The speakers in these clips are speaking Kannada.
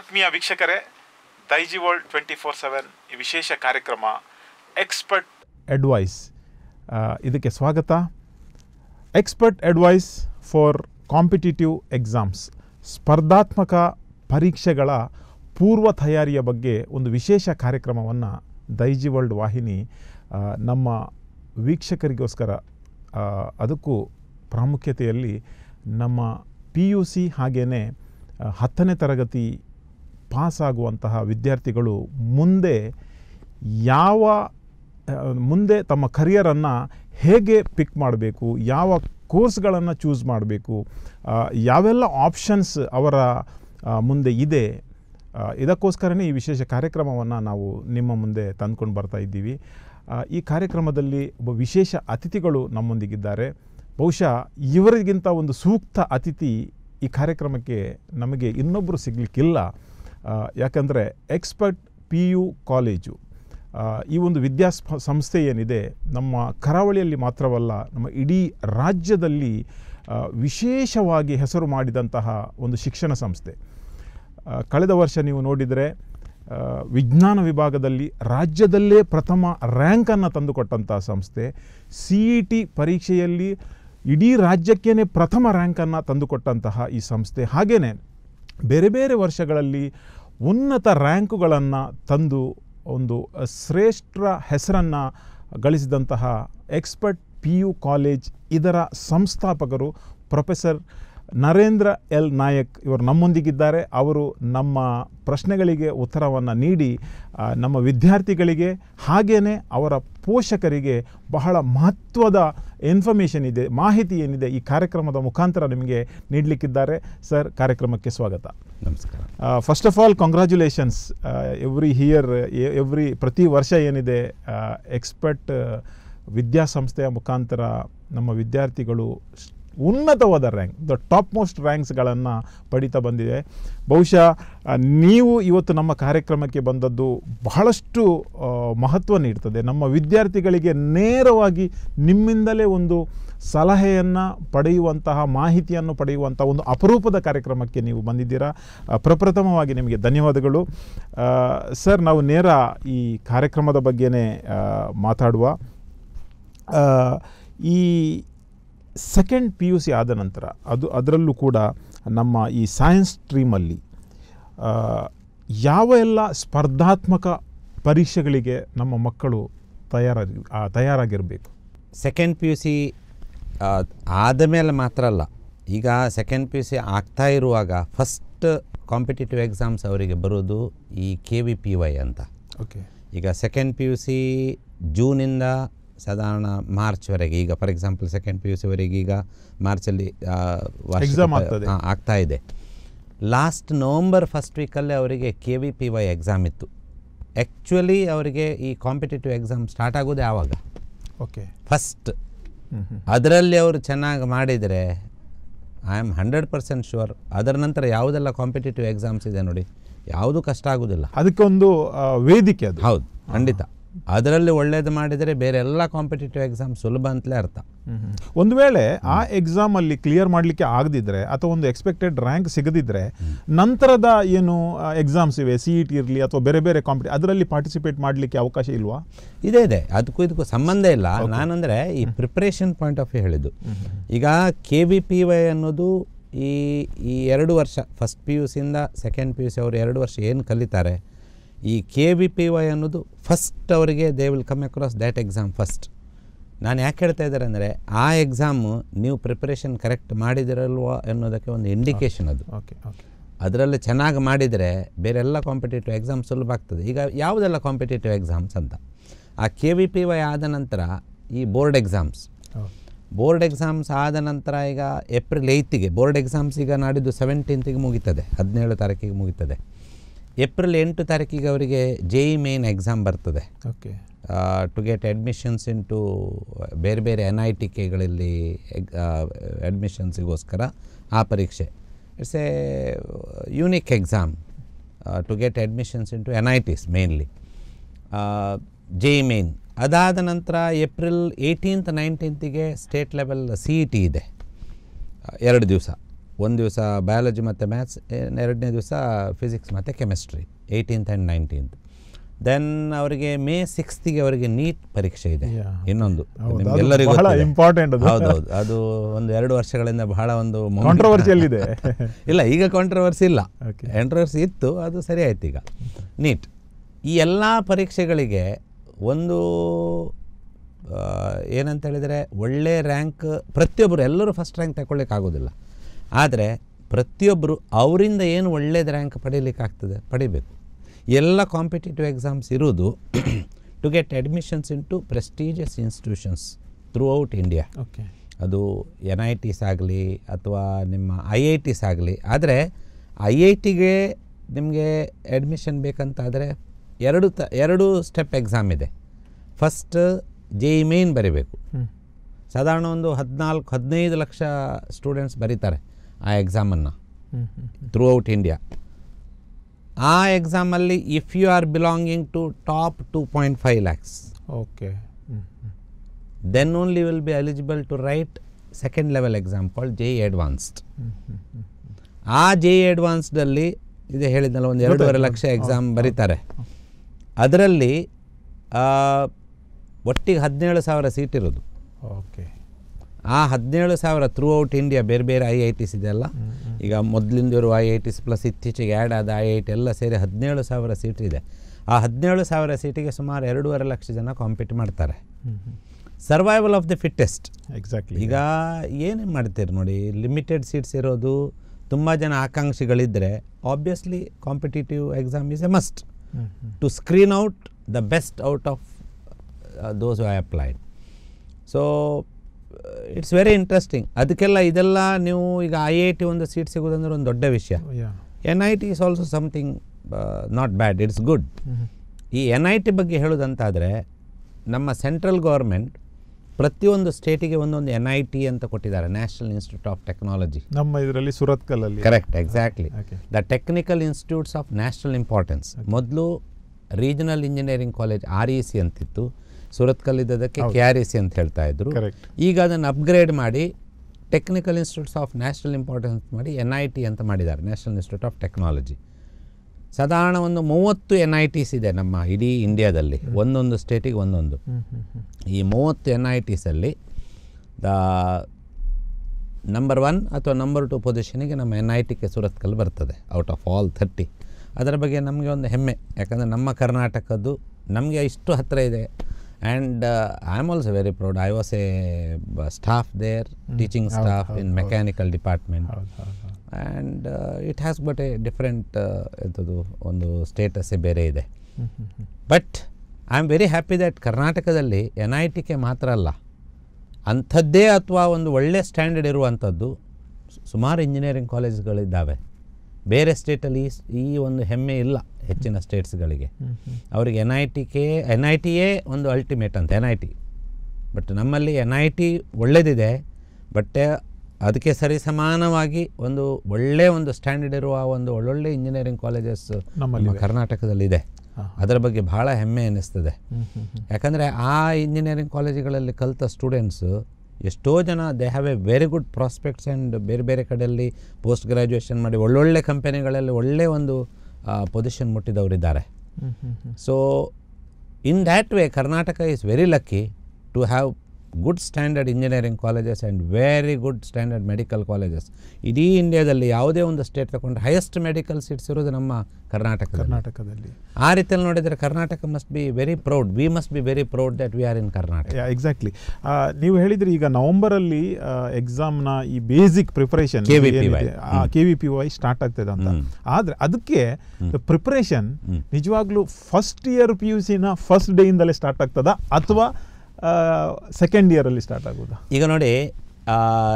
ಆತ್ಮೀಯ ವೀಕ್ಷಕರೇ Daiji world twenty four seven ಈ ವಿಶೇಷ ಕಾರ್ಯಕ್ರಮ ಎಕ್ಸ್ಪರ್ಟ್ ಅಡ್ವೈಸ್ ಇದಕ್ಕೆ ಸ್ವಾಗತ expert advice for competitive exams ಸ್ಪರ್ಧಾತ್ಮಕ ಪರೀಕ್ಷೆಗಳ ಪೂರ್ವ ತಯಾರಿಯ ಬಗ್ಗೆ ಒಂದು ವಿಶೇಷ ಕಾರ್ಯಕ್ರಮವನ್ನು ದೈಜಿ ವರ್ಲ್ಡ್ ವಾಹಿನಿ ಆ, ನಮ್ಮ ವೀಕ್ಷಕರಿಗೋಸ್ಕರ ಆ, ಅದಕ್ಕೂ ಪ್ರಾಮುಖ್ಯತೆಯಲ್ಲಿ ನಮ್ಮ ಪಿ ಯು ಸಿ ಹಾಗೆಯೇ ಹತ್ತನೇ ತರಗತಿ ಪಾಸಾಗುವಂತಹ ವಿದ್ಯಾರ್ಥಿಗಳು ಮುಂದೆ ಯಾವ ಆ, ಮುಂದೆ ತಮ್ಮ ಕರಿಯರನ್ನು ಹೇಗೆ ಪಿಕ್ ಮಾಡಬೇಕು ಯಾವ ಕೋರ್ಸ್ಗಳನ್ನು ಚೂಸ್ ಮಾಡಬೇಕು ಆ, ಯಾವೆಲ್ಲ ಆಪ್ಷನ್ಸ್ ಅವರ ಆ, ಮುಂದೆ ಇದೆ ಆ, ಇದಕ್ಕೋಸ್ಕರನೇ ಈ ವಿಶೇಷ ಕಾರ್ಯಕ್ರಮವನ್ನು ನಾವು ನಿಮ್ಮ ಮುಂದೆ ತಂದ್ಕೊಂಡು ಬರ್ತಾ ಇದ್ದೀವಿ ಆ, ಈ ಕಾರ್ಯಕ್ರಮದಲ್ಲಿ ಒಬ್ಬ ವಿಶೇಷ ಅತಿಥಿಗಳು ನಮ್ಮೊಂದಿಗಿದ್ದಾರೆ ಬಹುಶಃ ಇವರಿಗಿಂತ ಒಂದು ಸೂಕ್ತ ಅತಿಥಿ ಈ ಕಾರ್ಯಕ್ರಮಕ್ಕೆ ನಮಗೆ ಇನ್ನೊಬ್ಬರು ಸಿಗಲಿಕ್ಕಿಲ್ಲ ಆ, ಯಾಕಂದರೆ ಎಕ್ಸ್ಪರ್ಟ್ ಪಿ ಯು ಕಾಲೇಜು ಆ, ಈ ಒಂದು ವಿದ್ಯಾ ಸಂಸ್ಥೆ ಏನಿದೆ ನಮ್ಮ ಕರಾವಳಿಯಲ್ಲಿ ಮಾತ್ರವಲ್ಲ ನಮ್ಮ ಇಡೀ ರಾಜ್ಯದಲ್ಲಿ ಆ, ವಿಶೇಷವಾಗಿ ಹೆಸರು ಮಾಡಿದಂತಹ ಒಂದು ಶಿಕ್ಷಣ ಸಂಸ್ಥೆ ಆ, ಕಳೆದ ವರ್ಷ ನೀವು ನೋಡಿದರೆ ಆ, ವಿಜ್ಞಾನ ವಿಭಾಗದಲ್ಲಿ ರಾಜ್ಯದಲ್ಲೇ ಪ್ರಥಮ ರ್ಯಾಂಕನ್ನು ತಂದುಕೊಟ್ಟಂತಹ ಸಂಸ್ಥೆ ಸಿ ಇ ಟಿ ಪರೀಕ್ಷೆಯಲ್ಲಿ ಇಡೀ ರಾಜ್ಯಕ್ಕೇ ಪ್ರಥಮ ರ್ಯಾಂಕನ್ನು ತಂದುಕೊಟ್ಟಂತಹ ಈ ಸಂಸ್ಥೆ ಹಾಗೆಯೇ ಬೇರೆ ಬೇರೆ ವರ್ಷಗಳಲ್ಲಿ ಉನ್ನತ ರ್ಯಾಂಕುಗಳನ್ನು ತಂದು ಒಂದು ಶ್ರೇಷ್ಠ ಹೆಸರನ್ನು ಗಳಿಸಿದಂತಹ ಎಕ್ಸ್ಪರ್ಟ್ ಪಿ ಯು ಕಾಲೇಜ್ ಇದರ ಸಂಸ್ಥಾಪಕರು ಪ್ರೊಫೆಸರ್ ನರೇಂದ್ರ ಎಲ್ ನಾಯಕ್ ಇವರು ನಮ್ಮೊಂದಿಗಿದ್ದಾರೆ ಅವರು ನಮ್ಮ ಪ್ರಶ್ನೆಗಳಿಗೆ ಉತ್ತರವನ್ನು ನೀಡಿ ಆ, ನಮ್ಮ ವಿದ್ಯಾರ್ಥಿಗಳಿಗೆ ಹಾಗೆಯೇ ಅವರ ಪೋಷಕರಿಗೆ ಬಹಳ ಮಹತ್ವದ ಇನ್ಫಾರ್ಮೇಷನ್ ಇದೆ ಮಾಹಿತಿ ಏನಿದೆ ಈ ಕಾರ್ಯಕ್ರಮದ ಮುಖಾಂತರ ನಿಮಗೆ ನೀಡಲಿಕ್ಕಿದ್ದಾರೆ ಸರ್ ಕಾರ್ಯಕ್ರಮಕ್ಕೆ ಸ್ವಾಗತ ನಮಸ್ಕಾರ first of all congratulations every year every ಪ್ರತಿ ವರ್ಷ ಏನಿದೆ ಎಕ್ಸ್ಪರ್ಟ್ ವಿದ್ಯಾಸಂಸ್ಥೆಯ ಮುಖಾಂತರ ನಮ್ಮ ವಿದ್ಯಾರ್ಥಿಗಳು ಸ್- ಉನ್ನತವಾದ ರ್ಯಾಂಕ್ ದ ಟಾಪ್ ಮೋಸ್ಟ್ ರ್ಯಾಂಕ್ಸ್ಗಳನ್ನು ಪಡಿತಾ ಬಂದಿದೆ ಬಹುಶಃ ಆ, ನೀವು ಇವತ್ತು ನಮ್ಮ ಕಾರ್ಯಕ್ರಮಕ್ಕೆ ಬಂದದ್ದು ಬಹಳಷ್ಟು ಆ, ಮಹತ್ವ ನೀಡ್ತದೆ ನಮ್ಮ ವಿದ್ಯಾರ್ಥಿಗಳಿಗೆ ನೇರವಾಗಿ ನಿಮ್ಮಿಂದಲೇ ಒಂದು ಸಲಹೆಯನ್ನು ಪಡೆಯುವಂತಹ ಮಾಹಿತಿಯನ್ನು ಪಡೆಯುವಂಥ ಒಂದು ಅಪರೂಪದ ಕಾರ್ಯಕ್ರಮಕ್ಕೆ ನೀವು ಬಂದಿದ್ದೀರಾ ಆ, ಪ್ರಪ್ರಥಮವಾಗಿ ನಿಮಗೆ ಧನ್ಯವಾದಗಳು ಆ, ಸರ್ ನಾವು ನೇರ ಈ ಕಾರ್ಯಕ್ರಮದ ಬಗ್ಗೆನೇ ಆ, ಮಾತಾಡುವ ಆ, ಈ ಸೆಕೆಂಡ್ ಪಿ ಯು ಸಿ ಆದ ನಂತರ ಅದು ಅದರಲ್ಲೂ ಕೂಡ ನಮ್ಮ ಈ ಸೈನ್ಸ್ ಸ್ಟ್ರೀಮಲ್ಲಿ ಆ, ಯಾವ ಎಲ್ಲ ಸ್ಪರ್ಧಾತ್ಮಕ ಪರೀಕ್ಷೆಗಳಿಗೆ ನಮ್ಮ ಮಕ್ಕಳು ತಯಾರಾಗಿ ಆ, ತಯಾರಾಗಿರಬೇಕು ಸೆಕೆಂಡ್ ಪಿ ಯು ಸಿ ಆದ ಮೇಲೆ ಮಾತ್ರ ಅಲ್ಲ ಈಗ ಸೆಕೆಂಡ್ ಪಿ ಯು ಸಿ ಆಗ್ತಾ ಇರುವಾಗ ಫಸ್ಟ್ ಕಾಂಪಿಟೇಟಿವ್ ಎಕ್ಸಾಮ್ಸ್ ಅವರಿಗೆ ಬರೋದು ಈ ಕೆ ವಿ ಪಿ ವೈ ಅಂತ ಓಕೆ ಈಗ ಸೆಕೆಂಡ್ ಪಿ ಯು ಸಿ ಜೂನಿಂದ ಸಾಧಾರಣ ಮಾರ್ಚ್ವರೆಗೆ ಈಗ for example second P U ಸಿವರೆಗೆ ಈಗ ಮಾರ್ಚಲ್ಲಿ ಆ, ವಾರ್ಷಿಕ Exam ಪ- ಆಗ್ತದೆ. ಹಾ, ಆಗ್ತಾ ಇದೆ ಲಾಸ್ಟ್ ನವಂಬರ್ ಫಸ್ಟ್ ವೀಕಲ್ಲೇ ಅವರಿಗೆ K V P Y exam ಇತ್ತು ಆ್ಯಕ್ಚುಲಿ ಅವರಿಗೆ ಈ ಕಾಂಪಿಟೇಟಿವ್ ಎಕ್ಸಾಮ್ ಸ್ಟಾರ್ಟ್ ಆಗೋದೇ ಆವಾಗ ಓಕೆ ಫಸ್ಟ್ ಹ್ಞೂ ಹ್ಞೂ ಅದರಲ್ಲಿ ಅವರು ಚೆನ್ನಾಗಿ ಮಾಡಿದರೆ I am hundred percent sure ಅದರ ನಂತರ ಯಾವುದೆಲ್ಲ ಕಾಂಪಿಟೇಟಿವ್ ಎಕ್ಸಾಮ್ಸ್ ಇದೆ ನೋಡಿ ಯಾವುದು ಕಷ್ಟ ಆಗೋದಿಲ್ಲ ಅದಕ್ಕೊಂದು ಆ, ವೇದಿಕೆ ಅದು ಹೌದು ಖಂಡಿತ ಅದರಲ್ಲಿ ಒಳ್ಳೇದು ಮಾಡಿದರೆ ಬೇರೆ ಎಲ್ಲ ಕಾಂಪಿಟೇಟಿವ್ ಎಕ್ಸಾಮ್ ಸುಲಭ ಅಂತಲೇ ಅರ್ಥ ಒಂದು ವೇಳೆ ಆ ಎಕ್ಸಾಮಲ್ಲಿ ಕ್ಲಿಯರ್ ಮಾಡಲಿಕ್ಕೆ ಆಗದಿದ್ದರೆ ಅಥವಾ ಒಂದು ಎಕ್ಸ್ಪೆಕ್ಟೆಡ್ ರ್ಯಾಂಕ್ ಸಿಗದಿದ್ದರೆ ನಂತರದ ಏನು ಎಕ್ಸಾಮ್ಸ್ ಇವೆ ಸಿ ಇ ಟಿ ಇರಲಿ ಅಥವಾ ಬೇರೆ ಬೇರೆ ಕಾಂಪಿಟಿ ಅದರಲ್ಲಿ ಪಾರ್ಟಿಸಿಪೇಟ್ ಮಾಡಲಿಕ್ಕೆ ಅವಕಾಶ ಇಲ್ವಾ ಇದೆ ಇದೆ ಅದಕ್ಕೂ ಇದಕ್ಕೂ ಸಂಬಂಧ ಇಲ್ಲ ನಾನಂದರೆ ಈ ಪ್ರಿಪ್ರೇಷನ್ ಪಾಯಿಂಟ್ ಆಫ್ ವ್ಯೂ ಹೇಳಿದ್ದು ಈಗ ಕೆ ವಿ ಪಿ ವೈ ಅನ್ನೋದು ಈ ಈ ಎರಡು ವರ್ಷ ಫಸ್ಟ್ ಪಿ ಯು ಸಿಯಿಂದ ಸೆಕೆಂಡ್ ಪಿ ಯು ಸಿ ಅವರು ಎರಡು ವರ್ಷ ಏನು ಕಲಿತಾರೆ ಈ ಕೆ ವಿ ಪಿ ವೈ ಅನ್ನೋದು ಫಸ್ಟ್ ಅವರಿಗೆ they will come across that exam first ನಾನು ಯಾಕೆ ಹೇಳ್ತಾ ಇದ್ದಾರೆ ಅಂದರೆ ಆ ಎಕ್ಸಾಮು ನೀವು ಪ್ರಿಪ್ರೇಷನ್ ಕರೆಕ್ಟ್ ಮಾಡಿದಿರಲ್ವಾ ಅನ್ನೋದಕ್ಕೆ ಒಂದು ಇಂಡಿಕೇಶನ್ ಅದು ಓಕೆ ಓಕೆ ಅದರಲ್ಲಿ ಚೆನ್ನಾಗಿ ಮಾಡಿದರೆ ಬೇರೆಲ್ಲ ಕಾಂಪಿಟೇಟಿವ್ ಎಕ್ಸಾಮ್ ಸುಲಭ ಆಗ್ತದೆ ಈಗ ಯಾವುದೆಲ್ಲ ಕಾಂಪಿಟೇಟಿವ್ ಎಕ್ಸಾಮ್ಸ್ ಅಂತ ಆ ಕೆ ವಿ ಪಿ ವೈ ಆದ ನಂತರ ಈ ಬೋರ್ಡ್ ಎಕ್ಸಾಮ್ಸ್ ಬೋರ್ಡ್ ಎಕ್ಸಾಮ್ಸ್ ಆದ ನಂತರ ಈಗ ಏಪ್ರಿಲ್ ಏಯ್ತಿಗೆ ಬೋರ್ಡ್ ಎಕ್ಸಾಮ್ಸ್ ಈಗ ನಾಡಿದ್ದು ಸೆವೆಂಟೀನ್ತಿಗೆ ಮುಗೀತದೆ ಹದಿನೇಳು ತಾರೀಕಿಗೆ ಮುಗೀತದೆ ಏಪ್ರಿಲ್ ಎಂಟು ತಾರೀಕಿಗೆ ಅವರಿಗೆ ಜೆ ಇ ಮೇನ್ ಎಕ್ಸಾಮ್ ಬರ್ತದೆ okay to get admissions in to ಬೇರೆ ಬೇರೆ ಎನ್ ಐ ಟಿ ಕೆಗಳಲ್ಲಿ ಅಡ್ಮಿಷನ್ಸಿಗೋಸ್ಕರ ಆ ಪರೀಕ್ಷೆ it's a unique exam to get admissions in to N I Ts mainly J E main ಅದಾದ ನಂತರ ಏಪ್ರಿಲ್ ಏಯ್ಟೀನ್ತ್ ನೈನ್ಟೀನ್ತಿಗೆ state level C E T ಇದೆ ಆ, ಎರಡು ದಿವಸ ಒಂದು ದಿವಸ ಬಯಾಲಜಿ ಮತ್ತು ಮ್ಯಾಥ್ಸ್ ಎರಡನೇ ದಿವಸ ಫಿಸಿಕ್ಸ್ ಮತ್ತು chemistry eighteenth and nineteenth then ಅವರಿಗೆ ಮೇ ಸಿಕ್ಸ್ತಿಗೆ ಅವರಿಗೆ ನೀಟ್ ಪರೀಕ್ಷೆ ಇದೆ Yeah. ಇನ್ನೊಂದು ಹೌದು, ಅದು ನಿಮ್ಗೆಲ್ಲರಿಗೂ ಬಹಳ ಗೊತ್ತಿದೆ. important ಅದು. ಹೌದೌದು ಅದು ಒಂದು ಎರಡು ವರ್ಷಗಳಿಂದ ಬಹಳ ಒಂದು ಮೊಮ್ಮೆ- ಕಾಂಟ್ರವರ್ಸಿಯಲ್ ಇದೆ ಇಲ್ಲ ಈಗ ಕಾಂಟ್ರವರ್ಸಿ ಇಲ್ಲ Okay. ಕಾಂಟ್ರವರ್ಸಿ ಇತ್ತು ಅದು ಸರಿ ಆಯ್ತು ಈಗ ನೀಟ್ ಈ ಎಲ್ಲ ಪರೀಕ್ಷೆಗಳಿಗೆ ಒಂದು ಆ, ಏನಂತ ಹೇಳಿದರೆ ಒಳ್ಳೆ ರ್ಯಾಂಕ್ ಪ್ರತಿಯೊಬ್ಬರು ಎಲ್ಲರೂ ಫಸ್ಟ್ ರ್ಯಾಂಕ್ ತಗೊಳ್ಳಿಕ್ಕೆ ಆಗೋದಿಲ್ಲ ಆದರೆ ಪ್ರತಿಯೊಬ್ಬರು ಅವರಿಂದ ಏನು ಒಳ್ಳೇದು ರ್ಯಾಂಕ್ ಪಡೀಲಿಕ್ಕೆ ಆಗ್ತದೆ ಪಡಿಬೇಕು ಎಲ್ಲ ಕಾಂಪಿಟೇಟಿವ್ ಎಕ್ಸಾಮ್ಸ್ ಇರೋದು to get admissions in to prestigious institutions throughout India okay ಅದು ಎನ್ ಐ ಟಿಸ್ ಆಗಲಿ ಅಥವಾ ನಿಮ್ಮ ಐ ಐ ಟಿಸ್ ಆಗಲಿ ಆದರೆ ಐ ಐ ಟಿಗೆ ನಿಮಗೆ ಅಡ್ಮಿಷನ್ ಬೇಕಂತಾದರೆ ಎರಡು ತ ಎರಡು ಸ್ಟೆಪ್ ಎಕ್ಸಾಮ್ ಇದೆ ಫಸ್ಟ್ ಜೆ ಇ ಮೇನ್ ಬರೀಬೇಕು ಹ್ಮ್ ಸಾಧಾರಣ ಒಂದು ಹದಿನಾಲ್ಕು ಹದಿನೈದು ಲಕ್ಷ ಸ್ಟೂಡೆಂಟ್ಸ್ ಬರೀತಾರೆ ಆ ಎಕ್ಸಾಮನ್ನು hmm hmm throughout India ಆ ಎಕ್ಸಾಮಲ್ಲಿ if you are belonging to top two point five lakhs okay hmm hmm then only will be eligible to write second level exam called JE Advanced. Hmm hmm hmm ಆ ಜೆ ಇ ಅಡ್ವಾನ್ಸ್ಡಲ್ಲಿ ಇದೆ ಹೇಳಿದ್ನಲ್ಲ ಒಂದು ಎರಡೂವರೆ ಲಕ್ಷ ಎಕ್ಸಾಮ್ ಬರೀತಾರೆ ಅದರಲ್ಲಿ ಆ, ಒಟ್ಟಿಗೆ ಹದಿನೇಳು ಸಾವಿರ ಸೀಟ್ ಇರೋದು ಓಕೆ ಆ ಹದಿನೇಳು ಸಾವಿರ ಥ್ರೂ ಔಟ್ ಇಂಡಿಯಾ ಬೇರೆ ಬೇರೆ ಐ ಐ ಟಿಸ್ ಇದೆಲ್ಲ ಈಗ ಮೊದಲಿಂದಿರೋ ಐ ಐ ಟಿಸ್ ಪ್ಲಸ್ ಇತ್ತೀಚೆಗೆ ಆ್ಯಡ್ ಆದ ಐ ಐ ಟಿ ಎಲ್ಲ ಸೇರಿ ಹದಿನೇಳು ಸಾವಿರ ಸೀಟ್ ಇದೆ ಆ ಹದಿನೇಳು ಸಾವಿರ ಸೀಟಿಗೆ ಸುಮಾರು ಎರಡೂವರೆ ಲಕ್ಷ ಜನ ಕಾಂಪೀಟ್ ಮಾಡ್ತಾರೆ hmm hmm survival of the fittest exactly ಈಗ ಏನೇನು ಮಾಡ್ತೀರಿ ನೋಡಿ ಲಿಮಿಟೆಡ್ ಸೀಟ್ಸ್ ಇರೋದು ತುಂಬ ಜನ ಆಕಾಂಕ್ಷಿಗಳಿದ್ದರೆ obviously competitive exam is a must hmm hmm to screen out the best out of those I applied so it's very interesting ಅದಕ್ಕೆಲ್ಲ ಇದೆಲ್ಲ ನೀವು ಈಗ ಐ ಐ ಟಿ ಒಂದು ಸೀಟ್ ಸಿಗೋದಂದ್ರೆ ಒಂದು ದೊಡ್ಡ ವಿಷಯ yeah N I T is also something not bad it's good hmm ಈ ಎನ್ ಐ ಟಿ ಬಗ್ಗೆ ಹೇಳೋದಂತಾದರೆ ನಮ್ಮ ಸೆಂಟ್ರಲ್ ಗೌರ್ಮೆಂಟ್ ಪ್ರತಿಯೊಂದು ಸ್ಟೇಟಿಗೆ ಒಂದೊಂದು ಎನ್ ಐ ಟಿ ಅಂತ ಕೊಟ್ಟಿದ್ದಾರೆ ನ್ಯಾಷನಲ್ ಇನ್ಸ್ಟಿಟ್ಯೂಟ್ ಆಫ್ ಟೆಕ್ನಾಲಜಿ ನಮ್ಮ ಇದರಲ್ಲಿ ಸುರತ್ಕಲ್ಲಲ್ಲಿ correct exactly Okay. The technical institutes of national importance ಮೊದಲು regional engineering college R E C ಅಂತಿತ್ತು ಸುರತ್ಕಲ್ ಇದ್ದದಕ್ಕೆ ಕೆ ಆರ್ ಇ ಸಿ ಅಂತ ಹೇಳ್ತಾ ಇದ್ರು Correct. ಈಗ ಅದನ್ನು ಅಪ್ಗ್ರೇಡ್ ಮಾಡಿ technical institutes of national importance ಮಾಡಿ ಎನ್ ಐ ಟಿ ಅಂತ ಮಾಡಿದ್ದಾರೆ ನ್ಯಾಷನಲ್ ಇನ್ಸ್ಟಿಟ್ಯೂಟ್ ಆಫ್ ಟೆಕ್ನಾಲಜಿ ಸಾಧಾರಣ ಒಂದು ಮೂವತ್ತು ಎನ್ ಐ ಟಿಸ್ ಇದೆ ನಮ್ಮ ಇಡೀ ಇಂಡಿಯಾದಲ್ಲಿ ಒಂದೊಂದು ಸ್ಟೇಟಿಗೆ ಒಂದೊಂದು ಹ್ಮ್ ಹ್ಮ್ ಹ್ಮ್ ಈ ಮೂವತ್ತು ಎನ್ ಐ ಟಿಸಲ್ಲಿ ದ ನಂಬರ್ ಒನ್ ಅಥವಾ ನಂಬರ್ ಟು ಪೊಸಿಷನಿಗೆ ನಮ್ಮ ಎನ್ ಐ ಟಿಗೆ ಸುರತ್ಕಲ್ ಬರ್ತದೆ ಔಟ್ ಆಫ್ ಆಲ್ ಥರ್ಟಿ ಅದರ ಬಗ್ಗೆ ನಮಗೆ ಒಂದು ಹೆಮ್ಮೆ ಯಾಕಂದರೆ ನಮ್ಮ ಕರ್ನಾಟಕದ್ದು ನಮಗೆ ಇಷ್ಟು ಹತ್ತಿರ ಇದೆ and I am also very proud I was a staff there teaching ಹೌದು, ಸ್ಟಾಫ್ ಹೌದು, ಇನ್ ಹೌದು. ಮೆಕ್ಯಾನಿಕಲ್ ಡಿಪಾರ್ಟ್ಮೆಂಟ್ ಹೌದು ಹೌದು ಹೌದು and it has but a different ಎಂಥದ್ದು ಒಂದು ಸ್ಟೇಟಸ್ಸೇ ಬೇರೆ ಇದೆ hmm hmm hmm but I am very happy that ಕರ್ನಾಟಕದಲ್ಲಿ ಎನ್ ಐ ಟಿಗೆ ಮಾತ್ರ ಅಲ್ಲ ಅಂಥದ್ದೇ ಅಥವಾ ಒಂದು ಒಳ್ಳೆ ಸ್ಟ್ಯಾಂಡರ್ಡ್ ಇರುವಂಥದ್ದು ಸು- ಸುಮಾರು ಇಂಜಿನಿಯರಿಂಗ್ ಕಾಲೇಜ್ಗಳಿದ್ದಾವೆ ಬೇರೆ ಸ್ಟೇಟಲ್ಲಿ ಈ ಸ್- ಈ ಒಂದು ಹೆಮ್ಮೆ ಇಲ್ಲ ಹೆಚ್ಚಿನ ಸ್ಟೇಟ್ಸ್ಗಳಿಗೆ ಹ್ಮ್ ಹ್ಮ್ ಅವರಿಗೆ ಎನ್ ಐ ಟಿಗೆ ಎನ್ ಐ ಟಿಯೇ ಒಂದು ಅಲ್ಟಿಮೇಟ್ ಅಂತ ಎನ್ ಐ ಟಿ ಬಟ್ ನಮ್ಮಲ್ಲಿ ಎನ್ ಐ ಟಿ ಒಳ್ಳೆಯದಿದೆ ಬಟ್ ಅದಕ್ಕೆ ಸರಿ ಸಮಾನವಾಗಿ ಒಂದು ಒಳ್ಳೆಯ ಒಂದು ಸ್ಟ್ಯಾಂಡರ್ಡ್ ಇರುವ ಒಂದು ಒಳ್ಳೊಳ್ಳೆ ಇಂಜಿನಿಯರಿಂಗ್ ಕಾಲೇಜಸ್ ನಮ್ಮಲ್ಲಿ ನಮ್ಮ ಕರ್ನಾಟಕದಲ್ಲಿದೆ ಹಾ. ಅದರ ಬಗ್ಗೆ ಭಾಳ ಹೆಮ್ಮೆ ಅನ್ನಿಸ್ತದೆ ಹ್ಮ್ ಹ್ಮ್ ಹ್ಮ್ ಯಾಕಂದರೆ ಆ ಇಂಜಿನಿಯರಿಂಗ್ ಕಾಲೇಜುಗಳಲ್ಲಿ ಕಲಿತ ಸ್ಟೂಡೆಂಟ್ಸು ಎಷ್ಟೋ ಜನ they have a very good prospects and ಬೇರೆ ಬೇರೆ ಕಡೆಯಲ್ಲಿ ಪೋಸ್ಟ್ ಗ್ರ್ಯಾಜುಯೇಷನ್ ಮಾಡಿ ಒಳ್ಳೊಳ್ಳೆ ಕಂಪನಿಗಳಲ್ಲಿ ಒಳ್ಳೆ ಒಂದು ಪೊಸಿಷನ್ ಮುಟ್ಟಿದವರಿದ್ದಾರೆ hmm hmm hmm so in that way Karnataka is very lucky to have good standard engineering colleges and very good standard medical colleges ಇಡೀ ಇಂಡಿಯಾದಲ್ಲಿ ಯಾವುದೇ ಒಂದು ಸ್ಟೇಟ್ ತಗೊಂಡ್ರೆ ಹೈಯೆಸ್ಟ್ ಮೆಡಿಕಲ್ ಸೀಟ್ಸ್ ಇರೋದು ನಮ್ಮ ಕರ್ನಾಟಕ ಕರ್ನಾಟಕದಲ್ಲಿ ಆ ರೀತಿಯಲ್ಲಿ ನೋಡಿದರೆ Karnataka must be very proud we must be very proud that we are in Karnataka exactly ನೀವು ಹೇಳಿದ್ರಿ ಈಗ ನವಂಬರಲ್ಲಿ ಎಕ್ಸಾಮ್ನ ಈ basic preparation KVPY. K V P Y start ಆಗ್ತದೆ ಅಂತ ಹ್ಮ್. ಆದರೆ ಅದಕ್ಕೆ ಪ್ರಿಪರೇಷನ್ ಹ್ಮ್. ನಿಜವಾಗ್ಲೂ ಫಸ್ಟ್ ಇಯರ್ ಪಿ ಯು ಸಿನ ಫಸ್ಟ್ ಡೇಯಿಂದಲೇ ಸ್ಟಾರ್ಟ್ ಆಗ್ತದಾ ಅಥವಾ ಸೆಕೆಂಡ್ ಇಯರಲ್ಲಿ ಸ್ಟಾರ್ಟ್ ಆಗೋದಾ ಈಗ ನೋಡಿ ಆ,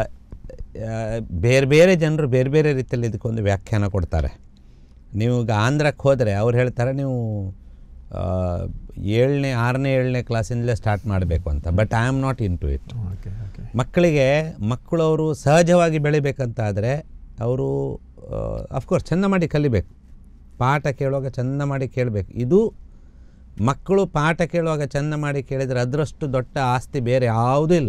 ಆ, ಬೇರೆ ಬೇರೆ ಜನರು ಬೇರೆ ಬೇರೆ ರೀತಿಯಲ್ಲಿ ಇದಕ್ಕೊಂದು ವ್ಯಾಖ್ಯಾನ ಕೊಡ್ತಾರೆ ನೀವು ಈಗ ಆಂಧ್ರಕ್ಕೆ ಹೋದರೆ ಅವ್ರು ಹೇಳ್ತಾರೆ ನೀವು ಆ, ಏಳನೇ ಆರನೇ ಏಳನೇ ಕ್ಲಾಸಿಂದಲೇ ಸ್ಟಾರ್ಟ್ ಮಾಡಬೇಕು ಅಂತ but I am not into it okay okay ಮಕ್ಕಳಿಗೆ ಮಕ್ಕಳು ಅವರು ಸಹಜವಾಗಿ ಬೆಳಿಬೇಕಂತ ಆದರೆ ಅವರು ಅಫ್ಕೋರ್ಸ್ ಚೆಂದ ಮಾಡಿ ಕಲಿಬೇಕು ಪಾಠ ಕೇಳುವಾಗ ಚೆಂದ ಮಾಡಿ ಕೇಳಬೇಕು ಇದು ಮಕ್ಕಳು ಪಾಠ ಕೇಳುವಾಗ ಚೆಂದ ಮಾಡಿ ಕೇಳಿದರೆ ಅದರಷ್ಟು ದೊಡ್ಡ ಆಸ್ತಿ ಬೇರೆ ಯಾವುದೂ ಇಲ್ಲ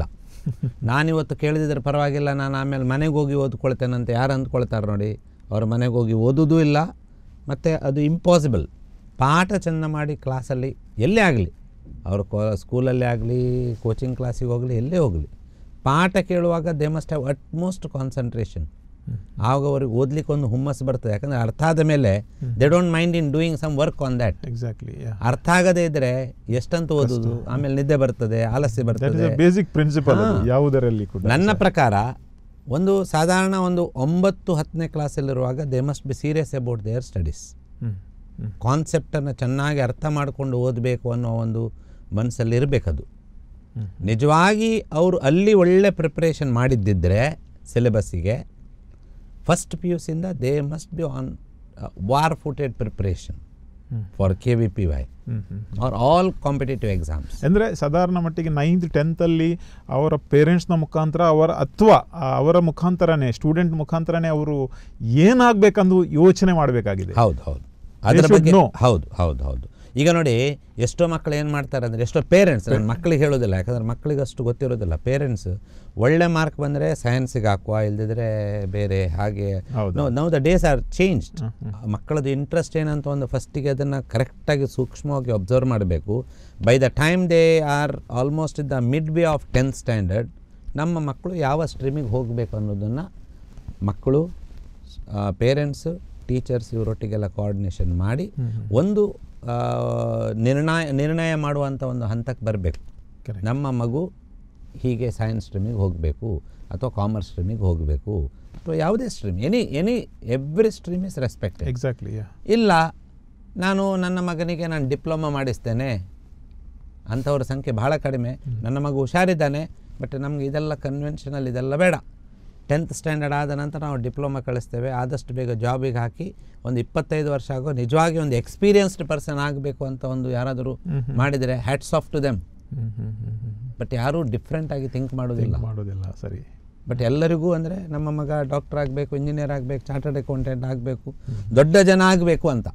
ನಾನಿವತ್ತು ಕೇಳಿದ್ರೆ ಪರವಾಗಿಲ್ಲ ನಾನು ಆಮೇಲೆ ಮನೆಗೆ ಹೋಗಿ ಓದ್ಕೊಳ್ತೇನಂತ ಯಾರು ಅಂದ್ಕೊಳ್ತಾರೆ ನೋಡಿ ಅವ್ರ ಮನೆಗೆ ಹೋಗಿ ಓದೋದೂ ಇಲ್ಲ ಮತ್ತು ಅದು ಇಂಪಾಸಿಬಲ್ ಪಾಠ ಚೆಂದ ಮಾಡಿ ಕ್ಲಾಸಲ್ಲಿ ಎಲ್ಲೇ ಆಗಲಿ ಅವರು ಕೋ ಸ್ಕೂಲಲ್ಲೇ ಆಗಲಿ ಕೋಚಿಂಗ್ ಕ್ಲಾಸಿಗೆ ಹೋಗಲಿ ಎಲ್ಲೇ ಹೋಗಲಿ ಪಾಠ ಕೇಳುವಾಗ they must have utmost concentration ಆವಾಗ ಅವ್ರಿಗೆ ಓದ್ಲಿಕ್ಕೆ ಒಂದು ಹುಮ್ಮಸ್ಸು ಬರ್ತದೆ ಯಾಕಂದರೆ ಅರ್ಥ ಆದ ಮೇಲೆ they don't mind in doing some work on that exactly ಅರ್ಥ ಆಗದೇ ಇದ್ರೆ ಎಷ್ಟಂತ ಓದುದು ಆಮೇಲೆ ನಿದ್ದೆ ಬರ್ತದೆ ಆಲಸ್ಯ ದಟ್ ಇಸ್ ಬರ್ತದೆ ಅ ಬೇಸಿಕ್ ಪ್ರಿನ್ಸಿಪಲ್ ಯಾವುದರಲ್ಲಿ ಕೂಡ ನನ್ನ ಪ್ರಕಾರ ಒಂದು ಸಾಧಾರಣ ಒಂದು ಒಂಬತ್ತು ಹತ್ತನೇ ಕ್ಲಾಸಲ್ಲಿರುವಾಗ they must be serious about their studies hmm hmm ಕಾನ್ಸೆಪ್ಟನ್ನು ಚೆನ್ನಾಗಿ ಅರ್ಥ ಮಾಡಿಕೊಂಡು ಓದಬೇಕು ಅನ್ನೋ ಒಂದು ಮನಸ್ಸಲ್ಲಿ ಇರಬೇಕದು ಹ್ಮ್. ನಿಜವಾಗಿ ಅವರು ಅಲ್ಲಿ ಒಳ್ಳೆ ಪ್ರಿಪ್ರೇಷನ್ ಮಾಡಿದ್ದಿದ್ರೆ ಸಿಲೆಬಸ್ಸಿಗೆ ಫಸ್ಟ್ ಪಿ ಯು ಸಿಂದ they must be on war footed preparation hmm. For K V P Y hmm hmm are all competitive exams ಅಂದರೆ ಸಾಧಾರಣ ಮಟ್ಟಿಗೆ ನೈನ್ತ್ ಟೆಂತಲ್ಲಿ ಅವರ ಪೇರೆಂಟ್ಸ್ನ ಮುಖಾಂತರ ಅವರ ಅಥವಾ ಅವರ ಮುಖಾಂತರನೇ ಸ್ಟೂಡೆಂಟ್ ಮುಖಾಂತರನೇ ಅವರು ಏನಾಗಬೇಕಂದು ಯೋಚನೆ ಮಾಡಬೇಕಾಗಿದೆ ಹೌದು ಹೌದು ಅದರ should ಬಗ್ಗೆ know. ಹೌದು ಹೌದು ಹೌದು ಈಗ ನೋಡಿ ಎಷ್ಟೋ ಮಕ್ಕಳು ಏನು ಮಾಡ್ತಾರೆ ಅಂದರೆ ಎಷ್ಟೋ ಪೇರೆಂಟ್ಸ್ ನನ್ನ ಮಕ್ಕಳಿಗೆ ಹೇಳೋದಿಲ್ಲ ಯಾಕಂದ್ರೆ ಮಕ್ಕಳಿಗೆ ಅಷ್ಟು ಗೊತ್ತಿರೋದಿಲ್ಲ ಪೇರೆಂಟ್ಸ್ ಒಳ್ಳೆ ಮಾರ್ಕ್ ಬಂದರೆ ಸೈನ್ಸಿಗೆ ಹಾಕುವ ಇಲ್ದಿದ್ರೆ ಬೇರೆ ಹಾಗೆ ಹೌದು. No now the days are changed ಮಕ್ಕಳದ್ದು ಇಂಟ್ರೆಸ್ಟ್ ಏನಂತ ಒಂದು ಫಸ್ಟಿಗೆ ಅದನ್ನು ಕರೆಕ್ಟಾಗಿ ಸೂಕ್ಷ್ಮವಾಗಿ ಅಬ್ಸರ್ವ್ ಮಾಡಬೇಕು by the time they are almost in the mid way of tenth standard ನಮ್ಮ ಮಕ್ಕಳು ಯಾವ ಸ್ಟ್ರೀಮಿಗೆ ಹೋಗಬೇಕು ಅನ್ನೋದನ್ನು ಮಕ್ಕಳು ಪೇರೆಂಟ್ಸು ಟೀಚರ್ಸ್ ಇವರೊಟ್ಟಿಗೆಲ್ಲ ಕೋಆರ್ಡಿನೇಷನ್ ಮಾಡಿ ಒಂದು ಆ, ನಿರ್ಣಯ ನಿರ್ಣಯ ಮಾಡುವಂಥ ಒಂದು ಹಂತಕ್ಕೆ ಬರಬೇಕು Correct. ನಮ್ಮ ಮಗು ಹೀಗೆ ಸೈನ್ಸ್ ಸ್ಟ್ರೀಮಿಗೆ ಹೋಗಬೇಕು ಅಥವಾ ಕಾಮರ್ಸ್ ಸ್ಟ್ರೀಮಿಗೆ ಹೋಗಬೇಕು ಅಥವಾ ಯಾವುದೇ stream any any every stream is respected exactly ಇಲ್ಲ ನಾನು ನನ್ನ ಮಗನಿಗೆ ನಾನು ಡಿಪ್ಲೊಮಾ ಮಾಡಿಸ್ತೇನೆ ಅಂಥವ್ರ ಸಂಖ್ಯೆ ಬಹಳ ಕಡಿಮೆ ನನ್ನ ಮಗು ಹುಷಾರಿದ್ದಾನೆ ಬಟ್ ನಮಗೆ ಇದೆಲ್ಲ ಕನ್ವೆನ್ಷನಲ್ ಇದೆಲ್ಲ ಬೇಡ ಟೆಂತ್ ಸ್ಟ್ಯಾಂಡರ್ಡ್ ಆದ ನಂತರ ನಾವು ಡಿಪ್ಲೊಮಾ ಕಳಿಸ್ತೇವೆ ಆದಷ್ಟು ಬೇಗ ಜಾಬಿಗೆ ಹಾಕಿ ಒಂದು ಇಪ್ಪತ್ತೈದು ವರ್ಷ ಆಗೋ ನಿಜವಾಗಿ ಒಂದು ಎಕ್ಸ್ಪೀರಿಯನ್ಸ್ಡ್ ಪರ್ಸನ್ ಆಗಬೇಕು ಅಂತ ಒಂದು ಯಾರಾದರೂ ಮಾಡಿದರೆ hats off to them hmm hmm hmm hmm but ಯಾರೂ ಡಿಫ್ರೆಂಟಾಗಿ ಥಿಂಕ್ ಮಾಡೋದಿಲ್ಲ ಮಾಡೋದಿಲ್ಲ ಸರಿ ಬಟ್ ಎಲ್ಲರಿಗೂ ಅಂದರೆ ನಮ್ಮ ಮಗ ಡಾಕ್ಟರ್ ಆಗಬೇಕು ಇಂಜಿನಿಯರ್ ಆಗಬೇಕು ಚಾರ್ಟರ್ಡ್ ಅಕೌಂಟೆಂಟ್ ಆಗಬೇಕು ದೊಡ್ಡ ಜನ ಆಗಬೇಕು ಅಂತ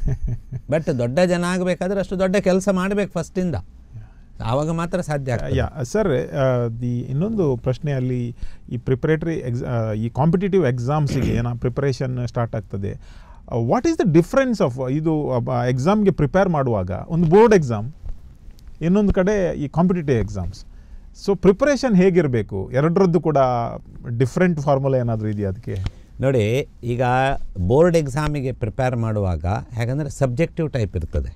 ಬಟ್ ದೊಡ್ಡ ಜನ ಆಗಬೇಕಾದ್ರೆ ಅಷ್ಟು ದೊಡ್ಡ ಕೆಲಸ ಮಾಡಬೇಕು ಫಸ್ಟಿಂದ ಆವಾಗ ಮಾತ್ರ ಸಾಧ್ಯ ಆಗ್ತದೆ ಯಾ ಸರ್ ದಿ ಇನ್ನೊಂದು ಪ್ರಶ್ನೆ ಅಲ್ಲಿ ಈ ಪ್ರಿಪರೇಟರಿ ಎಕ್ಸ್ ಈ ಕಾಂಪಿಟೇಟಿವ್ ಎಕ್ಸಾಮ್ಸಿಗೆ ಏನೋ ಪ್ರಿಪರೇಷನ್ ಸ್ಟಾರ್ಟ್ ಆಗ್ತದೆ what is the difference of ಇದು ಎಕ್ಸಾಮ್ಗೆ ಪ್ರಿಪೇರ್ ಮಾಡುವಾಗ ಒಂದು ಬೋರ್ಡ್ ಎಕ್ಸಾಮ್ ಇನ್ನೊಂದು ಕಡೆ ಈ ಕಾಂಪಿಟೇಟಿವ್ ಎಕ್ಸಾಮ್ಸ್ ಸೊ ಪ್ರಿಪರೇಷನ್ ಹೇಗಿರಬೇಕು ಎರಡರದ್ದು ಕೂಡ ಡಿಫ್ರೆಂಟ್ ಫಾರ್ಮುಲಾ ಏನಾದರೂ ಇದೆಯಾ ಅದಕ್ಕೆ ನೋಡಿ ಈಗ ಬೋರ್ಡ್ ಎಕ್ಸಾಮಿಗೆ ಪ್ರಿಪೇರ್ ಮಾಡುವಾಗ ಹೇಗಂದರೆ ಸಬ್ಜೆಕ್ಟಿವ್ ಟೈಪ್ ಇರ್ತದೆ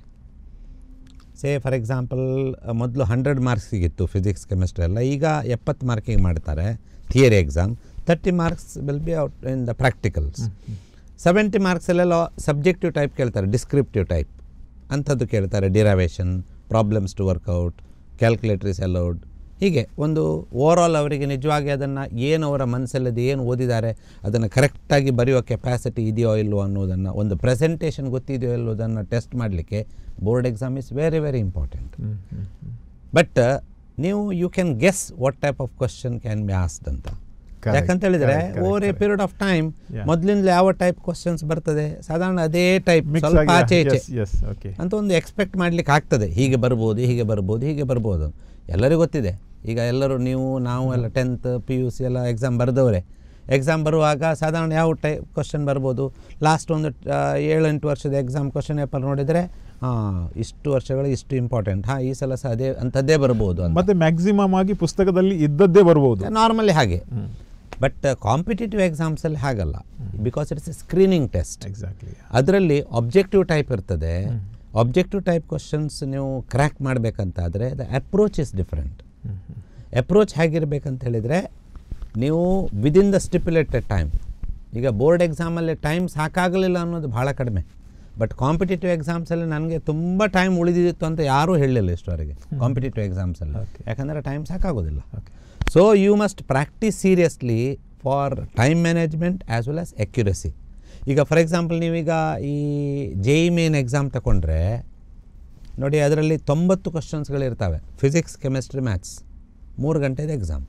ಸೇ ಫಾರ್ ಎಕ್ಸಾಂಪಲ್ ಮೊದಲು ಹಂಡ್ರೆಡ್ ಮಾರ್ಕ್ಸಿಗಿತ್ತು ಫಿಸಿಕ್ಸ್ ಕೆಮಿಸ್ಟ್ರಿ ಎಲ್ಲ ಈಗ ಎಪ್ಪತ್ತು ಮಾರ್ಕಿಗೆ ಮಾಡ್ತಾರೆ theory exam thirty marks will be out in the practicals seventy ಮಾರ್ಕ್ಸಲ್ಲೆಲ್ಲ ಸಬ್ಜೆಕ್ಟಿವ್ ಟೈಪ್ ಕೇಳ್ತಾರೆ ಡಿಸ್ಕ್ರಿಪ್ಟಿವ್ ಟೈಪ್ ಅಂಥದ್ದು ಕೇಳ್ತಾರೆ derivation problems to work out calculators allowed ಹೀಗೆ ಒಂದು ಓವರಾಲ್ ಅವರಿಗೆ ನಿಜವಾಗಿ ಅದನ್ನು ಏನು ಅವರ ಮನಸ್ಸಲ್ಲಿದೆ ಏನು ಓದಿದ್ದಾರೆ ಅದನ್ನು ಕರೆಕ್ಟಾಗಿ ಬರೆಯೋ ಕೆಪಾಸಿಟಿ ಇದೆಯೋ ಇಲ್ವೋ ಅನ್ನೋದನ್ನು ಒಂದು ಪ್ರೆಸೆಂಟೇಷನ್ ಗೊತ್ತಿದೆಯೋ ಇಲ್ಲೋದನ್ನು ಟೆಸ್ಟ್ ಮಾಡಲಿಕ್ಕೆ board exam is very very important but ನೀವು you can guess what type of question can be asked ಅಂತ Correct, ಯಾಕಂತ ಹೇಳಿದ್ರೆ correct, correct, over a correct. Period of time Yeah. ಮೊದಲಿಂದ ಯಾವ ಟೈಪ್ ಕ್ವಶನ್ಸ್ ಬರ್ತದೆ ಸಾಧಾರಣ ಅದೇ ಟೈಪ್ ಮಿಕ್ಸ್ ಸ್ವಲ್ಪ ಆಚೆ ಈಚೆ ಆಗಿ ಎಸ್ ಓಕೆ ಅಂತ ಒಂದು ಎಕ್ಸ್ಪೆಕ್ಟ್ ಮಾಡ್ಲಿಕ್ಕೆ ಆಗ್ತದೆ ಹೀಗೆ ಬರ್ಬೋದು ಹೀಗೆ ಬರ್ಬೋದು ಹೀಗೆ ಬರ್ಬೋದು ಎಲ್ಲರಿಗೂ ಗೊತ್ತಿದೆ ಈಗ ಎಲ್ಲರೂ ನೀವು ನಾವು ಎಲ್ಲ ಟೆಂತ್ ಪಿ ಯು ಸಿ ಎಲ್ಲ ಎಕ್ಸಾಮ್ ಬರೆದವರೇ ಎಕ್ಸಾಮ್ ಬರುವಾಗ ಸಾಧಾರಣ ಯಾವ ಟೈಪ್ ಕ್ವಶನ್ ಬರ್ಬೋದು ಲಾಸ್ಟ್ ಒಂದು ಆ, ಏಳೆಂಟು ವರ್ಷದ ಎಕ್ಸಾಮ್ ಕ್ವಶನ್ ಪೇಪರ್ ನೋಡಿದರೆ ಹಾಂ ಇಷ್ಟು ವರ್ಷಗಳು ಇಷ್ಟು ಇಂಪಾರ್ಟೆಂಟ್ ಹಾಂ ಈ ಸಲ ಸಹ ಅದೇ ಅಂಥದ್ದೇ ಬರ್ಬೋದು ಅಂತ ಮತ್ತೆ ಮ್ಯಾಕ್ಸಿಮಮ್ ಆಗಿ ಪುಸ್ತಕದಲ್ಲಿ ಇದ್ದದ್ದೇ ಬರ್ಬೋದು ನಾರ್ಮಲಿ ಹಾಗೆ ಬಟ್ ಕಾಂಪಿಟೇಟಿವ್ ಎಕ್ಸಾಮ್ಸಲ್ಲಿ ಹಾಗಲ್ಲ because it's a screening test exactly ಅದರಲ್ಲಿ ಒಬ್ಜೆಕ್ಟಿವ್ ಟೈಪ್ ಇರ್ತದೆ ಒಬ್ಜೆಕ್ಟಿವ್ ಟೈಪ್ ಕ್ವಶನ್ಸ್ ನೀವು ಕ್ರ್ಯಾಕ್ ಮಾಡಬೇಕಂತಾದರೆ the approach is different approach ಹೇಗಿರ್ಬೇಕಂತ ಹೇಳಿದರೆ ನೀವು ವಿದಿನ್ ದ ಸ್ಟಿಪ್ಯುಲೇಟೆಡ್ ಟೈಮ್ ಈಗ ಬೋರ್ಡ್ ಎಕ್ಸಾಮಲ್ಲಿ ಟೈಮ್ ಸಾಕಾಗಲಿಲ್ಲ ಅನ್ನೋದು ಭಾಳ ಕಡಿಮೆ ಬಟ್ ಕಾಂಪಿಟೇಟಿವ್ ಎಕ್ಸಾಮ್ಸಲ್ಲಿ ನನಗೆ ತುಂಬ ಟೈಮ್ ಉಳಿದಿತ್ತು ಅಂತ ಯಾರೂ ಹೇಳಲಿಲ್ಲ ಇಷ್ಟವರೆಗೆ ಕಾಂಪಿಟೇಟಿವ್ ಎಕ್ಸಾಮ್ಸಲ್ಲಿ ಯಾಕಂದರೆ ಟೈಮ್ ಸಾಕಾಗೋದಿಲ್ಲ okay so you must practice seriously for time management as well as accuracy ಈಗ ಫಾರ್ ಎಕ್ಸಾಂಪಲ್ ನೀವೀಗ ಈ ಜೆ ಇ ಮೇನ್ ಎಕ್ಸಾಮ್ ತಗೊಂಡ್ರೆ ನೋಡಿ ಅದರಲ್ಲಿ ತೊಂಬತ್ತು ಕ್ವಶನ್ಸ್ಗಳಿರ್ತವೆ ಫಿಸಿಕ್ಸ್ ಕೆಮಿಸ್ಟ್ರಿ ಮ್ಯಾಥ್ಸ್ ಮೂರು ಗಂಟೆದು ಎಕ್ಸಾಮ್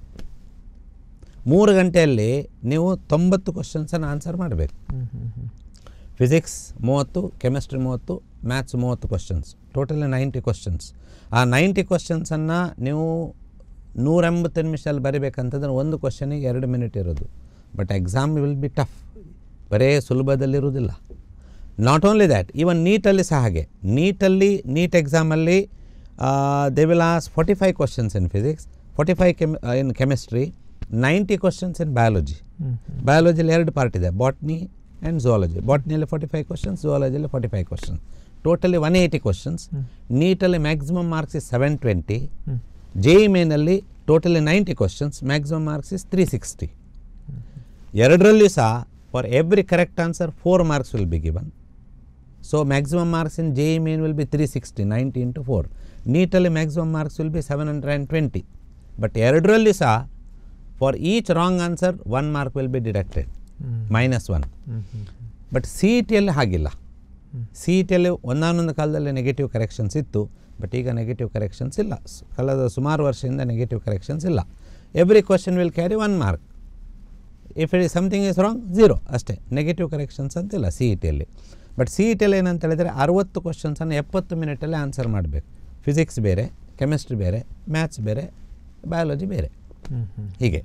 ಮೂರು ಗಂಟೆಯಲ್ಲಿ ನೀವು ತೊಂಬತ್ತು ಕ್ವಶನ್ಸನ್ನು ಆನ್ಸರ್ ಮಾಡಬೇಕು ಫಿಸಿಕ್ಸ್ ಮೂವತ್ತು ಕೆಮಿಸ್ಟ್ರಿ ಮೂವತ್ತು ಮ್ಯಾಥ್ಸ್ ಮೂವತ್ತು ಕ್ವಶನ್ಸ್ ಟೋಟಲಿ ನೈಂಟಿ ಕ್ವಶನ್ಸ್ ಆ ನೈಂಟಿ ಕ್ವಶನ್ಸನ್ನು ನೀವು ನೂರ ಎಂಬತ್ತು ನಿಮಿಷದಲ್ಲಿ ಬರಿಬೇಕಂತಂದ್ರೆ ಒಂದು ಕ್ವಶನಿಗೆ ಎರಡು ಮಿನಿಟ್ ಇರೋದು but exam will be tough ಬರೇ ಸುಲಭದಲ್ಲಿರುವುದಿಲ್ಲ ನಾಟ್ ಓನ್ಲಿ ದ್ಯಾಟ್ ಈವನ್ ನೀಟಲ್ಲಿ ಸಹ ಹಾಗೆ ನೀಟಲ್ಲಿ ನೀಟ್ ಎಕ್ಸಾಮಲ್ಲಿ they will ask forty five questions in physics forty five chem in chemistry ninety questions in biology ಬಯಾಲಜಿಲಿ ಎರಡು ಪಾರ್ಟ್ ಇದೆ ಬಾಟ್ನಿ ಆ್ಯಂಡ್ ಝುವಾಲಜಿ ಬಾಟ್ನಿಯಲ್ಲಿ ಫಾರ್ಟಿ ಫೈವ್ ಕ್ವಶನ್ಸ್ ಝುವಾಲಜಿಯಲ್ಲಿ forty five questions totally one eighty questions ನೀಟಲ್ಲಿ maximum marks is seven twenty J E ಮೇನಲ್ಲಿ totally ninety questions maximum marks is three sixty ಎರಡರಲ್ಲಿಯೂ ಸಹ for every correct answer four marks will be given so maximum marks in J E main will be three sixty ninety into four ನೀಟಲ್ಲಿ maximum marks will be seven hundred and twenty but ಎರಡರಲ್ಲಿ ಸಹ for each wrong answer one mark will be deducted minus one but C E ಟಿಯಲ್ಲಿ ಹಾಗಿಲ್ಲ ಸಿ ಇ ಟಿಯಲ್ಲಿ ಒಂದಾನೊಂದು ಕಾಲದಲ್ಲಿ ನೆಗೆಟಿವ್ ಕರೆಕ್ಷನ್ಸ್ ಇತ್ತು ಬಟ್ ಈಗ ನೆಗೆಟಿವ್ ಕರೆಕ್ಷನ್ಸ್ ಇಲ್ಲ ಸ್- ಕಳೆದ ಸುಮಾರು ವರ್ಷದಿಂದ ನೆಗೆಟಿವ್ ಕರೆಕ್ಷನ್ಸ್ ಇಲ್ಲ every question will carry one mark if it something is wrong zero ಅಷ್ಟೇ ನೆಗೆಟಿವ್ ಕರೆಕ್ಷನ್ಸ್ ಅಂತಿಲ್ಲ ಸಿ ಇ ಟಿಯಲ್ಲಿ ಬಟ್ ಸಿ ಇ ಟಿಯಲ್ಲಿ ಏನಂತ ಹೇಳಿದರೆ ಅರುವತ್ತು ಕ್ವಶನ್ಸನ್ನು ಎಪ್ಪತ್ತು ಮಿನಿಟಲ್ಲಿ ಆನ್ಸರ್ ಮಾಡಬೇಕು ಫಿಸಿಕ್ಸ್ ಬೇರೆ ಕೆಮಿಸ್ಟ್ರಿ ಬೇರೆ ಮ್ಯಾಥ್ಸ್ ಬೇರೆ ಬಯಾಲಜಿ ಬೇರೆ ಹೀಗೆ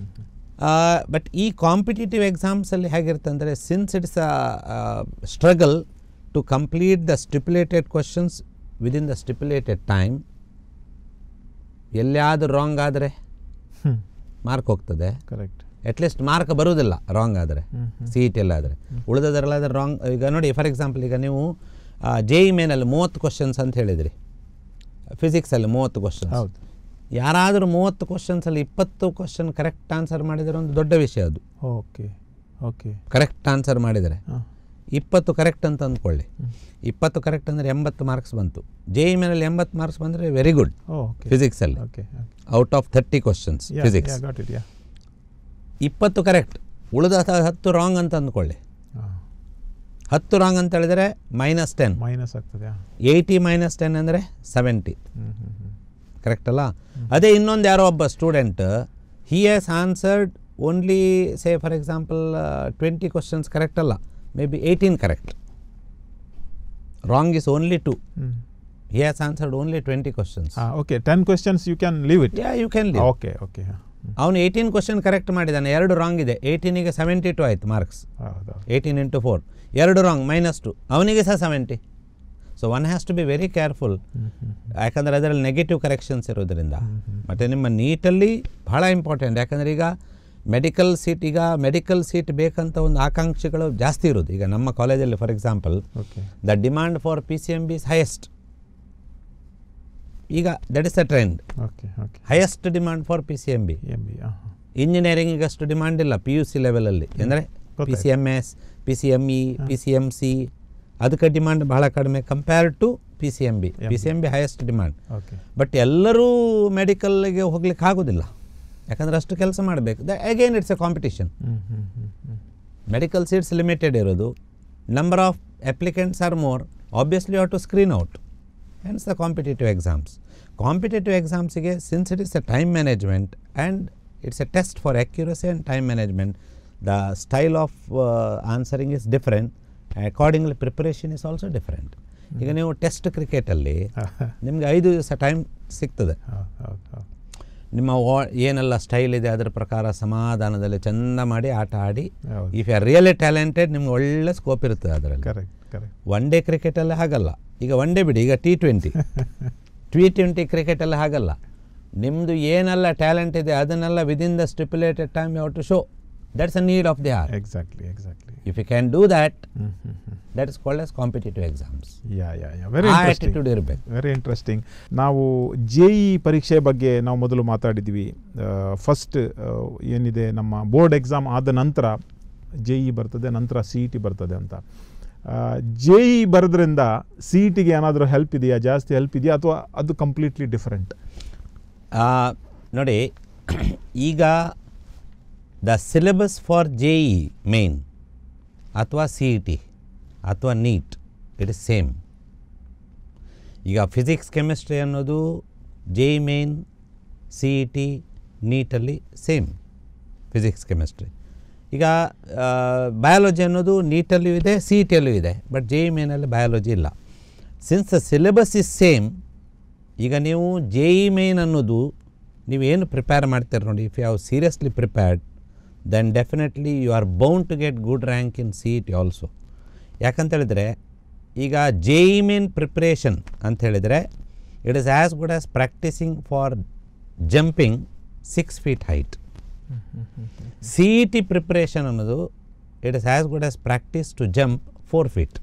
ಬಟ್ ಈ ಕಾಂಪಿಟೇಟಿವ್ ಎಕ್ಸಾಮ್ಸಲ್ಲಿ ಹೇಗಿರುತ್ತೆ ಅಂದರೆ since it's a struggle to complete the stipulated questions within the stipulated time ಎಲ್ಲಿಯಾದರೂ ರಾಂಗ್ ಆದರೆ ಮಾರ್ಕ್ ಹೋಗ್ತದೆ ಕರೆಕ್ಟ್ ಅಟ್ಲೀಸ್ಟ್ ಮಾರ್ಕ್ ಬರುವುದಿಲ್ಲ ರಾಂಗ್ ಆದರೆ ಸಿ ಇ ಟಿ ಆದರೆ ಉಳಿದದರಲ್ಲಾದ್ರೆ ರಾಂಗ್ ಈಗ ನೋಡಿ ಫಾರ್ ಎಕ್ಸಾಂಪಲ್ ಈಗ ನೀವು ಜೆ ಇ ಮೇನಲ್ಲಿ ಮೂವತ್ತು ಕ್ವಶನ್ಸ್ ಅಂತ ಹೇಳಿದ್ರಿ ಫಿಸಿಕ್ಸಲ್ಲಿ ಮೂವತ್ತು ಕ್ವಶನ್ಸ್ ಹೌದು ಯಾರಾದರೂ ಮೂವತ್ತು ಕ್ವಶನ್ಸಲ್ಲಿ ಇಪ್ಪತ್ತು ಕ್ವಶನ್ ಕರೆಕ್ಟ್ ಆನ್ಸರ್ ಮಾಡಿದರೆ ಒಂದು ದೊಡ್ಡ ವಿಷಯ ಅದು ಓಕೆ ಓಕೆ ಕರೆಕ್ಟ್ ಆನ್ಸರ್ ಮಾಡಿದರೆ ಹಾಂ ಇಪ್ಪತ್ತು ಕರೆಕ್ಟ್ ಅಂತ ಅಂದ್ಕೊಳ್ಳಿ ಇಪ್ಪತ್ತು ಕರೆಕ್ಟ್ ಅಂದರೆ ಎಂಬತ್ತು ಮಾರ್ಕ್ಸ್ ಬಂತು ಜೆ ಇ ಮೇನಲ್ಲಿ ಎಂಬತ್ತು ಮಾರ್ಕ್ಸ್ ಬಂದರೆ ವೆರಿ ಗುಡ್ ಓಕೆ ಫಿಸಿಕ್ಸಲ್ಲಿ okay out of thirty questions physics got it ya ಇಪ್ಪತ್ತು ಕರೆಕ್ಟ್ ಉಳಿದ ಹ- ಹತ್ತು ರಾಂಗ್ ಅಂತ ಅಂದ್ಕೊಳ್ಳಿ ಹಾಂ ಹತ್ತು ರಾಂಗ್ ಅಂತ ಹೇಳಿದರೆ ಮೈನಸ್ ಟೆನ್ ಮೈನಸ್ ಆಗ್ತದೆ ಏಯ್ಟಿ ಮೈನಸ್ ಟೆನ್ ಅಂದರೆ ಸೆವೆಂಟಿ ಹ್ಞೂ ಹ್ಞೂ ಹ್ಞೂ ಕರೆಕ್ಟ್ ಅಲ್ಲ ಅದೇ ಇನ್ನೊಂದು ಯಾರೋ ಒಬ್ಬ student he has answered only say for example twenty questions correct ಅಲ್ಲ may be eighteen correct wrong is only two ಹ್ಞೂ he has answered only twenty questions ಹಾಂ okay ten questions you can leave it ya you can okay okay ಹಾಂ ಅವನು ಏಯ್ಟೀನ್ ಕ್ವಶನ್ ಕರೆಕ್ಟ್ ಮಾಡಿದ್ದಾನೆ ಎರಡು ರಾಂಗ್ ಇದೆ ಏಯ್ಟೀನಿಗೆ ಸೆವೆಂಟಿ ಟು ಆಯ್ತು ಮಾರ್ಕ್ಸ್ ಹೌದು ಏಯ್ಟೀನ್ ಇಂಟು ಫೋರ್ ಎರಡು ರಾಂಗ್ ಮೈನಸ್ ಟು ಅವನಿಗೆ ಸಹ seventy so one has to be very careful ಹ್ಞೂ ಹ್ಞೂ ಯಾಕಂದರೆ ಅದರಲ್ಲಿ ನೆಗೆಟಿವ್ ಕರೆಕ್ಷನ್ಸ್ ಇರೋದ್ರಿಂದ ಮತ್ತು ನಿಮ್ಮ ನೀಟಲ್ಲಿ ಭಾಳ ಇಂಪಾರ್ಟೆಂಟ್ ಯಾಕಂದರೆ ಈಗ ಮೆಡಿಕಲ್ ಸೀಟ್ ಈಗ ಮೆಡಿಕಲ್ ಸೀಟ್ ಬೇಕಂತ ಒಂದು ಆಕಾಂಕ್ಷೆಗಳು ಜಾಸ್ತಿ ಇರೋದು ಈಗ ನಮ್ಮ ಕಾಲೇಜಲ್ಲಿ for example okay the demand for P C M B is highest ಈಗ that is the trend okay okay highest demand for P C M B M B ಹಾಂ ಹಾಂ ಇಂಜಿನಿಯರಿಂಗಿಗೆ ಅಷ್ಟು ಡಿಮಾಂಡ್ ಇಲ್ಲ ಪಿ ಯು ಸಿ ಲೆವೆಲಲ್ಲಿ ಅಂದರೆ P C M S P C M E P C M C ಅದಕ್ಕೆ ಡಿಮಾಂಡ್ ಬಹಳ ಕಡಿಮೆ compare to P C M B P C M B highest demand okay but ಎಲ್ಲರೂ ಮೆಡಿಕಲ್ಗೆ ಹೋಗ್ಲಿಕ್ಕೆ ಆಗೋದಿಲ್ಲ ಯಾಕಂದರೆ ಅಷ್ಟು ಕೆಲಸ ಮಾಡಬೇಕು the again it's a competition ಹ್ಞೂ ಹ್ಞೂ ಹ್ಞೂ ಹ್ಞೂ ಮೆಡಿಕಲ್ ಸೀಟ್ಸ್ ಲಿಮಿಟೆಡ್ ಇರೋದು number of applicants are more obviously have to screen out hence the competitive exams competitive ಎಕ್ಸಾಮ್ಸಿಗೆ since it is a time management and it's a test for accuracy and time management the style of answering is different accordingly preparation is also different ಈಗ ನೀವು ಟೆಸ್ಟ್ ಕ್ರಿಕೆಟಲ್ಲಿ ನಿಮಗೆ ಐದು ದಿವಸ ಟೈಮ್ ಸಿಗ್ತದೆ ಹೌದು ಹೌದು ಹೌದು ನಿಮ್ಮ ವಾ ಏನೆಲ್ಲ ಸ್ಟೈಲ್ ಇದೆ ಅದರ ಪ್ರಕಾರ ಸಮಾಧಾನದಲ್ಲಿ ಚೆಂದ ಮಾಡಿ ಆಟ ಆಡಿ ಹೌದು if you are really talented ನಿಮ್ಗೆ ಒಳ್ಳೆ ಸ್ಕೋಪ್ ಇರ್ತದೆ ಅದರಲ್ಲಿ ಕರೆಕ್ಟ್ ಕರೆಕ್ಟ್ ಒನ್ ಡೇ ಕ್ರಿಕೆಟಲ್ಲಿ ಹಾಗಲ್ಲ ಈಗ ಒನ್ ಡೇ ಬಿಡಿ ಈಗ ಟಿ ಟ್ವೆಂಟಿ ಟಿ ಟ್ವೆಂಟಿ ಕ್ರಿಕೆಟಲ್ಲಿ ಹಾಗಲ್ಲ ನಿಮ್ಮದು ಏನೆಲ್ಲ ಟ್ಯಾಲೆಂಟ್ ಇದೆ ಅದನ್ನೆಲ್ಲ within the stipulated time you to show that's a need of the R exactly exactly if you can do that ಹ್ಞೂ ಹ್ಞೂ ಹ್ಞೂ that is called as competitive exams ya ya ya very ಆ ಇಂಟ್ರೆಸ್ಟಿಂಗ್ ಆಟಿಟ್ಯೂಡ್ ಇರಬೇಕು ವೆರಿ ಇಂಟ್ರೆಸ್ಟಿಂಗ್ ನಾವು ಜೆ ಇ ಪರೀಕ್ಷೆ ಬಗ್ಗೆ ನಾವು ಮೊದಲು ಮಾತಾಡಿದ್ವಿ ಫಸ್ಟ್ ಏನಿದೆ ನಮ್ಮ ಬೋರ್ಡ್ ಎಕ್ಸಾಮ್ ಆದ ನಂತರ ಜೆ ಇ ಬರ್ತದೆ ನಂತರ ಸಿ ಇ ಟಿ ಬರ್ತದೆ ಅಂತ ಜೆ ಇ ಬರೋದ್ರಿಂದ ಸಿ ಇ ಟಿಗೆ ಏನಾದರೂ ಹೆಲ್ಪ್ ಇದೆಯಾ ಜಾಸ್ತಿ ಹೆಲ್ಪ್ ಇದೆಯಾ ಅಥವಾ ಅದು ಕಂಪ್ಲೀಟ್ಲಿ ಡಿಫರೆಂಟ್ ಆ, ನೋಡಿ ಈಗ the syllabus for J E main ಅಥವಾ ಸಿ ಇ ಟಿ ಅಥವಾ ನೀಟ್ ಇಟ್ ಇಸ್ ಸೇಮ್ ಈಗ ಫಿಸಿಕ್ಸ್ ಕೆಮಿಸ್ಟ್ರಿ ಅನ್ನೋದು J E main C E T ನೀಟಲ್ಲಿ ಸೇಮ್ ಫಿಸಿಕ್ಸ್ ಕೆಮಿಸ್ಟ್ರಿ ಈಗ ಬಯಾಲಜಿ ಅನ್ನೋದು ನೀಟಲ್ಲಿಯೂ ಇದೆ ಸಿ ಇ ಟಿಯಲ್ಲೂ ಇದೆ ಬಟ್ ಜೆ ಇ ಮೇನಲ್ಲಿ ಬಯಾಲಜಿ ಇಲ್ಲ since the syllabus is same ಈಗ ನೀವು ಜೆ ಇ ಮೇನ್ ಅನ್ನೋದು ನೀವೇನು ಪ್ರಿಪೇರ್ ಮಾಡ್ತೀರಿ ನೋಡಿ if you have seriously prepared then definitely you are bound to get good rank in C E T also ಯಾಕಂತ ಹೇಳಿದರೆ ಈಗ ಜೆ ಇ ಮೇನ್ ಪ್ರಿಪ್ರೇಷನ್ ಅಂತ ಹೇಳಿದರೆ it is as good as practicing for jumping six feet height C E T preparation ಅನ್ನೋದು it is as good as practice to jump four feet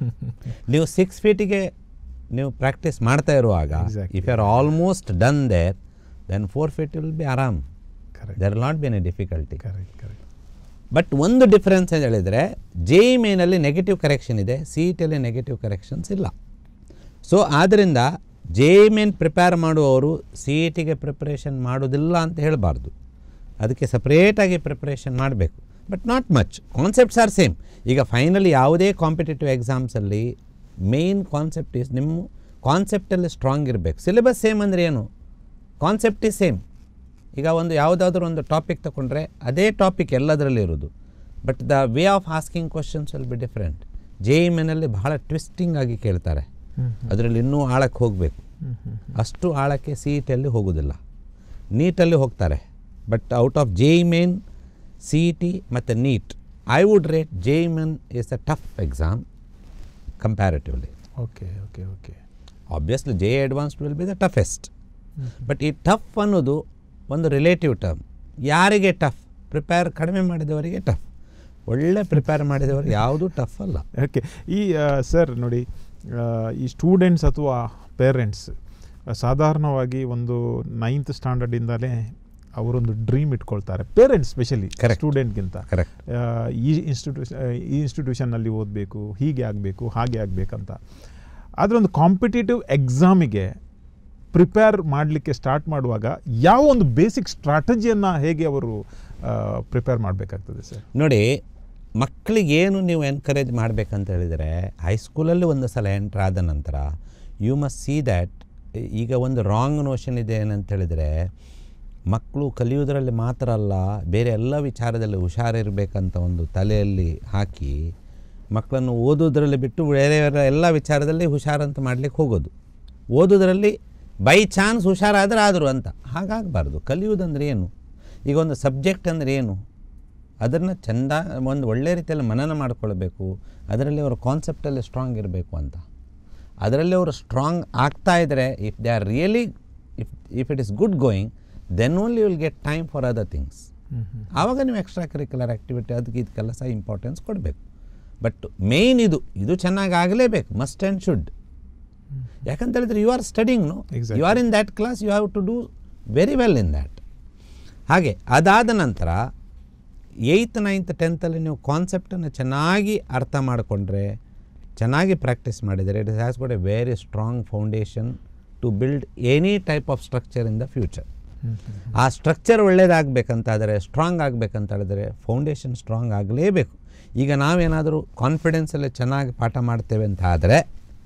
ನೀವು ಸಿಕ್ಸ್ ಫೀಟಿಗೆ ನೀವು ಪ್ರಾಕ್ಟೀಸ್ ಮಾಡ್ತಾ ಇರುವಾಗ Exactly. If you are almost done there then four feet will be ಆರಾಮ್ correct there not be any difficulty correct correct but ಒಂದು ಡಿಫರೆನ್ಸ್ ಅಂತ ಹೇಳಿದರೆ ಜೆ ಇ ಮೇನಲ್ಲಿ ನೆಗೆಟಿವ್ ಕರೆಕ್ಷನ್ ಇದೆ ಸಿ ಇ ಟಿಯಲ್ಲಿ ನೆಗೆಟಿವ್ ಕರೆಕ್ಷನ್ಸ್ ಇಲ್ಲ ಸೊ ಆದ್ದರಿಂದ ಜೆ ಇ ಮೇನ್ ಪ್ರಿಪೇರ್ ಮಾಡುವವರು ಸಿ ಇ ಟಿಗೆ ಪ್ರಿಪ್ರೇಷನ್ ಮಾಡೋದಿಲ್ಲ ಅಂತ ಹೇಳಬಾರ್ದು ಅದಕ್ಕೆ ಸಪ್ರೇಟಾಗಿ ಪ್ರಿಪ್ರೇಷನ್ ಮಾಡಬೇಕು but not much concepts are same ಈಗ ಫೈನಲಿ ಯಾವುದೇ ಕಾಂಪಿಟೇಟಿವ್ ಎಕ್ಸಾಮ್ಸಲ್ಲಿ ಮೇನ್ ಕಾನ್ಸೆಪ್ಟ್ ಈಸ್ ನಿಮ್ಮ ಕಾನ್ಸೆಪ್ಟಲ್ಲಿ ಸ್ಟ್ರಾಂಗ್ ಇರಬೇಕು ಸಿಲೆಬಸ್ ಸೇಮ್ ಅಂದರೆ ಏನು ಕಾನ್ಸೆಪ್ಟ್ ಈಸ್ ಸೇಮ್ ಈಗ ಒಂದು ಯಾವುದಾದ್ರೂ ಒಂದು ಟಾಪಿಕ್ ತಗೊಂಡ್ರೆ ಅದೇ ಟಾಪಿಕ್ ಎಲ್ಲದರಲ್ಲಿ ಇರೋದು but the way of asking questions will be different J E ಮೆನಲ್ಲಿ ಬಹಳ ಟ್ವಿಸ್ಟಿಂಗ್ ಆಗಿ ಕೇಳ್ತಾರೆ ಅದರಲ್ಲಿ ಇನ್ನೂ ಆಳಕ್ಕೆ ಹೋಗಬೇಕು ಅಷ್ಟು ಆಳಕ್ಕೆ ಸಿ ಇ ಟಿಯಲ್ಲಿ ಹೋಗೋದಿಲ್ಲ ನೀಟಲ್ಲಿ ಹೋಗ್ತಾರೆ but out of J E main C E T ಮತ್ತು NEET I would rate J E main is a tough exam comparatively okay okay okay obviously J advanced will be the toughest but ಈ ಟಫ್ ಅನ್ನೋದು ಒಂದು ರಿಲೇಟಿವ್ ಟರ್ಮ್ ಯಾರಿಗೆ ಟಫ್ ಪ್ರಿಪೇರ್ ಕಡಿಮೆ ಮಾಡಿದವರಿಗೆ ಟಫ್ ಒಳ್ಳೆ ಪ್ರಿಪೇರ್ ಮಾಡಿದವರು ಯಾವುದೂ ಟಫ್ ಅಲ್ಲ ಓಕೆ ಈ ಸರ್ ನೋಡಿ ಆ, ಈ ಸ್ಟೂಡೆಂಟ್ಸ್ ಅಥವಾ ಪೇರೆಂಟ್ಸ್ ಸಾಧಾರಣವಾಗಿ ಒಂದು ನೈನ್ತ್ ಸ್ಟ್ಯಾಂಡರ್ಡಿಂದಲೇ ಅವರೊಂದು ಡ್ರೀಮ್ ಇಟ್ಕೊಳ್ತಾರೆ ಪೇರೆಂಟ್ಸ್ ಸ್ಪೆಷಲಿ Correct. ಸ್ಟೂಡೆಂಟ್ಗಿಂತ ಕರೆಕ್ಟ್ ಈ ಇನ್ಸ್ಟಿಟ್ಯೂಷನ್ ಈ ಇನ್ಸ್ಟಿಟ್ಯೂಷನ್ನಲ್ಲಿ ಓದಬೇಕು ಹೀಗೆ ಆಗಬೇಕು ಹಾಗೆ ಆಗಬೇಕಂತ ಆದರೆ ಒಂದು ಕಾಂಪಿಟೇಟಿವ್ ಎಕ್ಸಾಮಿಗೆ ಪ್ರಿಪೇರ್ ಮಾಡಲಿಕ್ಕೆ ಸ್ಟಾರ್ಟ್ ಮಾಡುವಾಗ ಯಾವ ಒಂದು ಬೇಸಿಕ್ ಸ್ಟ್ರಾಟಜಿಯನ್ನು ಹೇಗೆ ಅವರು ಪ್ರಿಪೇರ್ ಮಾಡಬೇಕಾಗ್ತದೆ ಸರ್ ನೋಡಿ ಮಕ್ಕಳಿಗೇನು ನೀವು ಎನ್ಕರೇಜ್ ಮಾಡಬೇಕಂತ ಹೇಳಿದರೆ ಹೈಸ್ಕೂಲಲ್ಲಿ ಒಂದು ಸಲ ಎಂಟ್ರ್ ಆದ ನಂತರ ಯು ಮಸ್ಟ್ ಸಿ ದ್ಯಾಟ್ ಈಗ ಒಂದು ರಾಂಗ್ ನೋಷನ್ ಇದೆ ಏನಂತ ಹೇಳಿದರೆ ಮಕ್ಕಳು ಕಲಿಯೋದ್ರಲ್ಲಿ ಮಾತ್ರ ಅಲ್ಲ ಬೇರೆ ಎಲ್ಲ ವಿಚಾರದಲ್ಲಿ ಹುಷಾರಿರಬೇಕಂತ ಒಂದು ತಲೆಯಲ್ಲಿ ಹಾಕಿ ಮಕ್ಕಳನ್ನು ಓದೋದ್ರಲ್ಲಿ ಬಿಟ್ಟು ಬೇರೆ ಬೇರೆ ಎಲ್ಲ ವಿಚಾರದಲ್ಲಿ ಹುಷಾರಂತ ಮಾಡಲಿಕ್ಕೆ ಹೋಗೋದು ಓದೋದ್ರಲ್ಲಿ ಬೈ ಚಾನ್ಸ್ ಹುಷಾರಾದರೆ ಆದರು ಅಂತ ಹಾಗಾಗಬಾರ್ದು ಕಲಿಯುವುದಂದ್ರೆ ಏನು ಈಗ ಒಂದು ಸಬ್ಜೆಕ್ಟ್ ಅಂದರೆ ಏನು ಅದನ್ನು ಚೆಂದ ಒಂದು ಒಳ್ಳೆ ರೀತಿಯಲ್ಲಿ ಮನನ ಮಾಡಿಕೊಳ್ಬೇಕು ಅದರಲ್ಲಿ ಅವರ ಕಾನ್ಸೆಪ್ಟಲ್ಲಿ ಸ್ಟ್ರಾಂಗ್ ಇರಬೇಕು ಅಂತ ಅದರಲ್ಲಿ ಅವರು ಸ್ಟ್ರಾಂಗ್ ಆಗ್ತಾ ಇದ್ದರೆ if they are really if if it is good going then only will get time for other things ಆವಾಗ ನೀವು ಎಕ್ಸ್ಟ್ರಾ ಕರಿಕ್ಯುಲರ್ ಆ್ಯಕ್ಟಿವಿಟಿ ಅದಕ್ಕೆ ಇದಕ್ಕೆಲ್ಲ ಸಹ ಇಂಪಾರ್ಟೆನ್ಸ್ ಕೊಡಬೇಕು ಬಟ್ ಮೇಯ್ನ್ ಇದು ಇದು ಚೆನ್ನಾಗಿ ಆಗಲೇಬೇಕು ಮಸ್ಟ್ ಆ್ಯಂಡ್ ಶುಡ್ ಯಾಕಂತ ಹೇಳಿದ್ರೆ you are studying no Exactly. You are in that class you have to do very well in that ಹಾಗೆ ಅದಾದ ನಂತರ ಏಯ್ತ್ ನೈನ್ತ್ ಟೆಂತಲ್ಲಿ ನೀವು ಕಾನ್ಸೆಪ್ಟನ್ನು ಚೆನ್ನಾಗಿ ಅರ್ಥ ಮಾಡಿಕೊಂಡ್ರೆ ಚೆನ್ನಾಗಿ ಪ್ರಾಕ್ಟೀಸ್ ಮಾಡಿದರೆ it has got a very strong foundation to build any type of structure in the future ಆ ಸ್ಟ್ರಕ್ಚರ್ ಒಳ್ಳೇದಾಗಬೇಕಂತಾದರೆ ಸ್ಟ್ರಾಂಗ್ ಆಗಬೇಕಂತ ಹೇಳಿದ್ರೆ ಫೌಂಡೇಶನ್ ಸ್ಟ್ರಾಂಗ್ ಆಗಲೇಬೇಕು ಈಗ ನಾವೇನಾದರೂ ಕಾನ್ಫಿಡೆನ್ಸಲ್ಲಿ ಚೆನ್ನಾಗಿ ಪಾಠ ಮಾಡ್ತೇವೆ ಅಂತ ಆದರೆ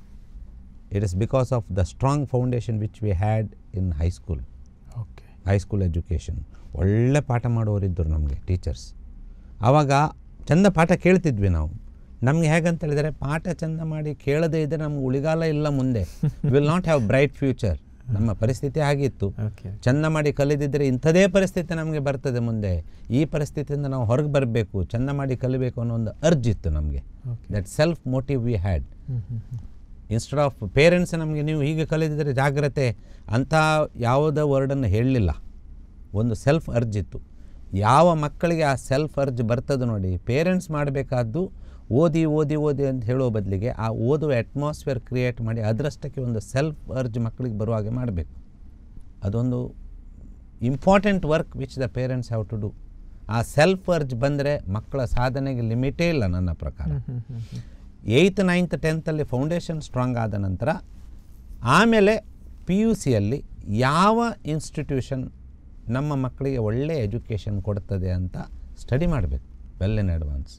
it is because of the strong foundation which we had in high school okay high school education ಒಳ್ಳೆ ಪಾಠ ಮಾಡುವವರಿದ್ದರು ನಮಗೆ ಟೀಚರ್ಸ್ ಆವಾಗ ಚಂದ ಪಾಠ ಕೇಳ್ತಿದ್ವಿ ನಾವು ನಮಗೆ ಹೇಗಂತ ಹೇಳಿದರೆ ಪಾಠ ಚಂದ ಮಾಡಿ ಕೇಳದೇ ಇದ್ದರೆ ನಮ್ಗೆ ಉಳಿಗಾಲ ಇಲ್ಲ ಮುಂದೆ will not have bright future ನಮ್ಮ ಪರಿಸ್ಥಿತಿ ಹಾಗಿತ್ತು ಓಕೆ ಚಂದ ಮಾಡಿ ಕಲಿದಿದ್ದರೆ ಇಂಥದೇ ಪರಿಸ್ಥಿತಿ ನಮಗೆ ಬರ್ತದೆ ಮುಂದೆ ಈ ಪರಿಸ್ಥಿತಿಯಿಂದ ನಾವು ಹೊರಗೆ ಬರಬೇಕು ಚಂದ ಮಾಡಿ ಕಲಿಬೇಕು ಅನ್ನೋ ಒಂದು ಅರ್ಜ್ ಇತ್ತು ನಮಗೆ okay that self motive we had instead of parents ನಮಗೆ ನೀವು ಹೀಗೆ ಕಲಿದಿದ್ದರೆ ಜಾಗ್ರತೆ ಅಂಥ ಯಾವುದೇ ವರ್ಡನ್ನು ಹೇಳಲಿಲ್ಲ ಒಂದು ಸೆಲ್ಫ್ ಅರ್ಜ್ ಇತ್ತು ಯಾವ ಮಕ್ಕಳಿಗೆ ಆ ಸೆಲ್ಫ್ ಅರ್ಜ್ ಬರ್ತದೆ ನೋಡಿ ಪೇರೆಂಟ್ಸ್ ಮಾಡಬೇಕಾದ್ದು ಓದಿ ಓದಿ ಓದಿ ಅಂತ ಹೇಳೋ ಬದಲಿಗೆ ಆ ಓದುವ ಅಟ್ಮಾಸ್ಫಿಯರ್ ಕ್ರಿಯೇಟ್ ಮಾಡಿ ಅದರಷ್ಟಕ್ಕೆ ಒಂದು ಸೆಲ್ಫ್ ಅರ್ಜ್ ಮಕ್ಕಳಿಗೆ ಬರುವ ಹಾಗೆ ಮಾಡಬೇಕು ಅದೊಂದು important work which the parents have to do ಆ ಸೆಲ್ಫ್ ಅರ್ಜ್ ಬಂದರೆ ಮಕ್ಕಳ ಸಾಧನೆಗೆ ಲಿಮಿಟೇ ಇಲ್ಲ ನನ್ನ ಪ್ರಕಾರ ಏಯ್ತ್ ನೈನ್ತ್ ಟೆಂತಲ್ಲಿ ಫೌಂಡೇಶನ್ ಸ್ಟ್ರಾಂಗ್ ಆದ ನಂತರ ಆಮೇಲೆ ಪಿ ಯು ಸಿಯಲ್ಲಿ ಯಾವ ಇನ್ಸ್ಟಿಟ್ಯೂಷನ್ ನಮ್ಮ ಮಕ್ಕಳಿಗೆ ಒಳ್ಳೆ ಎಜುಕೇಷನ್ ಕೊಡ್ತದೆ ಅಂತ ಸ್ಟಡಿ ಮಾಡಬೇಕು ವೆಲ್ ಇನ್ ಅಡ್ವಾನ್ಸ್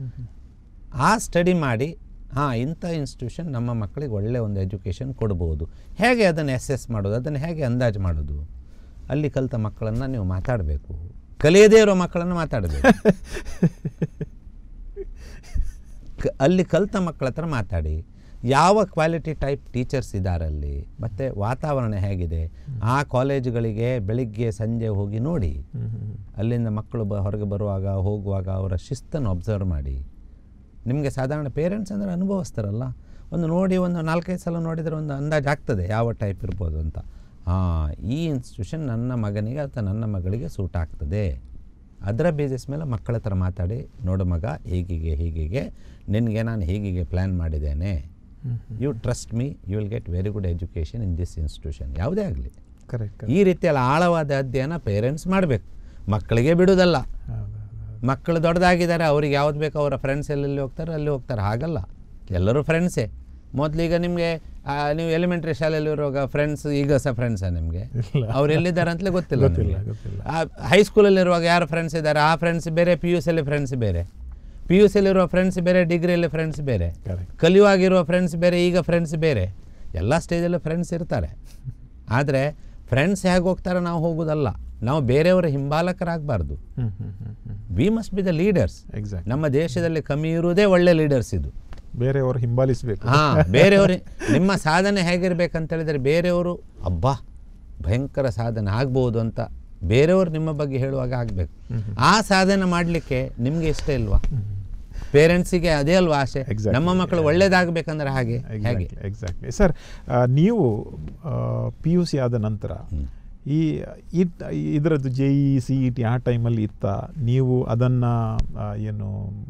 ಆ ಸ್ಟಡಿ ಮಾಡಿ ಹಾಂ ಇಂಥ ಇನ್ಸ್ಟಿಟ್ಯೂಷನ್ ನಮ್ಮ ಮಕ್ಕಳಿಗೆ ಒಳ್ಳೆಯ ಒಂದು ಎಜುಕೇಷನ್ ಕೊಡ್ಬೋದು ಹೇಗೆ ಅದನ್ನು ಎಸ್ಎಸ್ ಮಾಡೋದು ಅದನ್ನು ಹೇಗೆ ಅಂದಾಜು ಮಾಡೋದು ಅಲ್ಲಿ ಕಲಿತ ಮಕ್ಕಳನ್ನು ನೀವು ಮಾತಾಡಬೇಕು ಕಲಿಯದೇ ಇರೋ ಮಕ್ಕಳನ್ನು ಮಾತಾಡಬೇಕು ಕ ಅಲ್ಲಿ ಕಲಿತ ಮಕ್ಕಳ ಹತ್ರ ಮಾತಾಡಿ ಯಾವ ಕ್ವಾಲಿಟಿ ಟೈಪ್ ಟೀಚರ್ಸ್ ಇದ್ದಾರೆ ಅಲ್ಲಿ ಮತ್ತು ವಾತಾವರಣ ಹೇಗಿದೆ ಆ ಕಾಲೇಜುಗಳಿಗೆ ಬೆಳಿಗ್ಗೆ ಸಂಜೆ ಹೋಗಿ ನೋಡಿ ಹ್ಮ್, ಹ್ಮ್, ಹ್ಮ್. ಅಲ್ಲಿಂದ ಮಕ್ಕಳು ಬ ಹೊರಗೆ ಬರುವಾಗ ಹೋಗುವಾಗ ಅವರ ಶಿಸ್ತನ್ನು ಅಬ್ಸರ್ವ್ ಮಾಡಿ ನಿಮಗೆ ಸಾಧಾರಣ ಪೇರೆಂಟ್ಸ್ ಅಂದರೆ ಅನುಭವಿಸ್ತಾರಲ್ಲ ಒಂದು ನೋಡಿ ಒಂದು ನಾಲ್ಕೈದು ಸಲ ನೋಡಿದರೆ ಒಂದು ಅಂದಾಜು ಆಗ್ತದೆ ಯಾವ ಟೈಪ್ ಇರ್ಬೋದು ಅಂತ ಹಾಂ ಈ ಇನ್ಸ್ಟಿಟ್ಯೂಷನ್ ನನ್ನ ಮಗನಿಗೆ ಅಥವಾ ನನ್ನ ಮಗಳಿಗೆ ಸೂಟ್ ಆಗ್ತದೆ ಅದರ ಬೇಸಿಸ್ ಮೇಲೆ ಮಕ್ಕಳ ಹತ್ರ ಮಾತಾಡಿ ನೋಡು ಮಗ ಹೀಗೀಗೆ ಹೀಗೀಗೆ ನಿನಗೆ ನಾನು ಹೀಗೀಗೆ ಪ್ಲ್ಯಾನ್ ಮಾಡಿದ್ದೇನೆ you trust me you will get very good education in this institution ಯಾವುದೇ ಆಗಲಿ ಕರೆಕ್ಟ್ ಈ ರೀತಿಯಲ್ಲಿ ಆಳವಾದ ಅಧ್ಯಯನ ಪೇರೆಂಟ್ಸ್ ಮಾಡಬೇಕು ಮಕ್ಕಳಿಗೆ ಬಿಡುವುದಲ್ಲ ಮಕ್ಕಳು ದೊಡ್ಡದಾಗಿದ್ದಾರೆ ಅವ್ರಿಗೆ ಯಾವ್ದು ಬೇಕೋ ಅವರ ಫ್ರೆಂಡ್ಸ್ ಎಲ್ಲೆಲ್ಲಿ ಹೋಗ್ತಾರೆ ಅಲ್ಲಿ ಹೋಗ್ತಾರೆ ಹಾಗಲ್ಲ ಎಲ್ಲರೂ ಫ್ರೆಂಡ್ಸೇ ಮೊದಲೀಗ ನಿಮಗೆ ನೀವು ಎಲಿಮೆಂಟ್ರಿ ಶಾಲೆಯಲ್ಲಿ ಇರುವಾಗ ಫ್ರೆಂಡ್ಸ್ ಈಗ ಸಹ ಫ್ರೆಂಡ್ಸಾ ನಿಮಗೆ ಇಲ್ಲ. ಅವ್ರು ಎಲ್ಲಿದ್ದಾರೆ ಅಂತಲೇ ಗೊತ್ತಿಲ್ಲ ಗೊತ್ತಿಲ್ಲ, ನಿಮಗೆ. ಗೊತ್ತಿಲ್ಲ. ಆ ಹೈಸ್ಕೂಲಲ್ಲಿರುವಾಗ ಯಾರು ಫ್ರೆಂಡ್ಸ್ ಇದ್ದಾರೆ ಆ ಫ್ರೆಂಡ್ಸ್ ಬೇರೆ ಪಿ ಯು ಸಿಯಲ್ಲಿ ಫ್ರೆಂಡ್ಸ್ ಬೇರೆ ಪಿ ಯು ಸಿಯಲ್ಲಿರುವ ಫ್ರೆಂಡ್ಸ್ ಬೇರೆ ಡಿಗ್ರಿಯಲ್ಲಿ ಫ್ರೆಂಡ್ಸ್ ಬೇರೆ Correct. ಕಲಿಯುವಾಗಿರುವ ಫ್ರೆಂಡ್ಸ್ ಬೇರೆ ಈಗ ಫ್ರೆಂಡ್ಸ್ ಬೇರೆ ಎಲ್ಲ ಸ್ಟೇಜಲ್ಲೂ ಫ್ರೆಂಡ್ಸ್ ಇರ್ತಾರೆ ಆದರೆ ಫ್ರೆಂಡ್ಸ್ ಹೇಗೆ ಹೋಗ್ತಾರೆ ನಾವು ಹೋಗೋದಲ್ಲ ನಾವು ಬೇರೆಯವರ ಹಿಂಬಾಲಕರಾಗಬಾರ್ದು hmm hmm hmm hmm we must be the leaders exact ನಮ್ಮ ದೇಶದಲ್ಲಿ ಕಮ್ಮಿ ಇರುವುದೇ ಒಳ್ಳೆ ಲೀಡರ್ಸ್ ಇದು ಬೇರೆಯವರು ಹಿಂಬಾಲಿಸಬೇಕು ಹಾ ಬೇರೆಯವರು ನಿಮ್ಮ ಸಾಧನೆ ಹೇಗಿರ್ಬೇಕಂತ ಹೇಳಿದರೆ ಬೇರೆಯವರು ಅಬ್ಬಾ ಭಯಂಕರ ಸಾಧನೆ ಆಗ್ಬೋದು ಅಂತ ಬೇರೆಯವರು ನಿಮ್ಮ ಬಗ್ಗೆ ಹೇಳುವಾಗ ಆಗಬೇಕು ಆ ಸಾಧನೆ ಮಾಡಲಿಕ್ಕೆ ನಿಮಗೆ ಇಷ್ಟ ಇಲ್ವಾ ಪೇರೆಂಟ್ಸಿಗೆ ಅದೇ ಅಲ್ವಾ ಆಸೆ Exactly. ನಮ್ಮ ಮಕ್ಕಳು ಒಳ್ಳೇದಾಗಬೇಕಂದ್ರೆ ಹಾಗೆ ಹೇಗೆ ಎಕ್ಸಾಕ್ಟ್ಲಿ ಎಕ್ಸಾಕ್ಟ್ಲಿ ಸರ್ ನೀವು ಪಿ ಯು ಸಿ ಆದ ನಂತರ ಈ ಇತ್ ಇದರದ್ದು J E C E T ಆ ಟೈಮಲ್ಲಿ ಇತ್ತ ನೀವು ಅದನ್ನು ಏನು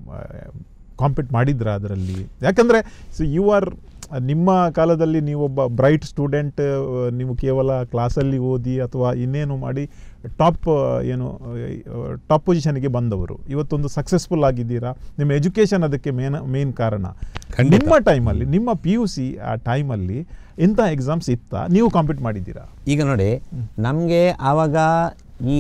ಕಾಂಪೀಟ್ ಮಾಡಿದ್ರ ಅದರಲ್ಲಿ ಯಾಕಂದರೆ ಸೊ ಯು ಆರ್ ನಿಮ್ಮ ಕಾಲದಲ್ಲಿ ನೀವೊಬ್ಬ ಬ್ರೈಟ್ ಸ್ಟೂಡೆಂಟ್ ನೀವು ಕೇವಲ ಕ್ಲಾಸಲ್ಲಿ ಓದಿ ಅಥವಾ ಇನ್ನೇನು ಮಾಡಿ ಟಾಪ್ ಏನು ಟಾಪ್ ಪೊಸಿಷನ್ಗೆ ಬಂದವರು ಇವತ್ತೊಂದು ಸಕ್ಸಸ್ಫುಲ್ ಆಗಿದ್ದೀರಾ ನಿಮ್ಮ ಎಜುಕೇಷನ್ ಅದಕ್ಕೆ ಮೇನ್ ಮೇನ್ ಕಾರಣ ಖಂಡಿತ. ನಿಮ್ಮ ಟೈಮಲ್ಲಿ ನಿಮ್ಮ ಪಿ ಯು ಸಿ ಆ ಟೈಮಲ್ಲಿ ಇಂಥ ಎಕ್ಸಾಮ್ಸ್ ಇತ್ತ ನೀವು ಕಾಂಪೀಟ್ ಮಾಡಿದ್ದೀರಾ ಈಗ ನೋಡಿ ನಮಗೆ ಆವಾಗ ಈ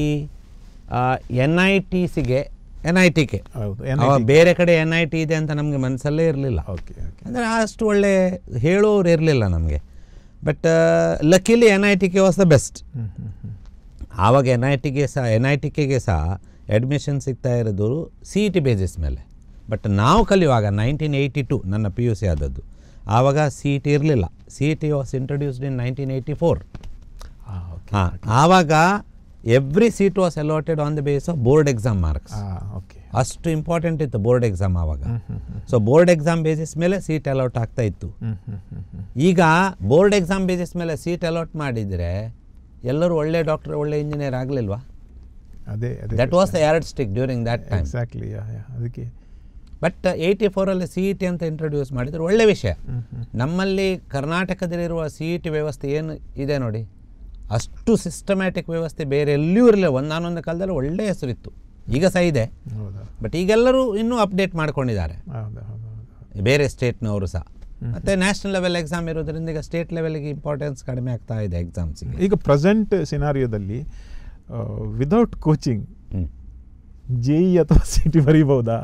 ಎನ್ ಐ ಟಿ ಸಿಗೆ ಎನ್ ಐ ಟಿಗೆ ಹೌದು ಅವಾಗ ಬೇರೆ ಕಡೆ ಎನ್ ಐ ಟಿ ಇದೆ ಅಂತ ನಮಗೆ ಮನಸ್ಸಲ್ಲೇ ಇರಲಿಲ್ಲ ಓಕೆ ಓಕೆ ಅಂದರೆ ಅಷ್ಟು ಒಳ್ಳೆ ಹೇಳೋರು ಇರಲಿಲ್ಲ ನಮಗೆ but luckily N I T K was the best ಹ್ಞೂ ಹ್ಞೂ ಹ್ಞೂ ಆವಾಗ ಎನ್ ಐ ಟಿಗೆ ಸಹ ಎನ್ ಐ ಟಿ ಕೆಗೆ ಸಹ ಅಡ್ಮಿಷನ್ ಸಿಗ್ತಾ ಇರೋದು ಸಿ ಇ ಟಿ ಬೇಸಿಸ್ ಮೇಲೆ ಬಟ್ ನಾವು ಕಲಿಯುವಾಗ ನೈನ್ಟೀನ್ ಏಯ್ಟಿ ಟು ನನ್ನ ಪಿ ಯು ಸಿ ಆದದ್ದು ಆವಾಗ ಸಿ ಇ ಟಿ ಇರಲಿಲ್ಲ C E T was introduced in nineteen eighty four ಹಾಂ ಓಕೆ ಹಾಂ ಆವಾಗ every seat was allotted on the base of board exam marks ಹಾಂ ಓಕೆ ಅಷ್ಟು ಇಂಪಾರ್ಟೆಂಟ್ ಇತ್ತು ಬೋರ್ಡ್ ಎಕ್ಸಾಮ್ ಆವಾಗ ಹ್ಞೂ ಹ್ಞೂ ಸೊ ಬೋರ್ಡ್ ಎಕ್ಸಾಮ್ ಬೇಸಿಸ್ ಮೇಲೆ ಸೀಟ್ ಅಲಾಟ್ ಆಗ್ತಾ ಇತ್ತು ಹ್ಞೂ ಹ್ಞೂ ಹ್ಞೂ ಹ್ಞೂ ಈಗ ಬೋರ್ಡ್ ಎಕ್ಸಾಮ್ ಬೇಸಿಸ್ ಮೇಲೆ ಸೀಟ್ ಅಲಾಟ್ ಮಾಡಿದರೆ ಎಲ್ಲರೂ ಒಳ್ಳೆ ಡಾಕ್ಟರ್ ಒಳ್ಳೆ ಇಂಜಿನಿಯರ್ ಆಗಲಿಲ್ವಾ ಅದೇ ಅದೇ that was the yardstick during that time exactly ಅದಕ್ಕೆ ಬಟ್ ಏಯ್ಟಿ ಫೋರಲ್ಲಿ ಸಿ ಇ ಟಿ ಅಂತ ಇಂಟ್ರೊಡ್ಯೂಸ್ ಮಾಡಿದ್ರೆ ಒಳ್ಳೆ ವಿಷಯ ಹ್ಞೂ ಹ್ಞೂ ನಮ್ಮಲ್ಲಿ ಕರ್ನಾಟಕದಲ್ಲಿರುವ ಸಿ ಇ ಟಿ ವ್ಯವಸ್ಥೆ ಏನು ಇದೆ ನೋಡಿ ಅಷ್ಟು ಸಿಸ್ಟಮ್ಯಾಟಿಕ್ ವ್ಯವಸ್ಥೆ ಬೇರೆ ಎಲ್ಲಿಯೂ ಇರಲಿಲ್ಲ ಒಂದಾನೊಂದು ಕಾಲದಲ್ಲಿ ಒಳ್ಳೆಯ ಹೆಸರಿತ್ತು ಈಗ ಸಹ ಇದೆ ಹೌದಾ ಬಟ್ ಈಗೆಲ್ಲರೂ ಇನ್ನೂ ಅಪ್ಡೇಟ್ ಮಾಡ್ಕೊಂಡಿದ್ದಾರೆ ಹೌದಾ ಹೌದು ಹೌದು ಬೇರೆ ಸ್ಟೇಟ್ನವರು ಸಹ ಮತ್ತು ನ್ಯಾಷನಲ್ ಲೆವೆಲ್ ಎಕ್ಸಾಮ್ ಇರೋದ್ರಿಂದ ಈಗ ಸ್ಟೇಟ್ ಲೆವೆಲ್ಗೆ ಇಂಪಾರ್ಟೆನ್ಸ್ ಕಡಿಮೆ ಆಗ್ತಾ ಇದೆ ಎಕ್ಸಾಮ್ಸಿಗೆ ಈಗ ಪ್ರೆಸೆಂಟ್ ಸಿನಾರಿಯೋದಲ್ಲಿ ವಿದೌಟ್ ಕೋಚಿಂಗ್ ಹ್ಞೂ ಜೆ ಇ ಅಥವಾ ಸಿ ಟಿ ಬರೀಬಹುದಾ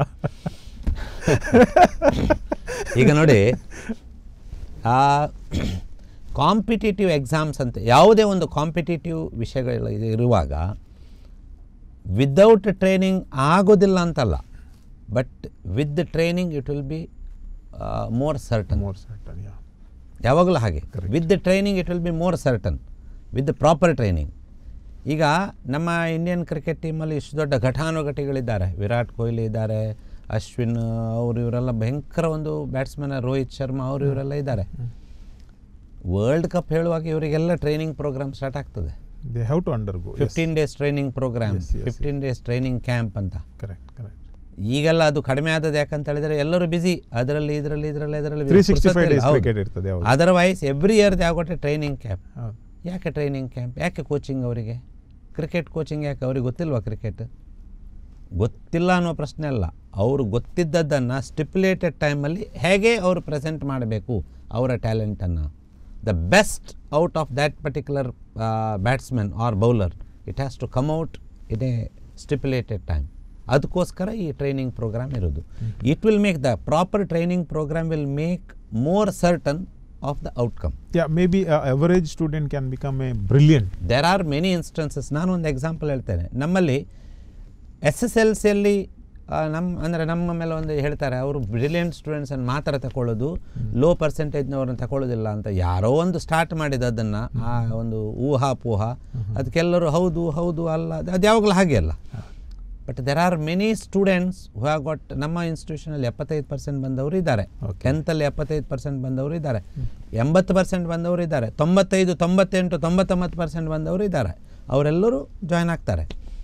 ಈಗ ನೋಡಿ ಆ ಕಾಂಪಿಟೇಟಿವ್ ಎಕ್ಸಾಮ್ಸ್ ಅಂತ ಯಾವುದೇ ಒಂದು ಕಾಂಪಿಟೇಟಿವ್ ವಿಷಯಗಳು ಇದು ಇರುವಾಗ ವಿದೌಟ್ ಟ್ರೈನಿಂಗ್ ಆಗೋದಿಲ್ಲ ಅಂತಲ್ಲ but with training it will be more certain more certain yeah ಯಾವಾಗಲೂ ಹಾಗೆ Correct. With training it will be more certain with proper training ಈಗ ನಮ್ಮ ಇಂಡಿಯನ್ ಕ್ರಿಕೆಟ್ ಟೀಮಲ್ಲಿ ಇಷ್ಟು ದೊಡ್ಡ ಘಟಾನುಘಟಿಗಳಿದ್ದಾರೆ ವಿರಾಟ್ ಕೊಹ್ಲಿ ಇದ್ದಾರೆ ಅಶ್ವಿನ್ ಅವರು ಇವರೆಲ್ಲ ಭಯಂಕರ ಒಂದು ಬ್ಯಾಟ್ಸ್ಮನ್ ರೋಹಿತ್ ಶರ್ಮಾ ಅವರು ಇವರೆಲ್ಲ ಇದ್ದಾರೆ ವರ್ಲ್ಡ್ ಕಪ್ ಹೇಳುವಾಗ ಇವರಿಗೆಲ್ಲ ಟ್ರೈನಿಂಗ್ ಪ್ರೋಗ್ರಾಮ್ ಸ್ಟಾರ್ಟ್ ಆಗ್ತದೆ they have to undergo fifteen days training program Yes, yes, fifteen days training camp ಅಂತ ಕರೆಕ್ಟ್ ಕರೆಕ್ಟ್ ಈಗೆಲ್ಲ ಅದು ಕಡಿಮೆ ಆದದ್ದು ಯಾಕಂತ ಹೇಳಿದರೆ ಎಲ್ಲರೂ ಬಿಸಿ ಅದರಲ್ಲಿ ಇದರಲ್ಲಿ ಇದರಲ್ಲಿ ಇದರಲ್ಲಿ three sixty five days cricket ಇರ್ತದೆ ಹೌದು ಅದರ್ವೈಸ್ ಎವ್ರಿ ಇಯರ್ ಯಾವಟ್ಟೆ ಟ್ರೈನಿಂಗ್ ಕ್ಯಾಂಪ್ ಹೌದು ಯಾಕೆ ಟ್ರೈನಿಂಗ್ ಕ್ಯಾಂಪ್ ಯಾಕೆ ಕೋಚಿಂಗ್ ಅವರಿಗೆ ಕ್ರಿಕೆಟ್ ಕೋಚಿಂಗ್ ಯಾಕೆ ಅವ್ರಿಗೆ ಗೊತ್ತಿಲ್ವಾ ಕ್ರಿಕೆಟ್ ಗೊತ್ತಿಲ್ಲ ಅನ್ನೋ ಪ್ರಶ್ನೆ ಅಲ್ಲ ಅವರು ಗೊತ್ತಿದ್ದದ್ದನ್ನು ಸ್ಟಿಪ್ಯುಲೇಟೆಡ್ ಟೈಮಲ್ಲಿ ಹೇಗೆ ಅವರು ಪ್ರೆಸೆಂಟ್ ಮಾಡಬೇಕು ಅವರ ಟ್ಯಾಲೆಂಟನ್ನು the best out of that particular batsman or bowler it has to come out in a stipulated time ಅದಕ್ಕೋಸ್ಕರ ಈ ಟ್ರೈನಿಂಗ್ ಪ್ರೋಗ್ರಾಮ್ ಇರೋದು it will make the proper training program will make more certain of the outcome yeah may be average student can become a brilliant there are many instances ನಾನು ಒಂದು ಎಕ್ಸಾಂಪಲ್ ಹೇಳ್ತೇನೆ ನಮ್ಮಲ್ಲಿ ಎಸ್ ಎಸ್ ಎಲ್ ಸಿಯಲ್ಲಿ ನಮ್ಮ ಅಂದರೆ ನಮ್ಮ ಮೇಲೆ ಒಂದು ಹೇಳ್ತಾರೆ ಅವರು ಬ್ರಿಲಿಯಂಟ್ ಸ್ಟೂಡೆಂಟ್ಸನ್ನು ಮಾತ್ರ ತಗೊಳ್ಳೋದು ಲೋ ಪರ್ಸೆಂಟೇಜ್ನವ್ರನ್ನ ತಗೊಳ್ಳೋದಿಲ್ಲ ಅಂತ ಯಾರೋ ಒಂದು ಸ್ಟಾರ್ಟ್ ಮಾಡಿದ ಅದನ್ನು ಆ ಒಂದು ಊಹಾಪೋಹ ಅದಕ್ಕೆಲ್ಲರೂ ಹೌದು ಹೌದು ಅಲ್ಲ ಅದು- ಅದು ಯಾವಾಗಲೂ ಹಾಗೆ ಅಲ್ಲ but there are many students who have got ನಮ್ಮ ಇನ್ಸ್ಟಿಟ್ಯೂಷನಲ್ಲಿ ಎಪ್ಪತ್ತೈದು ಪರ್ಸೆಂಟ್ ಬಂದವರು ಇದ್ದಾರೆ Okay. ಟೆಂತಲ್ಲಿ ಎಪ್ಪತ್ತೈದು ಪರ್ಸೆಂಟ್ ಬಂದವರು ಇದ್ದಾರೆ ಎಂಬತ್ತು ಪರ್ಸೆಂಟ್ ಬಂದವರು ಇದ್ದಾರೆ ತೊಂಬತ್ತೈದು ತೊಂಬತ್ತೆಂಟು ತೊಂಬತ್ತೊಂಬತ್ತು ಪರ್ಸೆಂಟ್ ಬಂದವರು ಇದ್ದಾರೆ ಅವರೆಲ್ಲರೂ ಜಾಯ್ನ್ ಆಗ್ತಾರೆ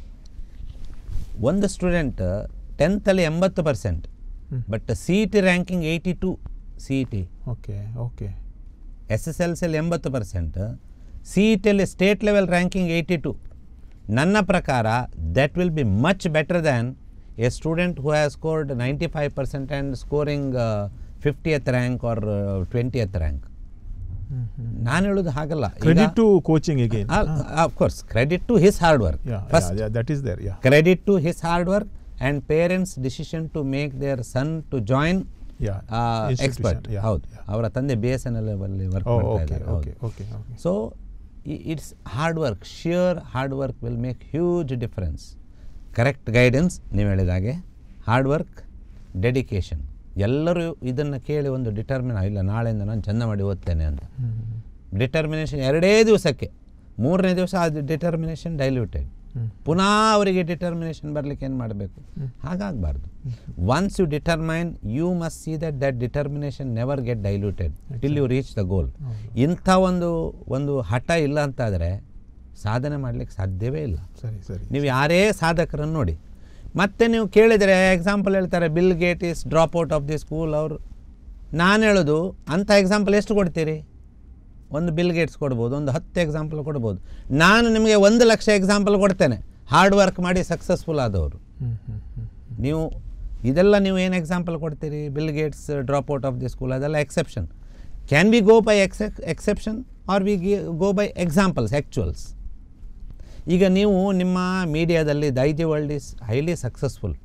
ಒಂದು ಸ್ಟೂಡೆಂಟ್ ಟೆಂತಲ್ಲಿ ಎಂಬತ್ತು percent but C E T ranking eighty two C E T okay okay S S L ಸಿಯಲ್ಲಿ ಎಂಬತ್ತು ಪರ್ಸೆಂಟ್ ಸಿ ಇ ಟಿಯಲ್ಲಿ state level ranking eighty two ನನ್ನ ಪ್ರಕಾರ that will be much better than a student who has scored ninety five percent and scoring fiftieth rank or twentieth rank ನಾನು ಹೇಳೋದು ಹಾಗಲ್ಲ credit to coaching again course credit to his hard work first that is there yeah credit to his hard work and parents decision to make their son to join yeah expert ಹೌದು ಅವರ ತಂದೆ ಬಿ ಎಸ್ ಎನ್ ಎಲ್ ಅಲ್ಲಿ ವರ್ಕ್ ಮಾಡ್ತಾ ಓಕೆ ಇದ್ದಾರೆ okay okay okay so it's hard work sheer hard work will make huge difference correct guidance ನೀವು ಹೇಳಿದಾಗೆ ಹಾರ್ಡ್ ವರ್ಕ್ ಡೆಡಿಕೇಶನ್ ಎಲ್ಲರೂ ಇದನ್ನು ಕೇಳಿ ಒಂದು ಡಿಟರ್ಮಿನ್ ಇಲ್ಲ ನಾಳೆಯಿಂದ ನಾನು ಚೆಂದ ಮಾಡಿ ಓದ್ತೇನೆ ಅಂತ ಡಿಟರ್ಮಿನೇಷನ್ ಎರಡೇ ದಿವಸಕ್ಕೆ ಮೂರನೇ ದಿವಸ ಅದು ಡಿಟರ್ಮಿನೇಷನ್ ಡೈಲ್ಯೂಟೆಡ್ ಪುನಃ ಅವರಿಗೆ ಡಿಟರ್ಮಿನೇಷನ್ ಬರಲಿಕ್ಕೆ ಏನು ಮಾಡಬೇಕು ಹಾಗಾಗಬಾರ್ದು once you determine you must see that that determination never get diluted till you reach the goal ಇಂಥ ಒಂದು ಒಂದು ಹಠ ಇಲ್ಲ ಅಂತಾದರೆ ಸಾಧನೆ ಮಾಡಲಿಕ್ಕೆ ಸಾಧ್ಯವೇ ಇಲ್ಲ ಸರಿ ಸರಿ ನೀವು ಯಾರೇ ಸಾಧಕರನ್ನು ನೋಡಿ ಮತ್ತೆ ನೀವು ಕೇಳಿದರೆ ಎಕ್ಸಾಂಪಲ್ ಹೇಳ್ತಾರೆ Bill Gate is drop out of the school ಅವರು ನಾನು ಹೇಳೋದು ಅಂಥ ಎಕ್ಸಾಂಪಲ್ ಎಷ್ಟು ಕೊಡ್ತೀರಿ ಒಂದು ಬಿಲ್ ಗೇಟ್ಸ್ ಕೊಡ್ಬೋದು ಒಂದು ಹತ್ತು ಎಕ್ಸಾಂಪಲ್ ಕೊಡ್ಬೋದು ನಾನು ನಿಮಗೆ ಒಂದು ಲಕ್ಷ ಎಕ್ಸಾಂಪಲ್ ಕೊಡ್ತೇನೆ ಹಾರ್ಡ್ ವರ್ಕ್ ಮಾಡಿ ಸಕ್ಸಸ್ಫುಲ್ ಆದವರು ಹ್ಮ್ ಹ್ಮ್ ಹ್ಮ್ ನೀವು ಇದೆಲ್ಲ ನೀವು ಏನು ಎಕ್ಸಾಂಪಲ್ ಕೊಡ್ತೀರಿ Bill Gates drop out of the school ಅದೆಲ್ಲ exception can we go by except exception or we go by examples actuals ಈಗ ನೀವು ನಿಮ್ಮ ಮೀಡಿಯಾದಲ್ಲಿ Daijiworld is highly successful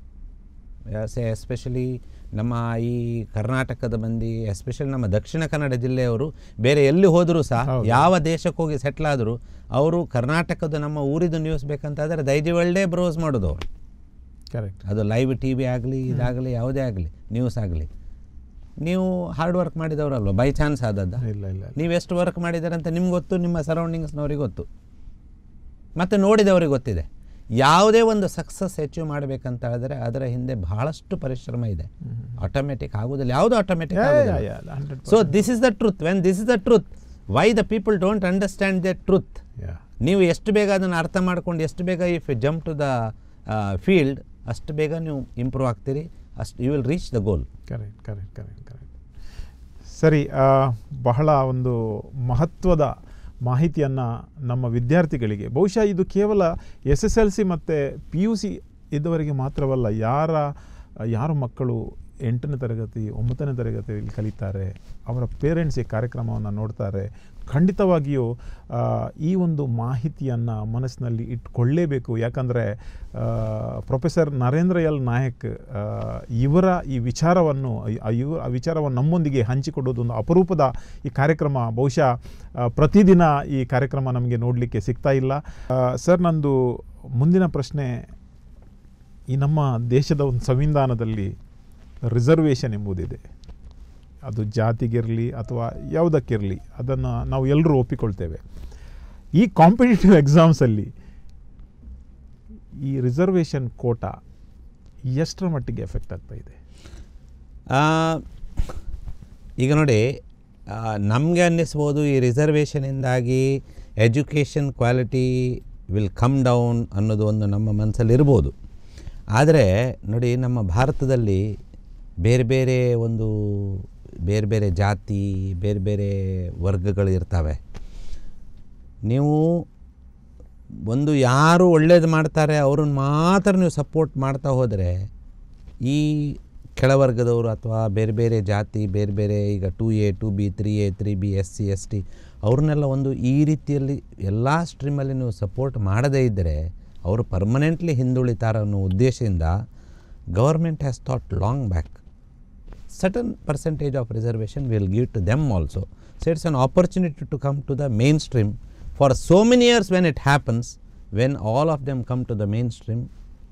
especially ನಮ್ಮ ಈ ಕರ್ನಾಟಕದ ಮಂದಿ ಎಸ್ಪೆಷಲಿ ನಮ್ಮ ದಕ್ಷಿಣ ಕನ್ನಡ ಜಿಲ್ಲೆಯವರು ಬೇರೆ ಎಲ್ಲಿ ಹೋದರೂ ಸಹ ಹೌದು. ಯಾವ ದೇಶಕ್ಕೆ ಹೋಗಿ ಸೆಟ್ಲ್ ಆದರೂ ಅವರು ಕರ್ನಾಟಕದ ನಮ್ಮ ಊರಿದು ನ್ಯೂಸ್ ಬೇಕಂತಾದರೆ ದೈಜಿ ವರ್ಲ್ಡೇ ಬ್ರೌಸ್ ಮಾಡೋದು ಅವರು ಕರೆಕ್ಟ್ ಅದು ಲೈವ್ ಟಿ ವಿ ಆಗಲಿ ಇದಾಗಲಿ ಯಾವುದೇ ಆಗಲಿ ನ್ಯೂಸ್ ಆಗಲಿ ನೀವು ಹಾರ್ಡ್ ವರ್ಕ್ ಮಾಡಿದವರಲ್ವ ಬೈ ಚಾನ್ಸ್ ಆದದ್ದ ಇಲ್ಲ ಇಲ್ಲ ನೀವು ಎಷ್ಟು ವರ್ಕ್ ಮಾಡಿದ್ದಾರೆ ಅಂತ ನಿಮ್ಗೆ ಗೊತ್ತು ನಿಮ್ಮ ಸರೌಂಡಿಂಗ್ಸ್ನವ್ರಿಗೆ ಗೊತ್ತು ಮತ್ತು ನೋಡಿದವ್ರಿಗೆ ಗೊತ್ತಿದೆ ಯಾವುದೇ ಒಂದು ಸಕ್ಸಸ್ ಅಚೀವ್ ಮಾಡಬೇಕಂತ ಹೇಳಿದ್ರೆ ಅದರ ಹಿಂದೆ ಬಹಳಷ್ಟು ಪರಿಶ್ರಮ ಇದೆ ಆಟೋಮೆಟಿಕ್ ಆಗೋದಿಲ್ಲ ಯಾವುದು automatic hundred so this is the truth when this is the truth why the people don't understand the truth yeah ನೀವು ಎಷ್ಟು ಬೇಗ ಅದನ್ನು ಅರ್ಥ ಮಾಡ್ಕೊಂಡು ಎಷ್ಟು ಬೇಗ if jump to the field ಅಷ್ಟು ಬೇಗ ನೀವು ಇಂಪ್ರೂವ್ ಆಗ್ತೀರಿ ಅಷ್ಟು you will reach the goal correct correct correct correct ಸರಿ ಆ, ಬಹಳ ಒಂದು ಮಹತ್ವದ ಮಾಹಿತಿಯನ್ನು ನಮ್ಮ ವಿದ್ಯಾರ್ಥಿಗಳಿಗೆ ಬಹುಶಃ ಇದು ಕೇವಲ ಎಸ್ ಎಸ್ ಎಲ್ ಸಿ ಮತ್ತು ಪಿ ಯು ಸಿ ಇದ್ದವರಿಗೆ ಮಾತ್ರವಲ್ಲ ಯಾರ ಯಾರು ಮಕ್ಕಳು ಎಂಟನೇ ತರಗತಿ ಒಂಬತ್ತನೇ ತರಗತಿಯಲ್ಲಿ ಕಲಿತಾರೆ ಅವರ ಪೇರೆಂಟ್ಸ್ ಈ ಕಾರ್ಯಕ್ರಮವನ್ನು ನೋಡ್ತಾರೆ ಖಂಡಿತವಾಗಿಯೂ ಆ, ಈ ಒಂದು ಮಾಹಿತಿಯನ್ನು ಮನಸ್ಸಿನಲ್ಲಿ ಇಟ್ಕೊಳ್ಳೇಬೇಕು ಯಾಕಂದರೆ ಪ್ರೊಫೆಸರ್ ನರೇಂದ್ರ ಎಲ್ ನಾಯಕ್ ಆ, ಇವರ ಈ ವಿಚಾರವನ್ನು ಆ ಇವ ಆ ವಿಚಾರವನ್ನು ನಮ್ಮೊಂದಿಗೆ ಹಂಚಿಕೊಡೋದು ಒಂದು ಅಪರೂಪದ ಈ ಕಾರ್ಯಕ್ರಮ ಬಹುಶಃ ಆ, ಪ್ರತಿದಿನ ಈ ಕಾರ್ಯಕ್ರಮ ನಮಗೆ ನೋಡಲಿಕ್ಕೆ ಸಿಗ್ತಾ ಇಲ್ಲ ಆ, ಸರ್ ನಂದು ಮುಂದಿನ ಪ್ರಶ್ನೆ ಈ ನಮ್ಮ ದೇಶದ ಒಂದು ಸಂವಿಧಾನದಲ್ಲಿ ರಿಸರ್ವೇಷನ್ ಎಂಬುದಿದೆ ಅದು ಜಾತಿಗಿರಲಿ ಅಥವಾ ಯಾವುದಕ್ಕಿರಲಿ ಅದನ್ನು ನಾವು ಎಲ್ಲರೂ ಒಪ್ಪಿಕೊಳ್ತೇವೆ ಈ ಕಾಂಪಿಟೇಟಿವ್ ಎಕ್ಸಾಮ್ಸಲ್ಲಿ ಈ ರಿಸರ್ವೇಷನ್ ಕೋಟಾ ಎಷ್ಟರ ಮಟ್ಟಿಗೆ ಎಫೆಕ್ಟ್ ಆಗ್ತಾ ಇದೆ ಈಗ ನೋಡಿ ನಮಗೆ ಅನ್ನಿಸ್ಬೋದು ಈ ರಿಸರ್ವೇಷನಿಂದಾಗಿ education quality will come down ಅನ್ನೋದು ಒಂದು ನಮ್ಮ ಮನಸ್ಸಲ್ಲಿ ಇರ್ಬೋದು ಆದರೆ ನೋಡಿ ನಮ್ಮ ಭಾರತದಲ್ಲಿ ಬೇರೆ ಬೇರೆ ಒಂದು ಬೇರೆ ಬೇರೆ ಜಾತಿ ಬೇರೆ ಬೇರೆ ವರ್ಗಗಳು ಇರ್ತವೆ ನೀವು ಒಂದು ಯಾರು ಒಳ್ಳೇದು ಮಾಡ್ತಾರೆ ಅವ್ರನ್ನ ಮಾತ್ರ ನೀವು ಸಪೋರ್ಟ್ ಮಾಡ್ತಾ ಹೋದರೆ ಈ ಕೆಳವರ್ಗದವರು ಅಥವಾ ಬೇರೆ ಬೇರೆ ಜಾತಿ ಬೇರೆ ಬೇರೆ ಈಗ two A two B three A three B S C S T ಅವ್ರನ್ನೆಲ್ಲ ಒಂದು ಈ ರೀತಿಯಲ್ಲಿ ಎಲ್ಲ ಸ್ಟ್ರೀಮಲ್ಲಿ ನೀವು ಸಪೋರ್ಟ್ ಮಾಡದೇ ಇದ್ದರೆ ಅವರು ಪರ್ಮನೆಂಟ್ಲಿ ಹಿಂದುಳಿತಾರೆ ಅನ್ನೋ ಉದ್ದೇಶದಿಂದ government has thought long back certain percentage of reservation will give to them also. So it's an opportunity to come to the mainstream. For so many years when it happens, when all of them come to the mainstream,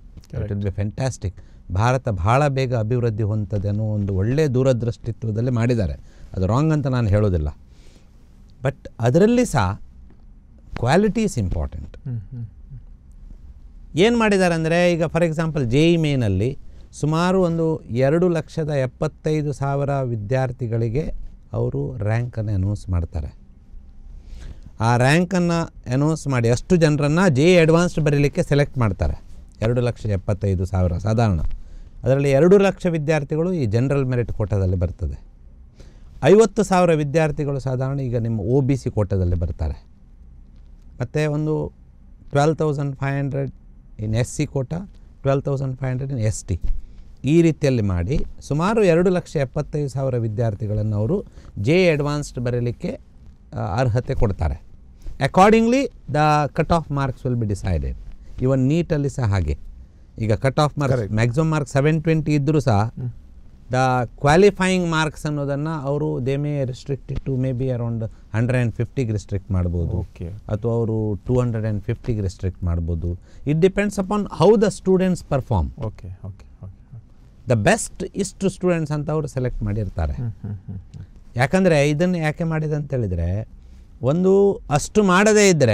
it will be fantastic Bharat ಬಹಳ ಬೇಗ ಅಭಿವೃದ್ಧಿ ಹೊಂದದೆ ಅನ್ನೋ ಒಂದು ಒಳ್ಳೆಯ ದೂರದೃಷ್ಟಿತ್ವದಲ್ಲಿ ಮಾಡಿದ್ದಾರೆ ಅದು ರಾಂಗ್ ಅಂತ ನಾನು ಹೇಳೋದಿಲ್ಲ ಬಟ್ ಅದರಲ್ಲಿ ಸಹ quality is important hmm hmm ಏನು ಮಾಡಿದ್ದಾರೆ ಅಂದರೆ ಈಗ ಫಾರ್ ಎಕ್ಸಾಂಪಲ್ ಜೆ ಇ ಮೇನಲ್ಲಿ ಸುಮಾರು ಒಂದು ಎರಡು ಲಕ್ಷದ ಎಪ್ಪತ್ತೈದು ಸಾವಿರ ವಿದ್ಯಾರ್ಥಿಗಳಿಗೆ ಅವರು ರ್ಯಾಂಕನ್ನು ಅನೌನ್ಸ್ ಮಾಡ್ತಾರೆ ಆ ರ್ಯಾಂಕನ್ನು ಅನೌನ್ಸ್ ಮಾಡಿ ಅಷ್ಟು ಜನರನ್ನು ಜೆ ಅಡ್ವಾನ್ಸ್ಡ್ ಬರೀಲಿಕ್ಕೆ ಸೆಲೆಕ್ಟ್ ಮಾಡ್ತಾರೆ ಎರಡು ಲಕ್ಷ ಎಪ್ಪತ್ತೈದು ಸಾವಿರ ಸಾಧಾರಣ ಅದರಲ್ಲಿ ಎರಡು ಲಕ್ಷ ವಿದ್ಯಾರ್ಥಿಗಳು ಈ ಜನರಲ್ ಮೆರಿಟ್ ಕೋಟಾದಲ್ಲಿ ಬರ್ತದೆ ಐವತ್ತು ಸಾವಿರ ವಿದ್ಯಾರ್ಥಿಗಳು ಸಾಧಾರಣ ಈಗ ನಿಮ್ಮ ಒ ಬಿ ಸಿ ಕೋಟಾದಲ್ಲಿ ಬರ್ತಾರೆ ಮತ್ತು ಒಂದು twelve thousand five hundred in S C quota twelve thousand five hundred in S T ಈ ರೀತಿಯಲ್ಲಿ ಮಾಡಿ ಸುಮಾರು ಎರಡು ಲಕ್ಷ ಎಪ್ಪತ್ತೈದು ಸಾವಿರ ವಿದ್ಯಾರ್ಥಿಗಳನ್ನು ಅವರು ಜೆ ಅಡ್ವಾನ್ಸ್ಡ್ ಬರೀಲಿಕ್ಕೆ ಆ, ಅರ್ಹತೆ ಕೊಡ್ತಾರೆ accordingly the cut off marks will be decided even ನೀಟಲ್ಲಿ ಸಹ ಹಾಗೆ ಈಗ cut off marks maximum marks seven twenty ಇದ್ದರೂ ಸಹ ದ ಕ್ವಾಲಿಫೈಯಿಂಗ್ ಮಾರ್ಕ್ಸ್ ಅನ್ನೋದನ್ನು ಅವರು they may restricted to may be around hundred and ಫಿಫ್ಟಿಗೆ ರಿಸ್ಟ್ರಿಕ್ಟ್ ಮಾಡ್ಬೋದು ಓಕೆ ಅಥವಾ ಅವರು ಟೂ ಹಂಡ್ರೆಡ್ ಆ್ಯಂಡ್ ಫಿಫ್ಟಿಗೆ ರಿಸ್ಟ್ರಿಕ್ಟ್ ಮಾಡ್ಬೋದು it depends upon how the students perform okay okay okay the best ಇಷ್ಟು ಸ್ಟೂಡೆಂಟ್ಸ್ ಅಂತ ಅವರು ಸೆಲೆಕ್ಟ್ ಮಾಡಿರ್ತಾರೆ ಹ್ಮ್ ಹ್ಮ್ ಹ್ಮ್ ಹ್ಮ್ ಯಾಕಂದರೆ ಇದನ್ನು ಯಾಕೆ ಮಾಡಿದೆ ಅಂತ ಹೇಳಿದರೆ ಒಂದು ಅಷ್ಟು ಮಾಡದೇ ಇದ್ದರೆ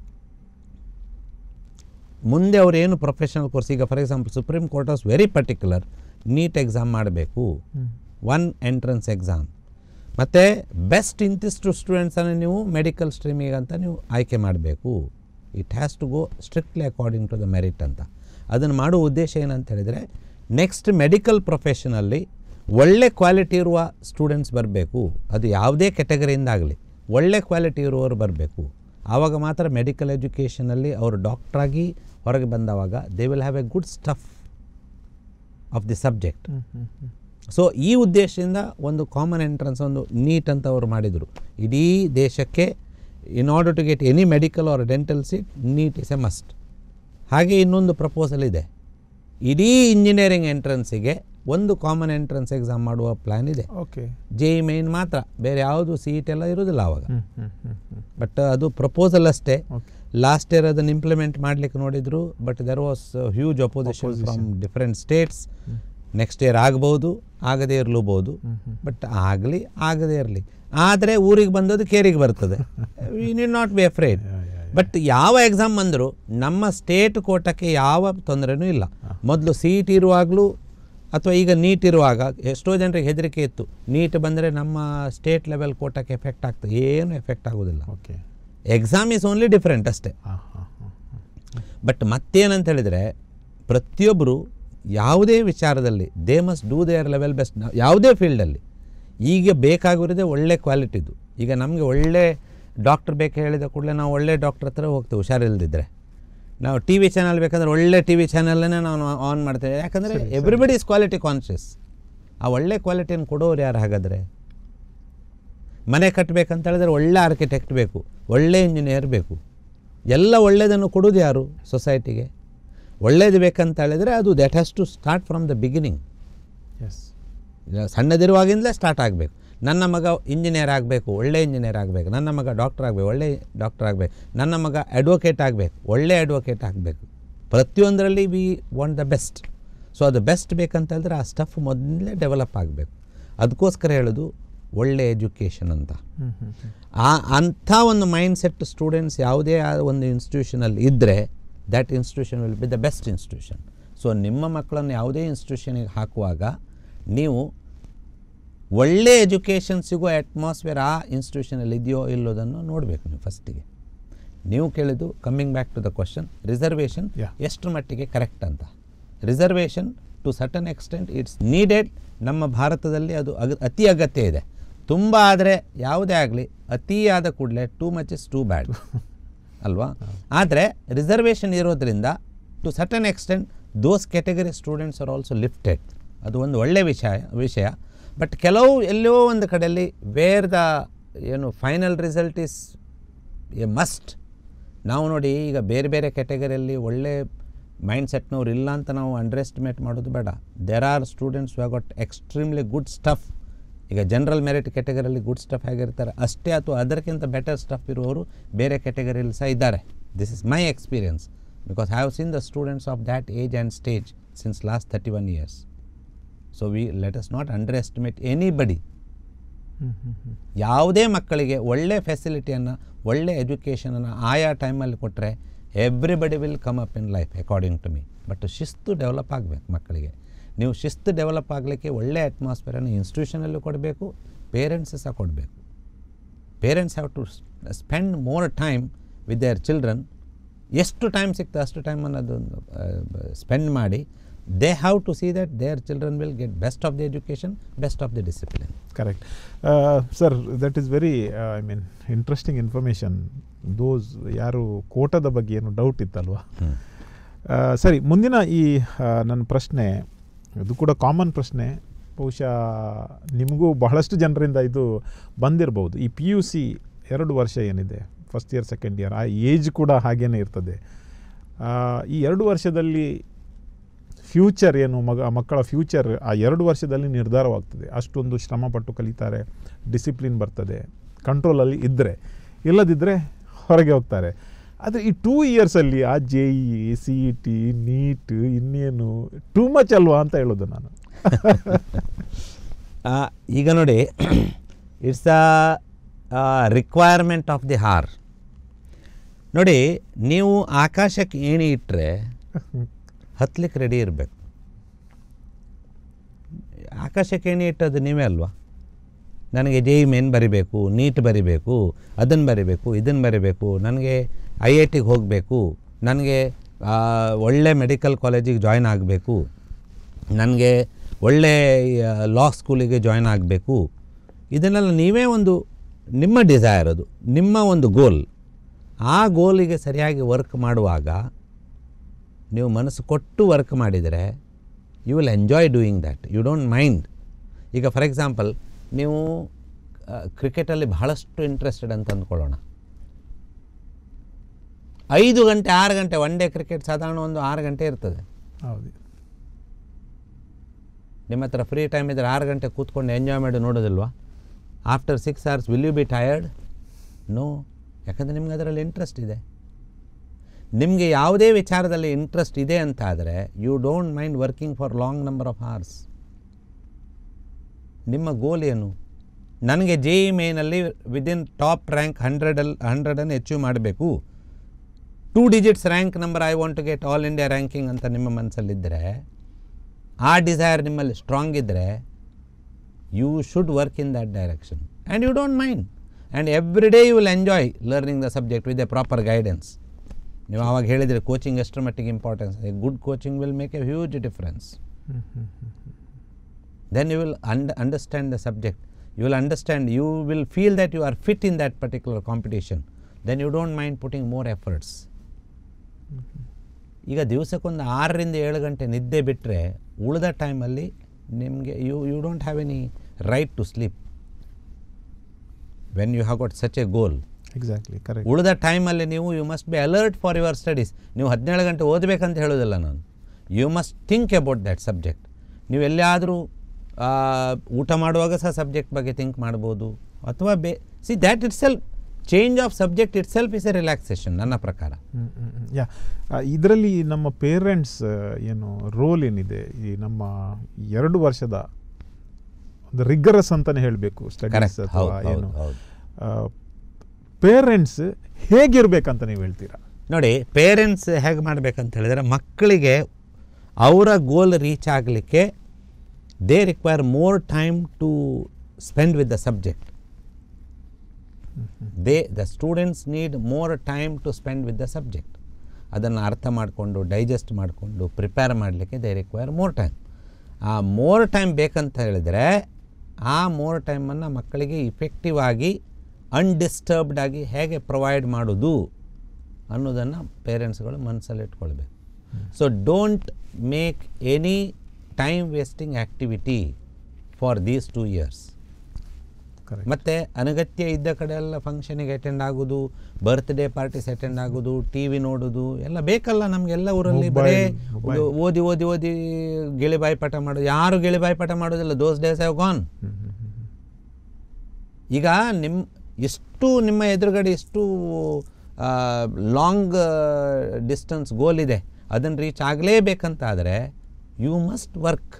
ಮುಂದೆ ಅವ್ರು ಏನು ಪ್ರೊಫೆಷನಲ್ ಕೋರ್ಸ್ ಈಗ for example supreme court was very particular NEET exam ಮಾಡಬೇಕು ಹ್ಮ್ ಒನ್ ಎಂಟ್ರೆನ್ಸ್ ಎಕ್ಸಾಮ್ ಮತ್ತು ಬೆಸ್ಟ್ ಇಂತಿಷ್ಟು ಸ್ಟೂಡೆಂಟ್ಸನ್ನು ನೀವು ಮೆಡಿಕಲ್ ಸ್ಟ್ರೀಮಿಗೆ ಅಂತ ನೀವು ಆಯ್ಕೆ ಮಾಡಬೇಕು it has to go strictly according to the merit ಅಂತ ಅದನ್ನು ಮಾಡುವ ಉದ್ದೇಶ ಏನಂತ ಹೇಳಿದರೆ ನೆಕ್ಸ್ಟ್ ಮೆಡಿಕಲ್ ಪ್ರೊಫೆಷನಲ್ಲಿ ಒಳ್ಳೆ ಕ್ವಾಲಿಟಿ ಇರುವ ಸ್ಟೂಡೆಂಟ್ಸ್ ಬರಬೇಕು ಅದು ಯಾವುದೇ ಕೆಟಗರಿಯಿಂದ ಆಗಲಿ ಒಳ್ಳೆ ಕ್ವಾಲಿಟಿ ಇರುವವರು ಬರಬೇಕು ಆವಾಗ ಮಾತ್ರ ಮೆಡಿಕಲ್ ಎಜುಕೇಷನಲ್ಲಿ ಅವರು ಡಾಕ್ಟ್ರಾಗಿ ಹೊರಗೆ ಬಂದವಾಗ they will have a good stuff of the subject hmm hmm hmm so ಈ ಉದ್ದೇಶದಿಂದ ಒಂದು ಕಾಮನ್ ಎಂಟ್ರೆನ್ಸ್ ಒಂದು ನೀಟ್ ಅಂತ ಅವರು ಮಾಡಿದರು ಇಡೀ ದೇಶಕ್ಕೆ in order to get any medical or dental seat NEET is a must ಹಾಗೆ ಇನ್ನೊಂದು ಪ್ರಪೋಸಲ್ ಇದೆ ಇಡೀ ಇಂಜಿನಿಯರಿಂಗ್ ಎಂಟ್ರೆನ್ಸಿಗೆ ಒಂದು ಕಾಮನ್ ಎಂಟ್ರೆನ್ಸ್ ಎಕ್ಸಾಮ್ ಮಾಡುವ ಪ್ಲ್ಯಾನ್ ಇದೆ ಓಕೆ ಜೆ ಇ ಮೇನ್ ಮಾತ್ರ ಬೇರೆ ಯಾವುದು ಸಿ ಇಟ್ ಎಲ್ಲ ಇರೋದಿಲ್ಲ ಆವಾಗ hmm hmm hmm hmm but ಅದು ಪ್ರಪೋಸಲ್ ಅಷ್ಟೇ ಓಕೆ ಲಾಸ್ಟ್ ಇಯರ್ ಅದನ್ನು ಇಂಪ್ಲಿಮೆಂಟ್ ಮಾಡಲಿಕ್ಕೆ ನೋಡಿದ್ರು but there was huge opposition from different states next year ಆಗ್ಬೋದು ಆಗದೇ ಇರಲೂಬಹುದು ಹ್ಮ್ ಹ್ಮ್ ಬಟ್ ಆಗಲಿ ಆಗದೇ ಇರಲಿ ಆದರೆ ಊರಿಗೆ ಬಂದದ್ದು ಕೇರಿಗೆ ಬರ್ತದೆ we need not be afraid but ಯಾವ ಎಕ್ಸಾಮ್ ಬಂದರೂ ನಮ್ಮ ಸ್ಟೇಟ್ ಕೋಟಕ್ಕೆ ಯಾವ ತೊಂದರೆನೂ ಇಲ್ಲ ಮೊದಲು ಸಿ ಇ ಟಿ ಇರುವಾಗಲೂ ಅಥವಾ ಈಗ ನೀಟ್ ಇರುವಾಗ ಎಷ್ಟೋ ಜನರಿಗೆ ಹೆದರಿಕೆ ಇತ್ತು ನೀಟ್ ಬಂದರೆ ನಮ್ಮ ಸ್ಟೇಟ್ ಲೆವೆಲ್ ಕೋಟಕ್ಕೆ ಎಫೆಕ್ಟ್ ಆಗ್ತದೆ ಏನು ಎಫೆಕ್ಟ್ ಆಗೋದಿಲ್ಲ okay exam is only different ಅಷ್ಟೇ ಹಾಂ ಹಾಂ ಹಾಂ ಬಟ್ ಮತ್ತೇನಂತ ಹೇಳಿದರೆ ಪ್ರತಿಯೊಬ್ಬರು ಯಾವುದೇ ವಿಚಾರದಲ್ಲಿ they must do their level best ಯಾವುದೇ ಫೀಲ್ಡಲ್ಲಿ ಈಗ ಬೇಕಾಗಿರೋದೇ ಒಳ್ಳೆ ಕ್ವಾಲಿಟಿದು ಈಗ ನಮಗೆ ಒಳ್ಳೆ ಡಾಕ್ಟರ್ ಬೇಕು ಹೇಳಿದ ಕೂಡಲೇ ನಾವು ಒಳ್ಳೆ ಡಾಕ್ಟರ್ ಹತ್ರ ಹೋಗ್ತೇವೆ ಹುಷಾರಿಲ್ದಿದ್ರೆ ನಾವು ಟಿ ವಿ ಚಾನಲ್ ಬೇಕಂದ್ರೆ ಒಳ್ಳೆ ಟಿ ವಿ ಚಾನಲನ್ನೇ ನಾವು ಆನ್ ಮಾಡ್ತೇವೆ ಯಾಕಂದರೆ ಎವ್ರಿಬಡಿ ಇಸ್ ಕ್ವಾಲಿಟಿ ಕಾನ್ಷಿಯಸ್ ಆ ಒಳ್ಳೆ ಕ್ವಾಲಿಟಿಯನ್ನು ಕೊಡೋರು ಯಾರು ಹಾಗಾದರೆ ಮನೆ ಕಟ್ಟಬೇಕಂತ ಹೇಳಿದ್ರೆ ಒಳ್ಳೆ ಆರ್ಕಿಟೆಕ್ಟ್ ಬೇಕು ಒಳ್ಳೆ ಇಂಜಿನಿಯರ್ ಬೇಕು ಎಲ್ಲ ಒಳ್ಳೆಯದನ್ನು ಕೊಡೋದು ಯಾರು ಸೊಸೈಟಿಗೆ ಒಳ್ಳೇದು ಬೇಕಂತ ಹೇಳಿದರೆ ಅದು that has to start from the beginning ಎಸ್ ಸಣ್ಣದಿರುವಾಗಿಂದಲೇ ಸ್ಟಾರ್ಟ್ ಆಗಬೇಕು ನನ್ನ ಮಗ ಇಂಜಿನಿಯರ್ ಆಗಬೇಕು ಒಳ್ಳೆ ಇಂಜಿನಿಯರ್ ಆಗಬೇಕು ನನ್ನ ಮಗ ಡಾಕ್ಟರ್ ಆಗಬೇಕು ಒಳ್ಳೆ ಡಾಕ್ಟರ್ ಆಗಬೇಕು ನನ್ನ ಮಗ ಅಡ್ವೊಕೇಟ್ ಆಗಬೇಕು ಒಳ್ಳೆ ಅಡ್ವೊಕೇಟ್ ಆಗಬೇಕು ಪ್ರತಿಯೊಂದರಲ್ಲಿ we want the best so ಅದು ಬೆಸ್ಟ್ ಬೇಕಂತ ಹೇಳಿದ್ರೆ ಆ ಸ್ಟಫ್ ಮೊದಲೇ ಡೆವಲಪ್ ಆಗಬೇಕು ಅದಕ್ಕೋಸ್ಕರ ಹೇಳೋದು ಒಳ್ಳೆ ಎಜುಕೇಷನ್ ಅಂತ ಹ್ಮ್ ಹ್ಮ್ ಹ್ಮ್ ಆ ಅಂಥ ಒಂದು ಮೈಂಡ್ ಸೆಟ್ ಸ್ಟೂಡೆಂಟ್ಸ್ ಯಾವುದೇ ಆ ಒಂದು ಇನ್ಸ್ಟಿಟ್ಯೂಷನಲ್ಲಿ ಇದ್ದರೆ that institution will be the best institution so ನಿಮ್ಮ ಮಕ್ಕಳನ್ನು ಯಾವುದೇ ಇನ್ಸ್ಟಿಟ್ಯೂಷನಿಗೆ ಹಾಕುವಾಗ ನೀವು ಒಳ್ಳೆ ಎಜುಕೇಷನ್ ಸಿಗೋ ಅಟ್ಮಾಸ್ಫಿಯರ್ ಆ ಇನ್ಸ್ಟಿಟ್ಯೂಷನಲ್ಲಿ ಇದೆಯೋ ಇಲ್ಲೋದನ್ನು ನೋಡಬೇಕು ನೀವು ಫಸ್ಟಿಗೆ ನೀವು ಕೇಳಿದ್ದು coming back to the question reservation Yeah. ಎಷ್ಟು ಮಟ್ಟಿಗೆ ಕರೆಕ್ಟ್ ಅಂತ reservation to certain extent it's needed ನಮ್ಮ ಭಾರತದಲ್ಲಿ ಅದು ಅಗ ಅತಿ ಅಗತ್ಯ ಇದೆ ತುಂಬ ಆದರೆ ಯಾವುದೇ ಆಗಲಿ ಅತಿ ಆದ ಕೂಡಲೇ too much is too bad ಅಲ್ವಾ ಆದರೆ ರಿಸರ್ವೇಷನ್ ಇರೋದ್ರಿಂದ to certain extent those category students are also lifted ಅದು ಒಂದು ಒಳ್ಳೆಯ ವಿಷಯ ವಿಷಯ ಬಟ್ ಕೆಲವು ಎಲ್ಲೋ ಒಂದು ಕಡೆಯಲ್ಲಿ ವೇರ್ ದ ಏನು final result is a must ನಾವು ನೋಡಿ ಈಗ ಬೇರೆ ಬೇರೆ ಕ್ಯಾಟಗರಿಯಲ್ಲಿ ಒಳ್ಳೆ ಮೈಂಡ್ ಸೆಟ್ನವ್ರು ಇಲ್ಲ ಅಂತ ನಾವು ಅಂಡರ್ ಎಸ್ಟಿಮೇಟ್ ಮಾಡೋದು ಬೇಡ there are students have got extremely good stuff ಈಗ ಜನರಲ್ ಮೆರಿಟ್ ಕ್ಯಾಟಗರಿಯಲ್ಲಿ ಗುಡ್ ಸ್ಟಫ್ ಆಗಿರ್ತಾರೆ ಅಷ್ಟೇ ಅಥವಾ ಅದಕ್ಕಿಂತ ಬೆಟರ್ ಸ್ಟಫ್ ಇರುವವರು ಬೇರೆ ಕ್ಯಾಟಗರಿಯಲ್ಲಿ ಸಹ ಇದ್ದಾರೆ this is my experience because I have seen the students of that age and stage since last 31 years. So we let us not underestimate anybody. ಯಾವುದೇ ಮಕ್ಕಳಿಗೆ ಒಳ್ಳೆ ಫೆಸಿಲಿಟಿಯನ್ನು ಒಳ್ಳೆ ಎಜುಕೇಷನನ್ನು ಆಯಾ ಟೈಮಲ್ಲಿ ಕೊಟ್ಟರೆ everybody will come up in life according to me but ಶಿಸ್ತು ಡೆವಲಪ್ ಆಗಬೇಕು ಮಕ್ಕಳಿಗೆ ನೀವು ಶಿಸ್ತು ಡೆವಲಪ್ ಆಗಲಿಕ್ಕೆ ಒಳ್ಳೆ ಅಟ್ಮಾಸ್ಫಿಯರನ್ನು ಇನ್ಸ್ಟಿಟ್ಯೂಷನಲ್ಲೂ ಕೊಡಬೇಕು ಪೇರೆಂಟ್ಸ್ ಸಹ ಕೊಡಬೇಕು parents have to spend more time with their children ಎಷ್ಟು ಟೈಮ್ ಸಿಗ್ತದೆ ಅಷ್ಟು ಟೈಮ್ ಅನ್ನೋದು ಸ್ಪೆಂಡ್ ಮಾಡಿ they have to see that their children will get best of the education best of the discipline correct sir that is very I mean interesting information those ಯಾರು ಕೋಟದ ಬಗ್ಗೆ ಏನು ಡೌಟ್ ಇತ್ತಲ್ವಾ ಆ, ಸರಿ ಮುಂದಿನ ಈ ಆ, ನನ್ನ ಪ್ರಶ್ನೆ ಇದು ಕೂಡ ಕಾಮನ್ ಪ್ರಶ್ನೆ ಬಹುಶಃ ನಿಮಗೂ ಬಹಳಷ್ಟು ಜನರಿಂದ ಇದು ಬಂದಿರಬಹುದು ಈ ಪಿ ಯು ಸಿ ಎರಡು ವರ್ಷ ಏನಿದೆ ಫಸ್ಟ್ ಇಯರ್ ಸೆಕೆಂಡ್ ಇಯರ್ ಆ ಏಜ್ ಕೂಡ ಹಾಗೇನೇ ಇರ್ತದೆ ಆ, ಈ ಎರಡು ವರ್ಷದಲ್ಲಿ ಫ್ಯೂಚರ್ ಏನು ಮಗ ಮಕ್ಕಳ ಫ್ಯೂಚರ್ ಆ ಎರಡು ವರ್ಷದಲ್ಲಿ ನಿರ್ಧಾರವಾಗ್ತದೆ ಅಷ್ಟೊಂದು ಶ್ರಮಪಟ್ಟು ಕಲಿತಾರೆ ಡಿಸಿಪ್ಲಿನ್ ಬರ್ತದೆ ಕಂಟ್ರೋಲಲ್ಲಿ ಇದ್ದರೆ ಇಲ್ಲದಿದ್ದರೆ ಹೊರಗೆ ಹೋಗ್ತಾರೆ ಆದರೆ ಈ ಟೂ ಇಯರ್ಸಲ್ಲಿ ಆ J E C E T NEET ಇನ್ನೇನು ಟೂ ಮಚ್ ಅಲ್ವಾ ಅಂತ ಹೇಳೋದು ನಾನು ಆ, ಈಗ ನೋಡಿ it's a requirement of the ಹಾರ್ ನೋಡಿ ನೀವು ಆಕಾಶಕ್ಕೆ ಏಣಿ ಇಟ್ಟರೆ ಹತ್ಲಿಕ್ಕೆ ರೆಡಿ ಇರಬೇಕು ಆಕಾಶಕ್ಕೆ ಏಣಿ ಇಟ್ಟದ್ದು ನೀವೇ ಅಲ್ವಾ ನನಗೆ ಜೆ ಇ ಮೇನ್ ಬರಿಬೇಕು ನೀಟ್ ಬರಿಬೇಕು ಅದನ್ನು ಬರಿಬೇಕು ಇದನ್ನು ಬರಿಬೇಕು ನನಗೆ ಐ ಐ ಟಿಗೆ ಹೋಗಬೇಕು ನನಗೆ ಆ, ಒಳ್ಳೆ ಮೆಡಿಕಲ್ ಕಾಲೇಜಿಗೆ ಜಾಯ್ನ್ ಆಗಬೇಕು ನನಗೆ ಒಳ್ಳೆ ಲಾ ಸ್ಕೂಲಿಗೆ ಜಾಯ್ನ್ ಆಗಬೇಕು ಇದನ್ನೆಲ್ಲ ನೀವೇ ಒಂದು ನಿಮ್ಮ ಡಿಸೈರ್ ಅದು ನಿಮ್ಮ ಒಂದು ಗೋಲ್ ಆ ಗೋಲಿಗೆ ಸರಿಯಾಗಿ ವರ್ಕ್ ಮಾಡುವಾಗ ನೀವು ಮನಸ್ಸು ಕೊಟ್ಟು ವರ್ಕ್ ಮಾಡಿದರೆ you will enjoy doing that you don't mind ಈಗ ಫಾರ್ ಎಕ್ಸಾಂಪಲ್ ನೀವು ಕ್ರಿಕೆಟಲ್ಲಿ ಬಹಳಷ್ಟು ಇಂಟ್ರೆಸ್ಟೆಡ್ ಅಂತ ಅಂದ್ಕೊಳ್ಳೋಣ ಐದು ಗಂಟೆ ಆರು ಗಂಟೆ ಒನ್ ಡೇ ಕ್ರಿಕೆಟ್ ಸಾಧಾರಣ ಒಂದು ಆರು ಗಂಟೆ ಇರ್ತದೆ ಹೌದು ನಿಮ್ಮ ಹತ್ರ ಫ್ರೀ ಟೈಮ್ ಇದ್ದರೆ ಆರು ಗಂಟೆ ಕೂತ್ಕೊಂಡು ಎಂಜಾಯ್ ಮಾಡಿ ನೋಡೋದಿಲ್ವಾ after six hours will you be tired no ಯಾಕಂದರೆ ನಿಮ್ಗೆ ಅದರಲ್ಲಿ ಇಂಟ್ರೆಸ್ಟ್ ಇದೆ ನಿಮಗೆ ಯಾವುದೇ ವಿಚಾರದಲ್ಲಿ ಇಂಟ್ರೆಸ್ಟ್ ಇದೆ ಅಂತ ಆದರೆ you don't mind working for long number of hours ನಿಮ್ಮ ಗೋಲ್ ಏನು ನನಗೆ ಜೆ ಇ ಮೇನಲ್ಲಿ ವಿದಿನ್ ಟಾಪ್ ರ್ಯಾಂಕ್ ಹಂಡ್ರೆಡಲ್ಲಿ ಹಂಡ್ರೆಡನ್ನು ಅಚೀವ್ ಮಾಡಬೇಕು two digits rank number I want to get all India ranking ಅಂತ ನಿಮ್ಮ ಮನಸ್ಸಲ್ಲಿದ್ದರೆ ಆ ಡಿಸೈರ್ ನಿಮ್ಮಲ್ಲಿ ಸ್ಟ್ರಾಂಗ್ ಇದ್ದರೆ you should work in that direction and you don't mind and every day you will enjoy learning the subject with a proper guidance ನೀವು ಆವಾಗ ಹೇಳಿದರೆ ಕೋಚಿಂಗ್ ಎಷ್ಟರ ಮಟ್ಟಿಗೆ importance a good coaching will make a huge difference then you will und- understand the subject you will understand you will feel that you are fit in that particular competition then you don't mind putting more efforts ಈಗ ದಿವಸಕ್ಕೊಂದು ಆರರಿಂದ ಏಳು ಗಂಟೆ ನಿದ್ದೆ ಬಿಟ್ಟರೆ ಉಳಿದ ಟೈಮಲ್ಲಿ ನಿಮಗೆ you you don't have any right to sleep when you have got such a goal exactly correct ಉಳಿದ ಟೈಮಲ್ಲಿ ನೀವು you must be alert for your studies ನೀವು ಹದಿನೇಳು ಗಂಟೆ ಓದಬೇಕಂತ ಹೇಳೋದಿಲ್ಲ ನಾನು you must think about that subject ನೀವು ಎಲ್ಲಿಯಾದರೂ ಊಟ ಮಾಡುವಾಗ ಸಹ ಸಬ್ಜೆಕ್ಟ್ ಬಗ್ಗೆ ಥಿಂಕ್ ಮಾಡ್ಬೋದು ಅಥವಾ ಬೇ see that itself change of subject itself is a relaxation ನನ್ನ ಪ್ರಕಾರ ಯಾ ಇದರಲ್ಲಿ ನಮ್ಮ ಪೇರೆಂಟ್ಸ್ ಏನು ರೋಲ್ ಏನಿದೆ ಈ ನಮ್ಮ ಎರಡು ವರ್ಷದ ಒಂದು ರಿಗರಸ್ ಅಂತಲೇ ಹೇಳಬೇಕು ಸ್ಟಡೀಸ್ ಕರೆಕ್ಟ್ ಅಥವಾ ಹೌದು ಏನು ಹೌದು ಹೌದು ಪೇರೆಂಟ್ಸ್ ಹೇಗಿರ್ಬೇಕಂತ ನೀವು ಹೇಳ್ತೀರಾ ನೋಡಿ ಪೇರೆಂಟ್ಸ್ ಹೇಗೆ ಮಾಡಬೇಕಂತ ಹೇಳಿದರೆ ಮಕ್ಕಳಿಗೆ ಅವರ ಗೋಲ್ ರೀಚ್ ಆಗಲಿಕ್ಕೆ they require more time to spend with the subject they the students need more time to spend with the subject ಅದನ್ನು ಅರ್ಥ ಮಾಡಿಕೊಂಡು ಡೈಜೆಸ್ಟ್ ಮಾಡಿಕೊಂಡು ಪ್ರಿಪೇರ್ ಮಾಡಲಿಕ್ಕೆ ದೇ ರಿಕ್ವೈರ್ ಮೋರ್ ಟೈಮ್ ಆ ಮೋರ್ ಟೈಮ್ ಬೇಕಂತ ಹೇಳಿದರೆ ಆ ಮೋರ್ ಟೈಮನ್ನು ಮಕ್ಕಳಿಗೆ ಇಫೆಕ್ಟಿವ್ ಆಗಿ ಅನ್ಡಿಸ್ಟರ್ಬ್ಡ್ ಆಗಿ ಹೇಗೆ ಪ್ರೊವೈಡ್ ಮಾಡೋದು ಅನ್ನೋದನ್ನು ಪೇರೆಂಟ್ಸ್ಗಳು ಮನಸ್ಸಲ್ಲಿ ಇಟ್ಕೊಳ್ಬೇಕು so don't make any time wasting activity for these two years correct ಮತ್ತು ಅನಗತ್ಯ ಇದ್ದ ಕಡೆ ಎಲ್ಲ ಫಂಕ್ಷನಿಗೆ ಅಟೆಂಡ್ ಆಗೋದು ಬರ್ತ್ಡೇ ಪಾರ್ಟೀಸ್ ಅಟೆಂಡ್ ಆಗೋದು ಟಿ ವಿ ನೋಡೋದು ಎಲ್ಲ ಬೇಕಲ್ಲ ನಮಗೆಲ್ಲ ಊರಲ್ಲಿ ಬರೇ Mobile, mobile. ಓ- ಓದಿ ಓದಿ ಓದಿ ಗಿಳಿಬಾಯಿ ಪಾಠ ಮಾಡೋದು ಯಾರು ಗಿಳಿಬಾಯಿ ಪಾಠ ಮಾಡೋದಿಲ್ಲ ದೋಸ್ ಡೇಸ್ ಹ್ಯಾವ್ ಗಾನ್ ಈಗ ನಿಮ್ಮ ಎಷ್ಟು ನಿಮ್ಮ ಎದುರುಗಡೆ ಎಷ್ಟು ಲಾಂಗ್ ಡಿಸ್ಟನ್ಸ್ ಗೋಲ್ ಇದೆ ಅದನ್ನು ರೀಚ್ ಆಗಲೇಬೇಕಂತ ಆದರೆ ಯು ಮಸ್ಟ್ ವರ್ಕ್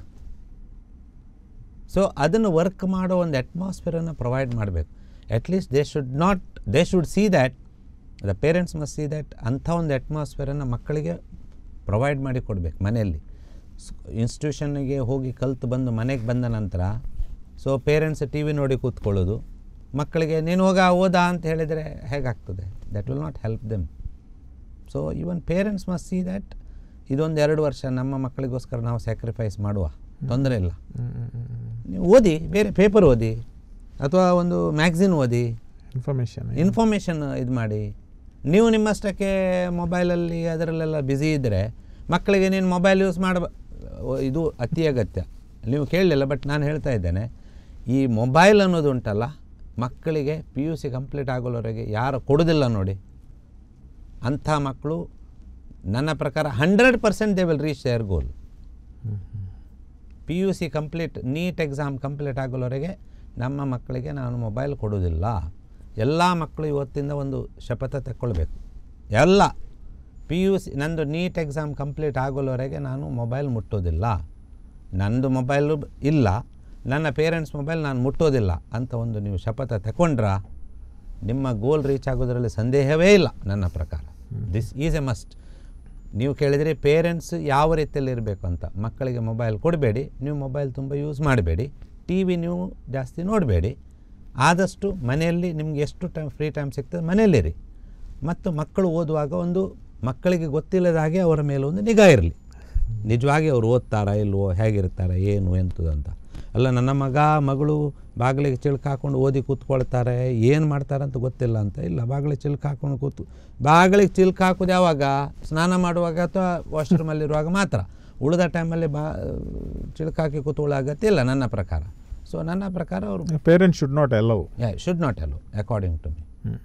ಸೊ ಅದನ್ನು ವರ್ಕ್ ಮಾಡೋ ಒಂದು ಅಟ್ಮಾಸ್ಫಿಯರನ್ನು ಪ್ರೊವೈಡ್ ಮಾಡಬೇಕು at least they should not they should see that the parents must see that ಅಂಥ ಒಂದು ಅಟ್ಮಾಸ್ಫಿಯರನ್ನು ಮಕ್ಕಳಿಗೆ ಪ್ರೊವೈಡ್ ಮಾಡಿ ಕೊಡಬೇಕು ಮನೆಯಲ್ಲಿ ಇನ್ಸ್ಟಿಟ್ಯೂಷನ್ನಿಗೆ ಹೋಗಿ ಕಲ್ತು ಬಂದು ಮನೆಗೆ ಬಂದ ನಂತರ ಸೊ ಪೇರೆಂಟ್ಸ್ ಟಿ ವಿ ನೋಡಿ ಕೂತ್ಕೊಳ್ಳೋದು ಮಕ್ಕಳಿಗೆ ನೀನು ಹೋಗ ಓದಾ ಅಂತ ಹೇಳಿದರೆ ಹೇಗಾಗ್ತದೆ that will not help them so even parents must see that ಇದೊಂದು ಎರಡು ವರ್ಷ ನಮ್ಮ ಮಕ್ಕಳಿಗೋಸ್ಕರ ನಾವು ಸ್ಯಾಕ್ರಿಫೈಸ್ ಮಾಡುವ ತೊಂದರೆ ಇಲ್ಲ ನೀವು ಓದಿ ಬೇರೆ ಪೇಪರ್ ಓದಿ ಅಥವಾ ಒಂದು ಮ್ಯಾಗ್ಝಿನ್ ಓದಿ ಇನ್ಫಾರ್ಮೇಷನ್ ಇನ್ಫಾರ್ಮೇಷನ್ ಇದು ಮಾಡಿ ನೀವು ನಿಮ್ಮಷ್ಟಕ್ಕೆ ಮೊಬೈಲಲ್ಲಿ ಅದರಲ್ಲೆಲ್ಲ ಬ್ಯುಸಿ ಇದ್ದರೆ ಮಕ್ಕಳಿಗೆ ನೀನು ಮೊಬೈಲ್ ಯೂಸ್ ಮಾಡ ಇದು ಅತಿ ಅಗತ್ಯ ನೀವು ಕೇಳಲಿಲ್ಲ ಬಟ್ ನಾನು ಹೇಳ್ತಾ ಇದ್ದೇನೆ ಈ ಮೊಬೈಲ್ ಅನ್ನೋದು ಉಂಟಲ್ಲ ಮಕ್ಕಳಿಗೆ ಪಿ ಯು ಸಿ ಕಂಪ್ಲೀಟ್ ಆಗೋವರೆಗೆ ಯಾರು ಕೊಡೋದಿಲ್ಲ ನೋಡಿ ಅಂಥ ಮಕ್ಕಳು ನನ್ನ ಪ್ರಕಾರ hundred percent they will reach their goal P U C complete NEET exam complete ಆಗೋವರೆಗೆ ನಮ್ಮ ಮಕ್ಕಳಿಗೆ ನಾನು ಮೊಬೈಲ್ ಕೊಡೋದಿಲ್ಲ ಎಲ್ಲ ಮಕ್ಕಳು ಇವತ್ತಿಂದ ಒಂದು ಶಪಥ ತಗೊಳ್ಬೇಕು ಎಲ್ಲ ಪಿ ಯು ಸಿ ನಂದು ನೀಟ್ ಎಕ್ಸಾಮ್ ಕಂಪ್ಲೀಟ್ ಆಗೋವರೆಗೆ ನಾನು ಮೊಬೈಲ್ ಮುಟ್ಟೋದಿಲ್ಲ ನಂದು ಮೊಬೈಲು ಇಲ್ಲ ನನ್ನ ಪೇರೆಂಟ್ಸ್ ಮೊಬೈಲ್ ನಾನು ಮುಟ್ಟೋದಿಲ್ಲ ಅಂತ ಒಂದು ನೀವು ಶಪಥ ತಗೊಂಡ್ರ ನಿಮ್ಮ ಗೋಲ್ ರೀಚ್ ಆಗೋದರಲ್ಲಿ ಸಂದೇಹವೇ ಇಲ್ಲ ನನ್ನ ಪ್ರಕಾರ ದಿಸ್ ಈಸ್ ಎ ಮಸ್ಟ್ ನೀವು ಕೇಳಿದರೆ ಪೇರೆಂಟ್ಸ್ ಯಾವ ರೀತಿಯಲ್ಲಿ ಇರಬೇಕು ಅಂತ ಮಕ್ಕಳಿಗೆ ಮೊಬೈಲ್ ಕೊಡಬೇಡಿ ನೀವು ಮೊಬೈಲ್ ತುಂಬ ಯೂಸ್ ಮಾಡಬೇಡಿ ಟಿ ವಿ ನೀವು ಜಾಸ್ತಿ ನೋಡಬೇಡಿ ಆದಷ್ಟು ಮನೆಯಲ್ಲಿ ನಿಮ್ಗೆ ಎಷ್ಟು ಟೈಮ್ ಫ್ರೀ ಟೈಮ್ ಸಿಗ್ತದೆ ಮನೆಯಲ್ಲಿರಿ ಮತ್ತು ಮಕ್ಕಳು ಓದುವಾಗ ಒಂದು ಮಕ್ಕಳಿಗೆ ಗೊತ್ತಿಲ್ಲದ ಹಾಗೆ ಅವರ ಮೇಲೆ ಒಂದು ನಿಗಾ ಇರಲಿ ನಿಜವಾಗಿ ಅವ್ರು ಓದ್ತಾರಾ ಇಲ್ವೋ ಹೇಗಿರ್ತಾರೆ ಏನು ಎಂಥದ್ದು ಅಂತ ಅಲ್ಲ ನನ್ನ ಮಗ ಮಗಳು ಬಾಗಿಲಿಗೆ ಚಿಲ್ಕ ಹಾಕೊಂಡು ಓದಿ ಕೂತ್ಕೊಳ್ತಾರೆ ಏನು ಮಾಡ್ತಾರೆ ಅಂತ ಗೊತ್ತಿಲ್ಲ ಅಂತ ಇಲ್ಲ ಬಾಗಿಲಿಗೆ ಚಿಲ್ಕ ಹಾಕೊಂಡು ಕೂತು ಬಾಗಿಲಿಗೆ ಚಿಲ್ಕ ಹಾಕೋದು ಯಾವಾಗ ಸ್ನಾನ ಮಾಡುವಾಗ ಅಥವಾ ವಾಶ್ರೂಮಲ್ಲಿರುವಾಗ ಮಾತ್ರ ಉಳಿದ ಟೈಮಲ್ಲಿ ಬಾ ಚಿಲ್ಕ ಹಾಕಿ ಕೂತ್ಕೊಳ್ಳೋ ಅಗತ್ಯ ಇಲ್ಲ ನನ್ನ ಪ್ರಕಾರ ಸೊ ನನ್ನ ಪ್ರಕಾರ ಅವರು parents should not allow should not allow according to me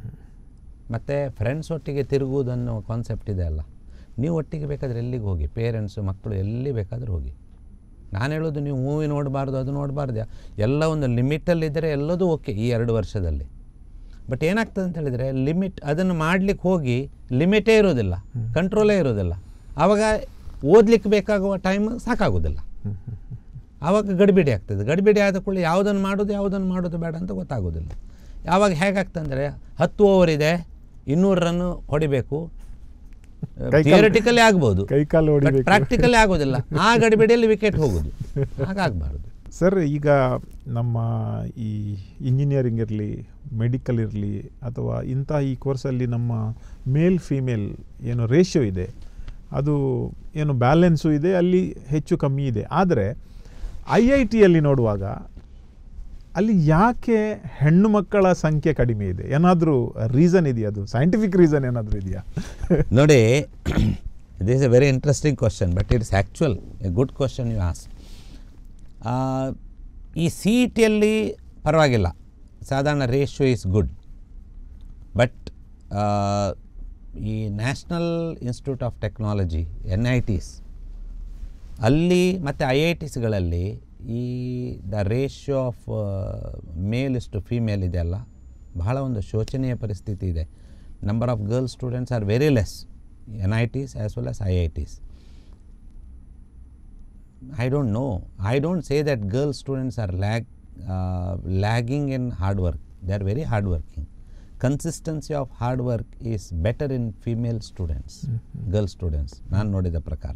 ಮತ್ತು ಫ್ರೆಂಡ್ಸ್ ಒಟ್ಟಿಗೆ ತಿರುಗುವುದನ್ನೋ ಕಾನ್ಸೆಪ್ಟ್ ಇದೆ ಅಲ್ಲ ನೀವು ಒಟ್ಟಿಗೆ ಬೇಕಾದರೆ ಎಲ್ಲಿಗೆ ಹೋಗಿ ಪೇರೆಂಟ್ಸು ಮಕ್ಕಳು ಎಲ್ಲಿ ಬೇಕಾದರೂ ಹೋಗಿ ನಾನು ಹೇಳೋದು ನೀವು ಮೂವಿ ನೋಡಬಾರ್ದು ಅದು ನೋಡಬಾರ್ದು ಎಲ್ಲ ಒಂದು ಲಿಮಿಟಲ್ಲಿದ್ದರೆ ಎಲ್ಲದೂ ಓಕೆ ಈ ಎರಡು ವರ್ಷದಲ್ಲಿ ಬಟ್ ಏನಾಗ್ತದೆ ಅಂತ ಹೇಳಿದರೆ ಲಿಮಿಟ್ ಅದನ್ನು ಮಾಡಲಿಕ್ಕೆ ಹೋಗಿ ಲಿಮಿಟೇ ಇರೋದಿಲ್ಲ ಕಂಟ್ರೋಲೇ ಇರೋದಿಲ್ಲ ಆವಾಗ ಓದಲಿಕ್ಕೆ ಬೇಕಾಗುವ ಟೈಮ್ ಸಾಕಾಗೋದಿಲ್ಲ ಆವಾಗ ಗಡಿಬಿಡಿ ಆಗ್ತದೆ ಗಡಿಬಿಡಿ ಆದ ಕೂಡಲೇ ಯಾವುದನ್ನು ಮಾಡೋದು ಯಾವುದನ್ನು ಮಾಡೋದು ಬೇಡ ಅಂತ ಗೊತ್ತಾಗೋದಿಲ್ಲ ಯಾವಾಗ ಹೇಗಾಗ್ತಂದರೆ ಹತ್ತು ಓವರ್ ಇದೆ ಇನ್ನೂರು ರನ್ ಹೊಡಿಬೇಕು ಕೈ ಕಾಲು- ಥಿಯರಿಟಿಕಲಿ ಆಗ್ಬೋದು ಕೈ ಕಾಲು ಹೊಡಿಬೇಕು ಪ್ರಾಕ್ಟಿಕಲಿ ಆಗೋದಿಲ್ಲ ಆ ಗಡಿಬಿಡಿಯಲ್ಲಿ ವಿಕೆಟ್ ಹೋಗೋದು ಹಾಗಾಗಬಾರ್ದು ಸರ್ ಈಗ ನಮ್ಮ ಈ ಇಂಜಿನಿಯರಿಂಗ್ ಇರಲಿ ಮೆಡಿಕಲ್ ಇರಲಿ ಅಥವಾ ಇಂಥ ಈ ಕೋರ್ಸಲ್ಲಿ ನಮ್ಮ ಮೇಲ್ ಫೀಮೇಲ್ ಏನು ರೇಷಿಯೋ ಇದೆ ಅದು ಏನು ಬ್ಯಾಲೆನ್ಸು ಇದೆ ಅಲ್ಲಿ ಹೆಚ್ಚು ಕಮ್ಮಿ ಇದೆ ಆದರೆ ಐ ಐ ಟಿಯಲ್ಲಿ ನೋಡುವಾಗ ಅಲ್ಲಿ ಯಾಕೆ ಹೆಣ್ಣು ಮಕ್ಕಳ ಸಂಖ್ಯೆ ಕಡಿಮೆ ಇದೆ ಏನಾದರೂ ರೀಸನ್ ಇದೆಯಾ ಅದು ಸೈಂಟಿಫಿಕ್ ರೀಸನ್ ಏನಾದರೂ ಇದೆಯಾ ನೋಡಿ this a very interesting question but it's actual a good question you ask ಈ ಸಿ ಇ ಟಿಯಲ್ಲಿ ಪರವಾಗಿಲ್ಲ ಸಾಧಾರಣ ರೇಷಿಯೋ ಇಸ್ ಗುಡ್ ಬಟ್ ಈ National Institute of Technology N I Ts ಅಲ್ಲಿ ಮತ್ತು ಐ ಐ ಟಿಸ್ಗಳಲ್ಲಿ ಈ ದ ರೇಷಿಯೋ ಆಫ್ ಮೇಲ್ ಇಷ್ಟು ಫೀಮೇಲ್ ಇದೆಯಲ್ಲ ಬಹಳ ಒಂದು ಶೋಚನೀಯ ಪರಿಸ್ಥಿತಿ ಇದೆ number of girl students are very less N I Ts as well as I I Ts I don't know. I don't say that girl students are lag, uh, lagging in hard work. They are very hardworking. Consistency of hard work is better in female students, girl students. ನಾನು ನೋಡಿದ ಪ್ರಕಾರ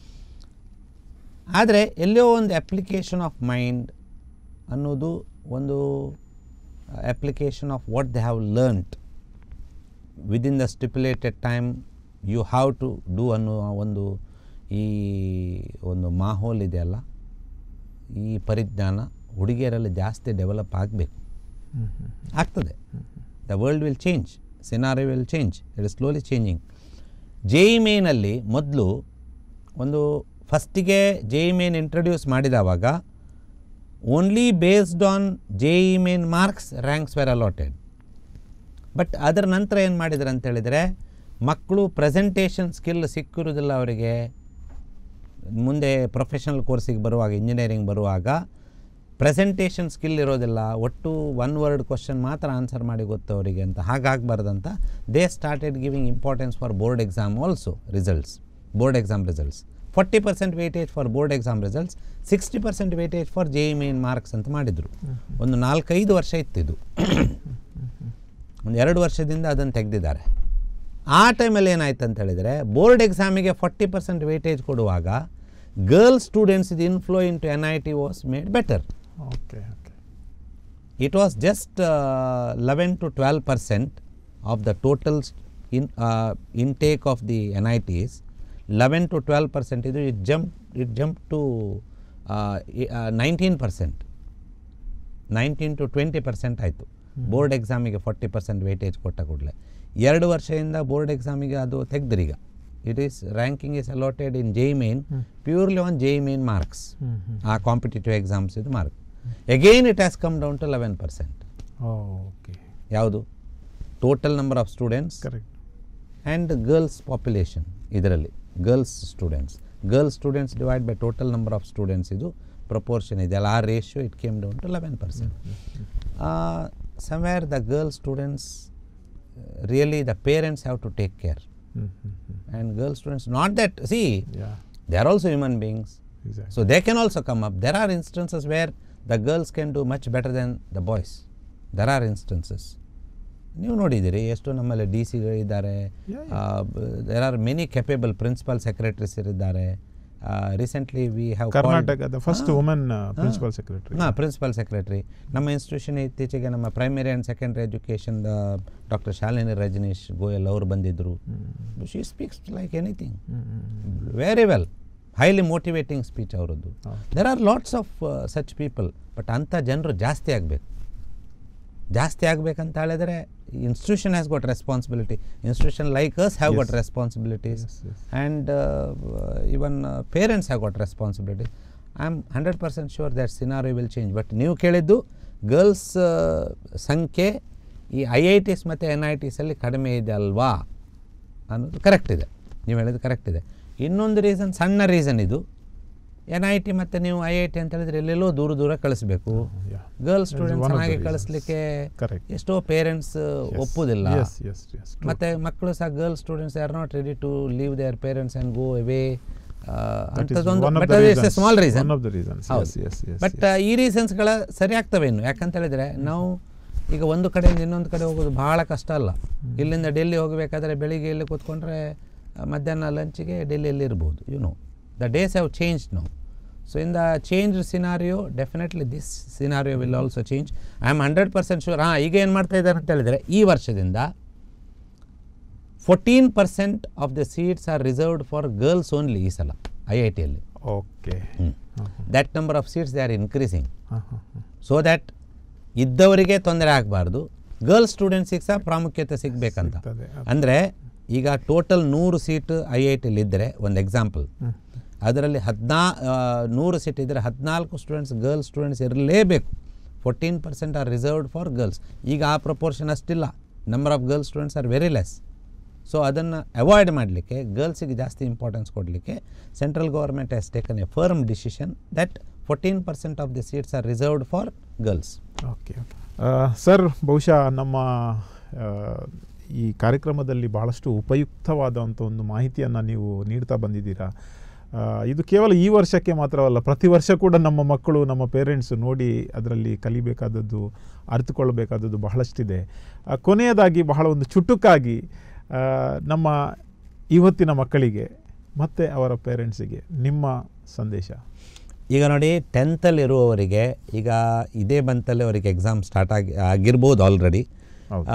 ಆದರೆ ಎಲ್ಲೋ ಒಂದು ಅಪ್ಲಿಕೇಶನ್ ಆಫ್ ಮೈಂಡ್ ಅನ್ನೋದು ಒಂದು application of what they have learned within the stipulated time you have to do ಅನ್ನುವ ಒಂದು ಈ ಒಂದು ಮಾಹೋಲ್ ಇದೆಯಲ್ಲ ಈ ಪರಿಜ್ಞಾನ ಹುಡುಗಿಯರಲ್ಲಿ ಜಾಸ್ತಿ ಡೆವಲಪ್ ಆಗಬೇಕು ಆಗ್ತದೆ the world will change scenario will change it is slowly changing J E ಮೇನಲ್ಲಿ ಮೊದಲು ಒಂದು ಫಸ್ಟಿಗೆ ಜೆ ಇ ಮೇನ್ ಇಂಟ್ರಡ್ಯೂಸ್ ಮಾಡಿದವಾಗ only based on J E main marks ranks were allotted but ಅದರ ನಂತರ ಏನು ಮಾಡಿದ್ರು ಅಂತ ಹೇಳಿದರೆ ಮಕ್ಕಳು ಪ್ರೆಸೆಂಟೇಷನ್ ಸ್ಕಿಲ್ ಸಿಕ್ಕಿರೋದಿಲ್ಲ ಅವರಿಗೆ ಮುಂದೆ ಪ್ರೊಫೆಷನಲ್ ಕೋರ್ಸಿಗೆ ಬರುವಾಗ ಇಂಜಿನಿಯರಿಂಗ್ ಬರುವಾಗ ಪ್ರೆಸೆಂಟೇಷನ್ ಸ್ಕಿಲ್ ಇರೋದಿಲ್ಲ ಒಟ್ಟು ಒನ್ ವರ್ಡ್ ಕ್ವಶನ್ ಮಾತ್ರ ಆನ್ಸರ್ ಮಾಡಿ ಗೊತ್ತು ಅವರಿಗೆ ಅಂತ ಹಾಗಾಗಬಾರ್ದಂತ they started giving importance for board exam also results board exam results forty percent weightage for board exam results sixty percent weightage for J main marks ಅಂತ ಮಾಡಿದರು ಒಂದು ನಾಲ್ಕೈದು ವರ್ಷ ಇತ್ತಿದು ಒಂದು ಎರಡು ವರ್ಷದಿಂದ ಅದನ್ನು ತೆಗೆದಿದ್ದಾರೆ ಆ ಟೈಮಲ್ಲಿ ಏನಾಯ್ತು ಅಂತ ಹೇಳಿದರೆ ಬೋರ್ಡ್ ಎಕ್ಸಾಮಿಗೆ ಫಾರ್ಟಿ ಪರ್ಸೆಂಟ್ ವೇಟೇಜ್ ಕೊಡುವಾಗ ಗರ್ಲ್ ಸ್ಟೂಡೆಂಟ್ಸ್ ಇದು inflow in to N I T was made better okay okay it was just uh, 11 to 12 percent of the total st- in, uh, intake of the NITs 11 to 12 percent ಇದು it jumped it jumped to uh, i- uh, 19 percent 19 to 20 percent ಆಯಿತು ಬೋರ್ಡ್ ಎಕ್ಸಾಮಿಗೆ ಫಾರ್ಟಿ ಪರ್ಸೆಂಟ್ ವೇಟೇಜ್ ಕೊಟ್ಟ ಕೂಡಲೇ ಎರಡು ವರ್ಷದಿಂದ ಬೋರ್ಡ್ ಎಕ್ಸಾಮಿಗೆ ಅದು ತೆಗೆದ್ರೀಗ it is ranking is allotted in J main purely on J main marks ಆ ಕಾಂಪಿಟೇಟಿವ್ ಎಕ್ಸಾಮ್ಸ್ ಇದು mark again it has come down to eleven percent okay ಯಾವುದು total number of students correct and girls population ಇದರಲ್ಲಿ girls students girls students divide by total number of students ಇದು ಪ್ರಪೋರ್ಷನ್ ಇದೆ ಅಲ್ಲ ಆ ratio it came down to eleven percent somewhere the girl students really the parents have to take care hmm ಹ್ಞೂ hmm and girl students not that see ಯಾ they are also human beings exact So they can also come up. There are instances where the girls can do much better than the boys. There are instances. ನೀವು ನೋಡಿದ್ದೀರಿ ಎಷ್ಟು ನಮ್ಮಲ್ಲಿ ಡಿ ಸಿಗಳಿದ್ದಾರೆ Yeah, there are many capable principal secretaries ಇದ್ದಾರೆ ರೀಸೆಂಟ್ಲಿ ವಿ ಹ್ಯಾವ್ ಕರ್ನಾಟಕದ ಫಸ್ಟ್ ವುಮೆನ್ ಪ್ರಿನ್ಸಿಪಲ್ ಸೆಕ್ರೆಟರಿ ಹಾಂ ಪ್ರಿನ್ಸಿಪಲ್ ಸೆಕ್ರೆಟರಿ ನಮ್ಮ ಇನ್ಸ್ಟಿಟ್ಯೂಷನ್ ಇತ್ತೀಚೆಗೆ ನಮ್ಮ ಪ್ರೈಮರಿ ಆ್ಯಂಡ್ ಸೆಕೆಂಡ್ರಿ ಎಜುಕೇಷನ್ದ ಡಾಕ್ಟರ್ ಶಾಲಿನಿ ರಜನೀಶ್ ಗೋಯಲ್ ಅವರು ಬಂದಿದ್ದರು she speaks like anything very well highly motivating speech ಅವರದ್ದು ಹೌದು. There are lots of such people but ಅಂಥ ಜನರು ಜಾಸ್ತಿ ಆಗಬೇಕು ಜಾಸ್ತಿ ಆಗಬೇಕಂತ ಹೇಳಿದರೆ institution has got responsibility institution like us have got Yes. Responsibilities Yes, yes. And even parents have got responsibility I am hundred percent sure that scenario will change but ನೀವು ಕೇಳಿದ್ದು ಗರ್ಲ್ಸ್ ಸಂಖ್ಯೆ ಈ ಐ ಐ ಟಿಸ್ ಮತ್ತು ಎನ್ ಐ ಟಿಸಲ್ಲಿ ಕಡಿಮೆ ಇದೆ ಅಲ್ವಾ ಅನ್ನೋದು ಕರೆಕ್ಟ್ ಇದೆ ನೀವು ಹೇಳಿದ್ದು ಕರೆಕ್ಟ್ ಇದೆ ಇನ್ನೊಂದು ರೀಸನ್ ಸಣ್ಣ ರೀಸನ್ ಇದು ಎನ್ ಐ ಟಿ ಮತ್ತು ನೀವು ಐ ಐ ಟಿ ಅಂತ ಹೇಳಿದ್ರೆ ಎಲ್ಲೆಲ್ಲೋ ದೂರ ದೂರ ಕಳಿಸ್ಬೇಕು yeah. Girls That is students one of the ಚೆನ್ನಾಗಿ reasons. ಕಳಿಸ್ಲಿಕ್ಕೆ Correct. ಎಷ್ಟೋ ಪೇರೆಂಟ್ಸ್ ಒಪ್ಪುದಿಲ್ಲ ಎಸ್ ಎಸ್ ಎಸ್ ಮತ್ತೆ ಮಕ್ಕಳು ಸಹ girl students are not ready to leave their parents and go away ಅಂಥದ್ದೊಂದು one of ಬಟ್ the ಅದು reasons. Small reason One of the reasons. Yes, yes, yes, but yes. ಈ ರೀಸನ್ಸ್ಗಳ ಸರಿ ಆಗ್ತವೆ ಇನ್ನು ಯಾಕಂತ ಹೇಳಿದ್ರೆ ನಾವು ಈಗ ಒಂದು ಕಡೆಯಿಂದ ಇನ್ನೊಂದು ಕಡೆ ಹೋಗೋದು ಬಹಳ ಕಷ್ಟ ಅಲ್ಲ ಇಲ್ಲಿಂದ ಡೆಲ್ಲಿ ಹೋಗಬೇಕಾದ್ರೆ ಬೆಳಿಗ್ಗೆ ಇಲ್ಲಿ ಕೂತ್ಕೊಂಡ್ರೆ ಆ, ಮಧ್ಯಾಹ್ನ ಲಂಚಿಗೆ ಡೆಲ್ಲಿಯಲ್ಲಿ ಇರ್ಬೋದು you know the days have change no so in the change scenario definitely this scenario will also change I am hundred percent sure ಹಾಂ ಈಗ ಏನು ಮಾಡ್ತಾ ಇದ್ದಾರೆ ಅಂತ ಹೇಳಿದರೆ ಈ ವರ್ಷದಿಂದ fourteen percent of the seats are reserved for girls only ಈ ಸಲ ಐ ಐ ಟಿಯಲ್ಲಿ okay that number of seats they are increasing ಹಾಂ ಹಾಂ ಹಾಂ ಸೊ ದ್ಯಾಟ್ ಇದ್ದವರಿಗೆ ತೊಂದರೆ ಆಗಬಾರ್ದು ಗರ್ಲ್ಸ್ ಸ್ಟೂಡೆಂಟ್ಸಿಗೆ ಸಹ ಪ್ರಾಮುಖ್ಯತೆ ಸಿಗಬೇಕಂತ ಸಿಗ್ತದೆ. ಅಂದರೆ ಈಗ ಟೋಟಲ್ ನೂರು ಸೀಟ್ ಐ ಐ ಟಿಲಿ ಇದ್ದರೆ ಒಂದು ಎಕ್ಸಾಂಪಲ್ ಅದರಲ್ಲಿ ಹದಿನಾ ನೂರು ಸೀಟ್ ಇದ್ದರೆ ಹದಿನಾಲ್ಕು ಸ್ಟೂಡೆಂಟ್ಸ್ ಗರ್ಲ್ಸ್ ಸ್ಟೂಡೆಂಟ್ಸ್ ಇರಲೇಬೇಕು fourteen percent are reserved for girls ಈಗ ಆ ಪ್ರಪೋರ್ಷನ್ ಅಷ್ಟಿಲ್ಲ number of girls students are very less so ಅದನ್ನು ಅವಾಯ್ಡ್ ಮಾಡಲಿಕ್ಕೆ ಗರ್ಲ್ಸಿಗೆ ಜಾಸ್ತಿ ಇಂಪಾರ್ಟೆನ್ಸ್ ಕೊಡಲಿಕ್ಕೆ central government has taken a firm decision that fourteen percent of the seats are reserved for girls okay sir ಬಹುಶಃ ನಮ್ಮ ಆ, ಈ ಕಾರ್ಯಕ್ರಮದಲ್ಲಿ ಬಹಳಷ್ಟು ಉಪಯುಕ್ತವಾದಂಥ ಒಂದು ಮಾಹಿತಿಯನ್ನು ನೀವು ನೀಡ್ತಾ ಬಂದಿದ್ದೀರಾ ಆ, ಇದು ಕೇವಲ ಈ ವರ್ಷಕ್ಕೆ ಮಾತ್ರವಲ್ಲ ಪ್ರತಿ ವರ್ಷ ಕೂಡ ನಮ್ಮ ಮಕ್ಕಳು ನಮ್ಮ ಪೇರೆಂಟ್ಸ್ ನೋಡಿ ಅದರಲ್ಲಿ ಕಲಿಬೇಕಾದದ್ದು ಅರಿತುಕೊಳ್ಳಬೇಕಾದದ್ದು ಬಹಳಷ್ಟಿದೆ ಆ, ಕೊನೆಯದಾಗಿ ಬಹಳ ಒಂದು ಚುಟುಕಾಗಿ ಆ, ನಮ್ಮ ಇವತ್ತಿನ ಮಕ್ಕಳಿಗೆ ಮತ್ತು ಅವರ ಪೇರೆಂಟ್ಸಿಗೆ ನಿಮ್ಮ ಸಂದೇಶ ಈಗ ನೋಡಿ ಟೆಂತಲ್ಲಿರುವವರಿಗೆ ಈಗ ಇದೇ ಬಂತಲ್ಲಿ ಅವರಿಗೆ ಎಕ್ಸಾಮ್ ಸ್ಟಾರ್ಟ್ ಆಗಿ ಆಗಿರ್ಬೋದು ಆಲ್ರೆಡಿ ಹೌದು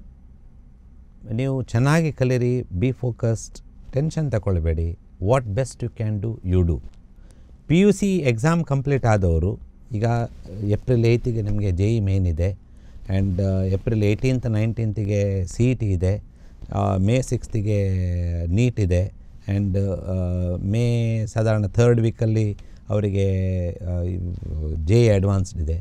ನೀವು ಚೆನ್ನಾಗಿ ಕಲೀರಿ ಬಿ ಫೋಕಸ್ಡ್ ಟೆನ್ಷನ್ ತಗೊಳ್ಬೇಡಿ what best you can do you do P U C exam complete ಆದವರು ಈಗ ಏಪ್ರಿಲ್ ಏಯ್ತಿಗೆ ನಿಮಗೆ ಜೆ ಇ ಮೇನ್ ಇದೆ ಆ್ಯಂಡ್ ಏಪ್ರಿಲ್ ಏಯ್ಟೀನ್ತ್ ನೈನ್ಟೀನ್ತಿಗೆ ಸಿ ಇ ಟಿ ಇದೆ ಮೇ ಸಿಕ್ಸ್ತಿಗೆ ನೀಟ್ ಇದೆ ಆ್ಯಂಡ್ ಮೇ ಸಾಧಾರಣ ಥರ್ಡ್ ವೀಕಲ್ಲಿ ಅವರಿಗೆ ಜೆ ಅಡ್ವಾನ್ಸ್ಡ್ ಇದೆ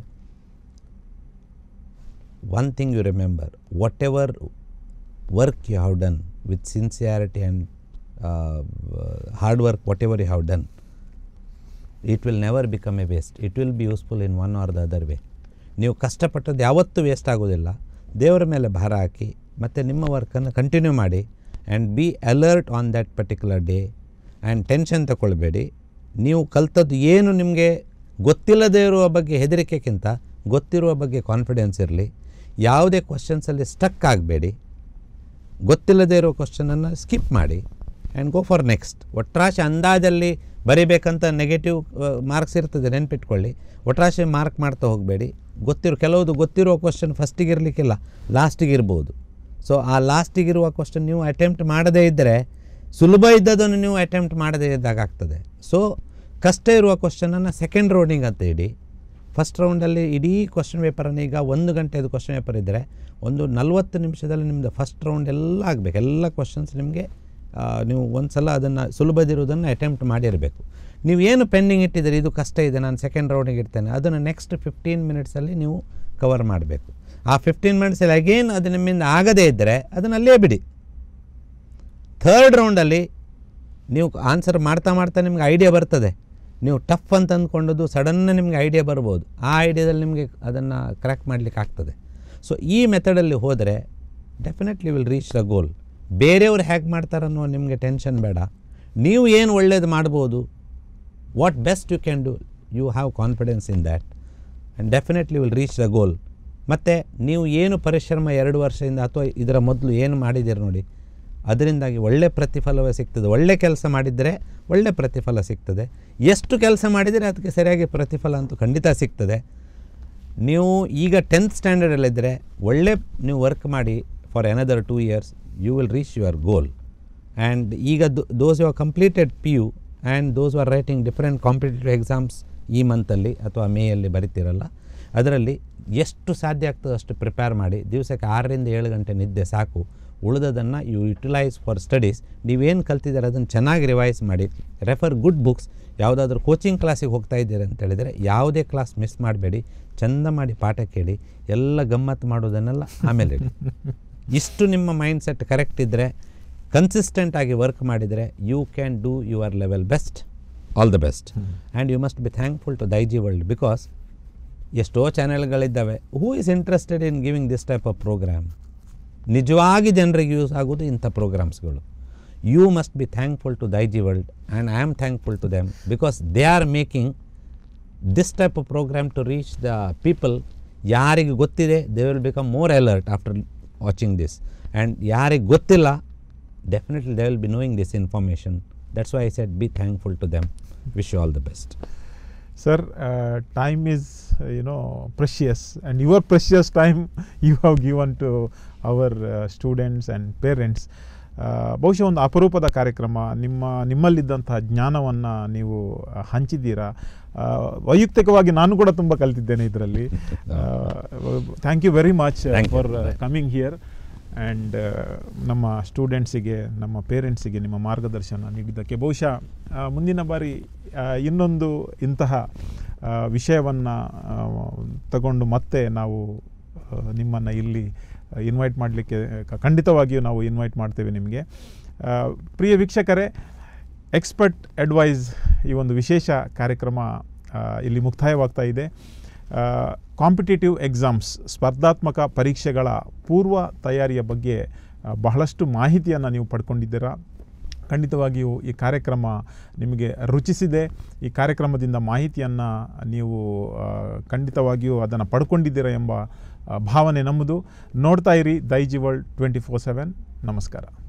one thing you remember whatever work you have done with sincerity and uh, uh, hard work whatever you have done it will never become a waste it will be useful in one or the other way ನೀವು ಕಷ್ಟಪಟ್ಟದ್ದು ಯಾವತ್ತೂ ವೇಸ್ಟ್ ಆಗೋದಿಲ್ಲ ದೇವರ ಮೇಲೆ ಭಾರ ಹಾಕಿ ಮತ್ತು ನಿಮ್ಮ ವರ್ಕನ್ನು ಕಂಟಿನ್ಯೂ ಮಾಡಿ and be alert on that particular day and tension ತಗೊಳ್ಬೇಡಿ ನೀವು ಕಲ್ತದ್ದು ಏನು ನಿಮಗೆ ಗೊತ್ತಿಲ್ಲದೇ ಇರುವ ಬಗ್ಗೆ ಹೆದರಿಕೆಗಿಂತ ಗೊತ್ತಿರುವ ಬಗ್ಗೆ ಕಾನ್ಫಿಡೆನ್ಸ್ ಇರಲಿ ಯಾವುದೇ ಕ್ವಶನ್ಸಲ್ಲಿ ಸ್ಟಕ್ ಆಗಬೇಡಿ ಗೊತ್ತಿಲ್ಲದೇ ಇರೋ ಕ್ವಶನನ್ನು ಸ್ಕಿಪ್ ಮಾಡಿ ಆ್ಯಂಡ್ ಗೋ ಫಾರ್ ನೆಕ್ಸ್ಟ್ ಒಟ್ರಾಶಿ ಅಂದಾಜಲ್ಲಿ ಬರೀಬೇಕಂತ ನೆಗೆಟಿವ್ ಮಾರ್ಕ್ಸ್ ಇರ್ತದೆ ನೆನ್ಪಿಟ್ಕೊಳ್ಳಿ ಒಟ್ರಾಶಿ ಮಾರ್ಕ್ ಮಾಡ್ತಾ ಹೋಗಬೇಡಿ ಗೊತ್ತಿರೋ ಕೆಲವುದು ಗೊತ್ತಿರೋ ಕ್ವಶನ್ ಫಸ್ಟಿಗೆ ಇರಲಿಕ್ಕಿಲ್ಲ ಲಾಸ್ಟಿಗೆ ಇರ್ಬೋದು ಸೊ ಆ ಲಾಸ್ಟಿಗಿರುವ ಕ್ವಶನ್ ನೀವು ಅಟೆಂಪ್ಟ್ ಮಾಡದೇ ಇದ್ದರೆ ಸುಲಭ ಇದ್ದದನ್ನು ನೀವು ಅಟೆಂಪ್ಟ್ ಮಾಡದೇ ಇದ್ದಾಗ ಆಗ್ತದೆ ಸೊ ಕಷ್ಟ ಇರುವ ಕ್ವಶನನ್ನು ಸೆಕೆಂಡ್ ರೌಂಡಿಂಗ್ ಅಂತ ಇಡಿ ಫಸ್ಟ್ ರೌಂಡಲ್ಲಿ ಇಡೀ ಕ್ವಶನ್ ಪೇಪರನ್ನು ಈಗ ಒಂದು ಗಂಟೆದು ಕ್ವಶನ್ ಪೇಪರ್ ಇದ್ದರೆ ಒಂದು ನಲ್ವತ್ತು ನಿಮಿಷದಲ್ಲಿ ನಿಮ್ಮದು ಫಸ್ಟ್ ರೌಂಡ್ ಎಲ್ಲ ಆಗಬೇಕು ಎಲ್ಲ ಕ್ವಶನ್ಸ್ ನಿಮಗೆ ಆ, ನೀವು ಒಂದು ಸಲ ಅದನ್ನು ಸುಲಭದಿರುವುದನ್ನು ಅಟೆಂಪ್ಟ್ ಮಾಡಿರಬೇಕು ನೀವು ಏನು ಪೆಂಡಿಂಗ್ ಇಟ್ಟಿದ್ದೀರಿ ಇದು ಕಷ್ಟ ಇದೆ ನಾನು ಸೆಕೆಂಡ್ ರೌಂಡಿಗೆ ಇಡ್ತೇನೆ ಅದನ್ನು ನೆಕ್ಸ್ಟ್ ಫಿಫ್ಟೀನ್ ಮಿನಿಟ್ಸಲ್ಲಿ ನೀವು ಕವರ್ ಮಾಡಬೇಕು ಆ ಫಿಫ್ಟೀನ್ ಮಿನಿಟ್ಸಲ್ಲಿ ಅಗೇನ್ ಅದು ನಿಮ್ಮಿಂದ ಆಗದೇ ಇದ್ದರೆ ಅದನ್ನು ಅಲ್ಲೇ ಬಿಡಿ ಥರ್ಡ್ ರೌಂಡಲ್ಲಿ ನೀವು ಆನ್ಸರ್ ಮಾಡ್ತಾ ಮಾಡ್ತಾ ನಿಮ್ಗೆ ಐಡಿಯಾ ಬರ್ತದೆ ನೀವು ಟಫ್ ಅಂತ ಅಂದ್ಕೊಂಡದ್ದು ಸಡನ್ನ ನಿಮಗೆ ಐಡಿಯಾ ಬರ್ಬೋದು ಆ ಐಡಿಯಾದಲ್ಲಿ ನಿಮಗೆ ಅದನ್ನು ಕರೆಕ್ಟ್ ಮಾಡಲಿಕ್ಕೆ ಆಗ್ತದೆ ಸೊ ಈ ಮೆಥಡಲ್ಲಿ ಹೋದರೆ definitely will reach the goal ಬೇರೆಯವ್ರು ಹೇಗೆ ಮಾಡ್ತಾರನ್ನೋ ನಿಮಗೆ ಟೆನ್ಷನ್ ಬೇಡ ನೀವು ಏನು ಒಳ್ಳೇದು ಮಾಡ್ಬೋದು what best you can do you have confidence in that and definitely will reach the goal ಮತ್ತು ನೀವು ಏನು ಪರಿಶ್ರಮ ಎರಡು ವರ್ಷದಿಂದ ಅಥವಾ ಇದರ ಮೊದಲು ಏನು ಮಾಡಿದ್ದೀರಿ ನೋಡಿ ಅದರಿಂದಾಗಿ ಒಳ್ಳೆ ಪ್ರತಿಫಲವೇ ಸಿಗ್ತದೆ ಒಳ್ಳೆ ಕೆಲಸ ಮಾಡಿದರೆ ಒಳ್ಳೆ ಪ್ರತಿಫಲ ಸಿಗ್ತದೆ ಎಷ್ಟು ಕೆಲಸ ಮಾಡಿದರೆ ಅದಕ್ಕೆ ಸರಿಯಾಗಿ ಪ್ರತಿಫಲ ಅಂತೂ ಖಂಡಿತ ಸಿಗ್ತದೆ ನೀವು ಈಗ ಟೆಂತ್ ಸ್ಟ್ಯಾಂಡರ್ಡಲ್ಲಿದ್ದರೆ ಒಳ್ಳೆ ನೀವು ವರ್ಕ್ ಮಾಡಿ for another two years you will reach your goal and ಈಗ those you are completed P U and those are writing different competitive exams ಈ ಮಂತಲ್ಲಿ ಅಥವಾ ಮೇಯಲ್ಲಿ ಬರಿತೀರಲ್ಲ ಅದರಲ್ಲಿ ಎಷ್ಟು ಸಾಧ್ಯ ಆಗ್ತದೆ ಅಷ್ಟು ಪ್ರಿಪೇರ್ ಮಾಡಿ ದಿವಸಕ್ಕೆ ಆರರಿಂದ ಏಳು ಗಂಟೆ ನಿದ್ದೆ ಸಾಕು ಉಳಿದದನ್ನು ಯು ಯುಟಿಲೈಸ್ ಫಾರ್ ಸ್ಟಡೀಸ್ ನೀವೇನು ಕಲ್ತಿದ್ದಾರೆ ಅದನ್ನು ಚೆನ್ನಾಗಿ ರಿವೈಸ್ ಮಾಡಿ ರೆಫರ್ ಗುಡ್ ಬುಕ್ಸ್ ಯಾವುದಾದ್ರೂ ಕೋಚಿಂಗ್ ಕ್ಲಾಸಿಗೆ ಹೋಗ್ತಾ ಇದ್ದೀರಿ ಅಂತ ಹೇಳಿದರೆ ಯಾವುದೇ ಕ್ಲಾಸ್ ಮಿಸ್ ಮಾಡಬೇಡಿ ಚಂದ ಮಾಡಿ ಪಾಠ ಕೇಳಿ ಎಲ್ಲ ಗಮ್ಮತ್ತು ಮಾಡೋದನ್ನೆಲ್ಲ ಆಮೇಲೆ ಇಡಿ. ಇಷ್ಟು ನಿಮ್ಮ ಮೈಂಡ್ ಸೆಟ್ ಕರೆಕ್ಟ್ ಇದ್ದರೆ ಕನ್ಸಿಸ್ಟೆಂಟ್ ಆಗಿ ವರ್ಕ್ ಮಾಡಿದರೆ you can do your level best all the best and you must be thankful to Daijiworld because ಎಷ್ಟೋ ಚಾನೆಲ್ಗಳಿದ್ದಾವೆ who is interested in giving this type of programme ನಿಜವಾಗಿ ಜನರಿಗೆ ಯೂಸ್ ಆಗೋದು ಇಂಥ ಪ್ರೋಗ್ರಾಮ್ಸ್ಗಳು you must be thankful to Daijiworld and I am thankful to them because they are making this type of programme to reach the people ಯಾರಿಗೆ ಗೊತ್ತಿದೆ they will become more alert after watching this and ಯಾರಿಗೆ ಗೊತ್ತಿಲ್ಲ definitely they will be knowing this information that's why I said be thankful to them wish you all the best Sir, uh, time is, uh, you know, precious, and your precious time you have given to our uh, students and parents. ಆ, ಬಹುಶಃ ಒಂದು ಅಪರೂಪದ ಕಾರ್ಯಕ್ರಮ ನಿಮ್ಮ ನಿಮ್ಮಲ್ಲಿದ್ದಂತಹ ಜ್ಞಾನವನ್ನು ನೀವು ಆ, ಹಂಚಿದ್ದೀರಾ ಆ, ವೈಯಕ್ತಿಕವಾಗಿ ನಾನು ಕೂಡ ತುಂಬ ಕಲ್ತಿದ್ದೇನೆ ಇದರಲ್ಲಿ thank you very much Thank you. For coming here and ನಮ್ಮ ಸ್ಟೂಡೆಂಟ್ಸಿಗೆ ನಮ್ಮ ಪೇರೆಂಟ್ಸಿಗೆ ನಿಮ್ಮ ಮಾರ್ಗದರ್ಶನ ನೀಡಿದ್ದಕ್ಕೆ ಬಹುಶಃ ಆ, ಮುಂದಿನ ಬಾರಿ ಆ, ಇನ್ನೊಂದು ಇಂತಹ ವಿಷಯವನ್ನು ತಗೊಂಡು ಮತ್ತೆ ನಾವು ನಿಮ್ಮನ್ನು ಇಲ್ಲಿ ಇನ್ವೈಟ್ ಮಾಡಲಿಕ್ಕೆ ಖಂಡಿತವಾಗಿಯೂ ನಾವು ಇನ್ವೈಟ್ ಮಾಡ್ತೇವೆ ನಿಮಗೆ ಆ, ಪ್ರಿಯ ವೀಕ್ಷಕರೇ ಎಕ್ಸ್ಪರ್ಟ್ ಅಡ್ವೈಸ್ ಈ ಒಂದು ವಿಶೇಷ ಕಾರ್ಯಕ್ರಮ ಆ, ಇಲ್ಲಿ ಮುಕ್ತಾಯವಾಗ್ತಾ ಇದೆ ಕಾಂಪಿಟೇಟಿವ್ ಎಕ್ಸಾಮ್ಸ್ ಸ್ಪರ್ಧಾತ್ಮಕ ಪರೀಕ್ಷೆಗಳ ಪೂರ್ವ ತಯಾರಿಯ ಬಗ್ಗೆ ಆ, ಬಹಳಷ್ಟು ಮಾಹಿತಿಯನ್ನು ನೀವು ಪಡ್ಕೊಂಡಿದ್ದೀರಾ ಖಂಡಿತವಾಗಿಯೂ ಈ ಕಾರ್ಯಕ್ರಮ ನಿಮಗೆ ರುಚಿಸಿದೆ ಈ ಕಾರ್ಯಕ್ರಮದಿಂದ ಮಾಹಿತಿಯನ್ನು ನೀವು ಆ, ಖಂಡಿತವಾಗಿಯೂ ಅದನ್ನು ಪಡ್ಕೊಂಡಿದ್ದೀರಾ ಎಂಬ ಆ, ಭಾವನೆ ನಮ್ಮದು ನೋಡ್ತಾ ಇರಿ Daiji world twenty four seven ನಮಸ್ಕಾರ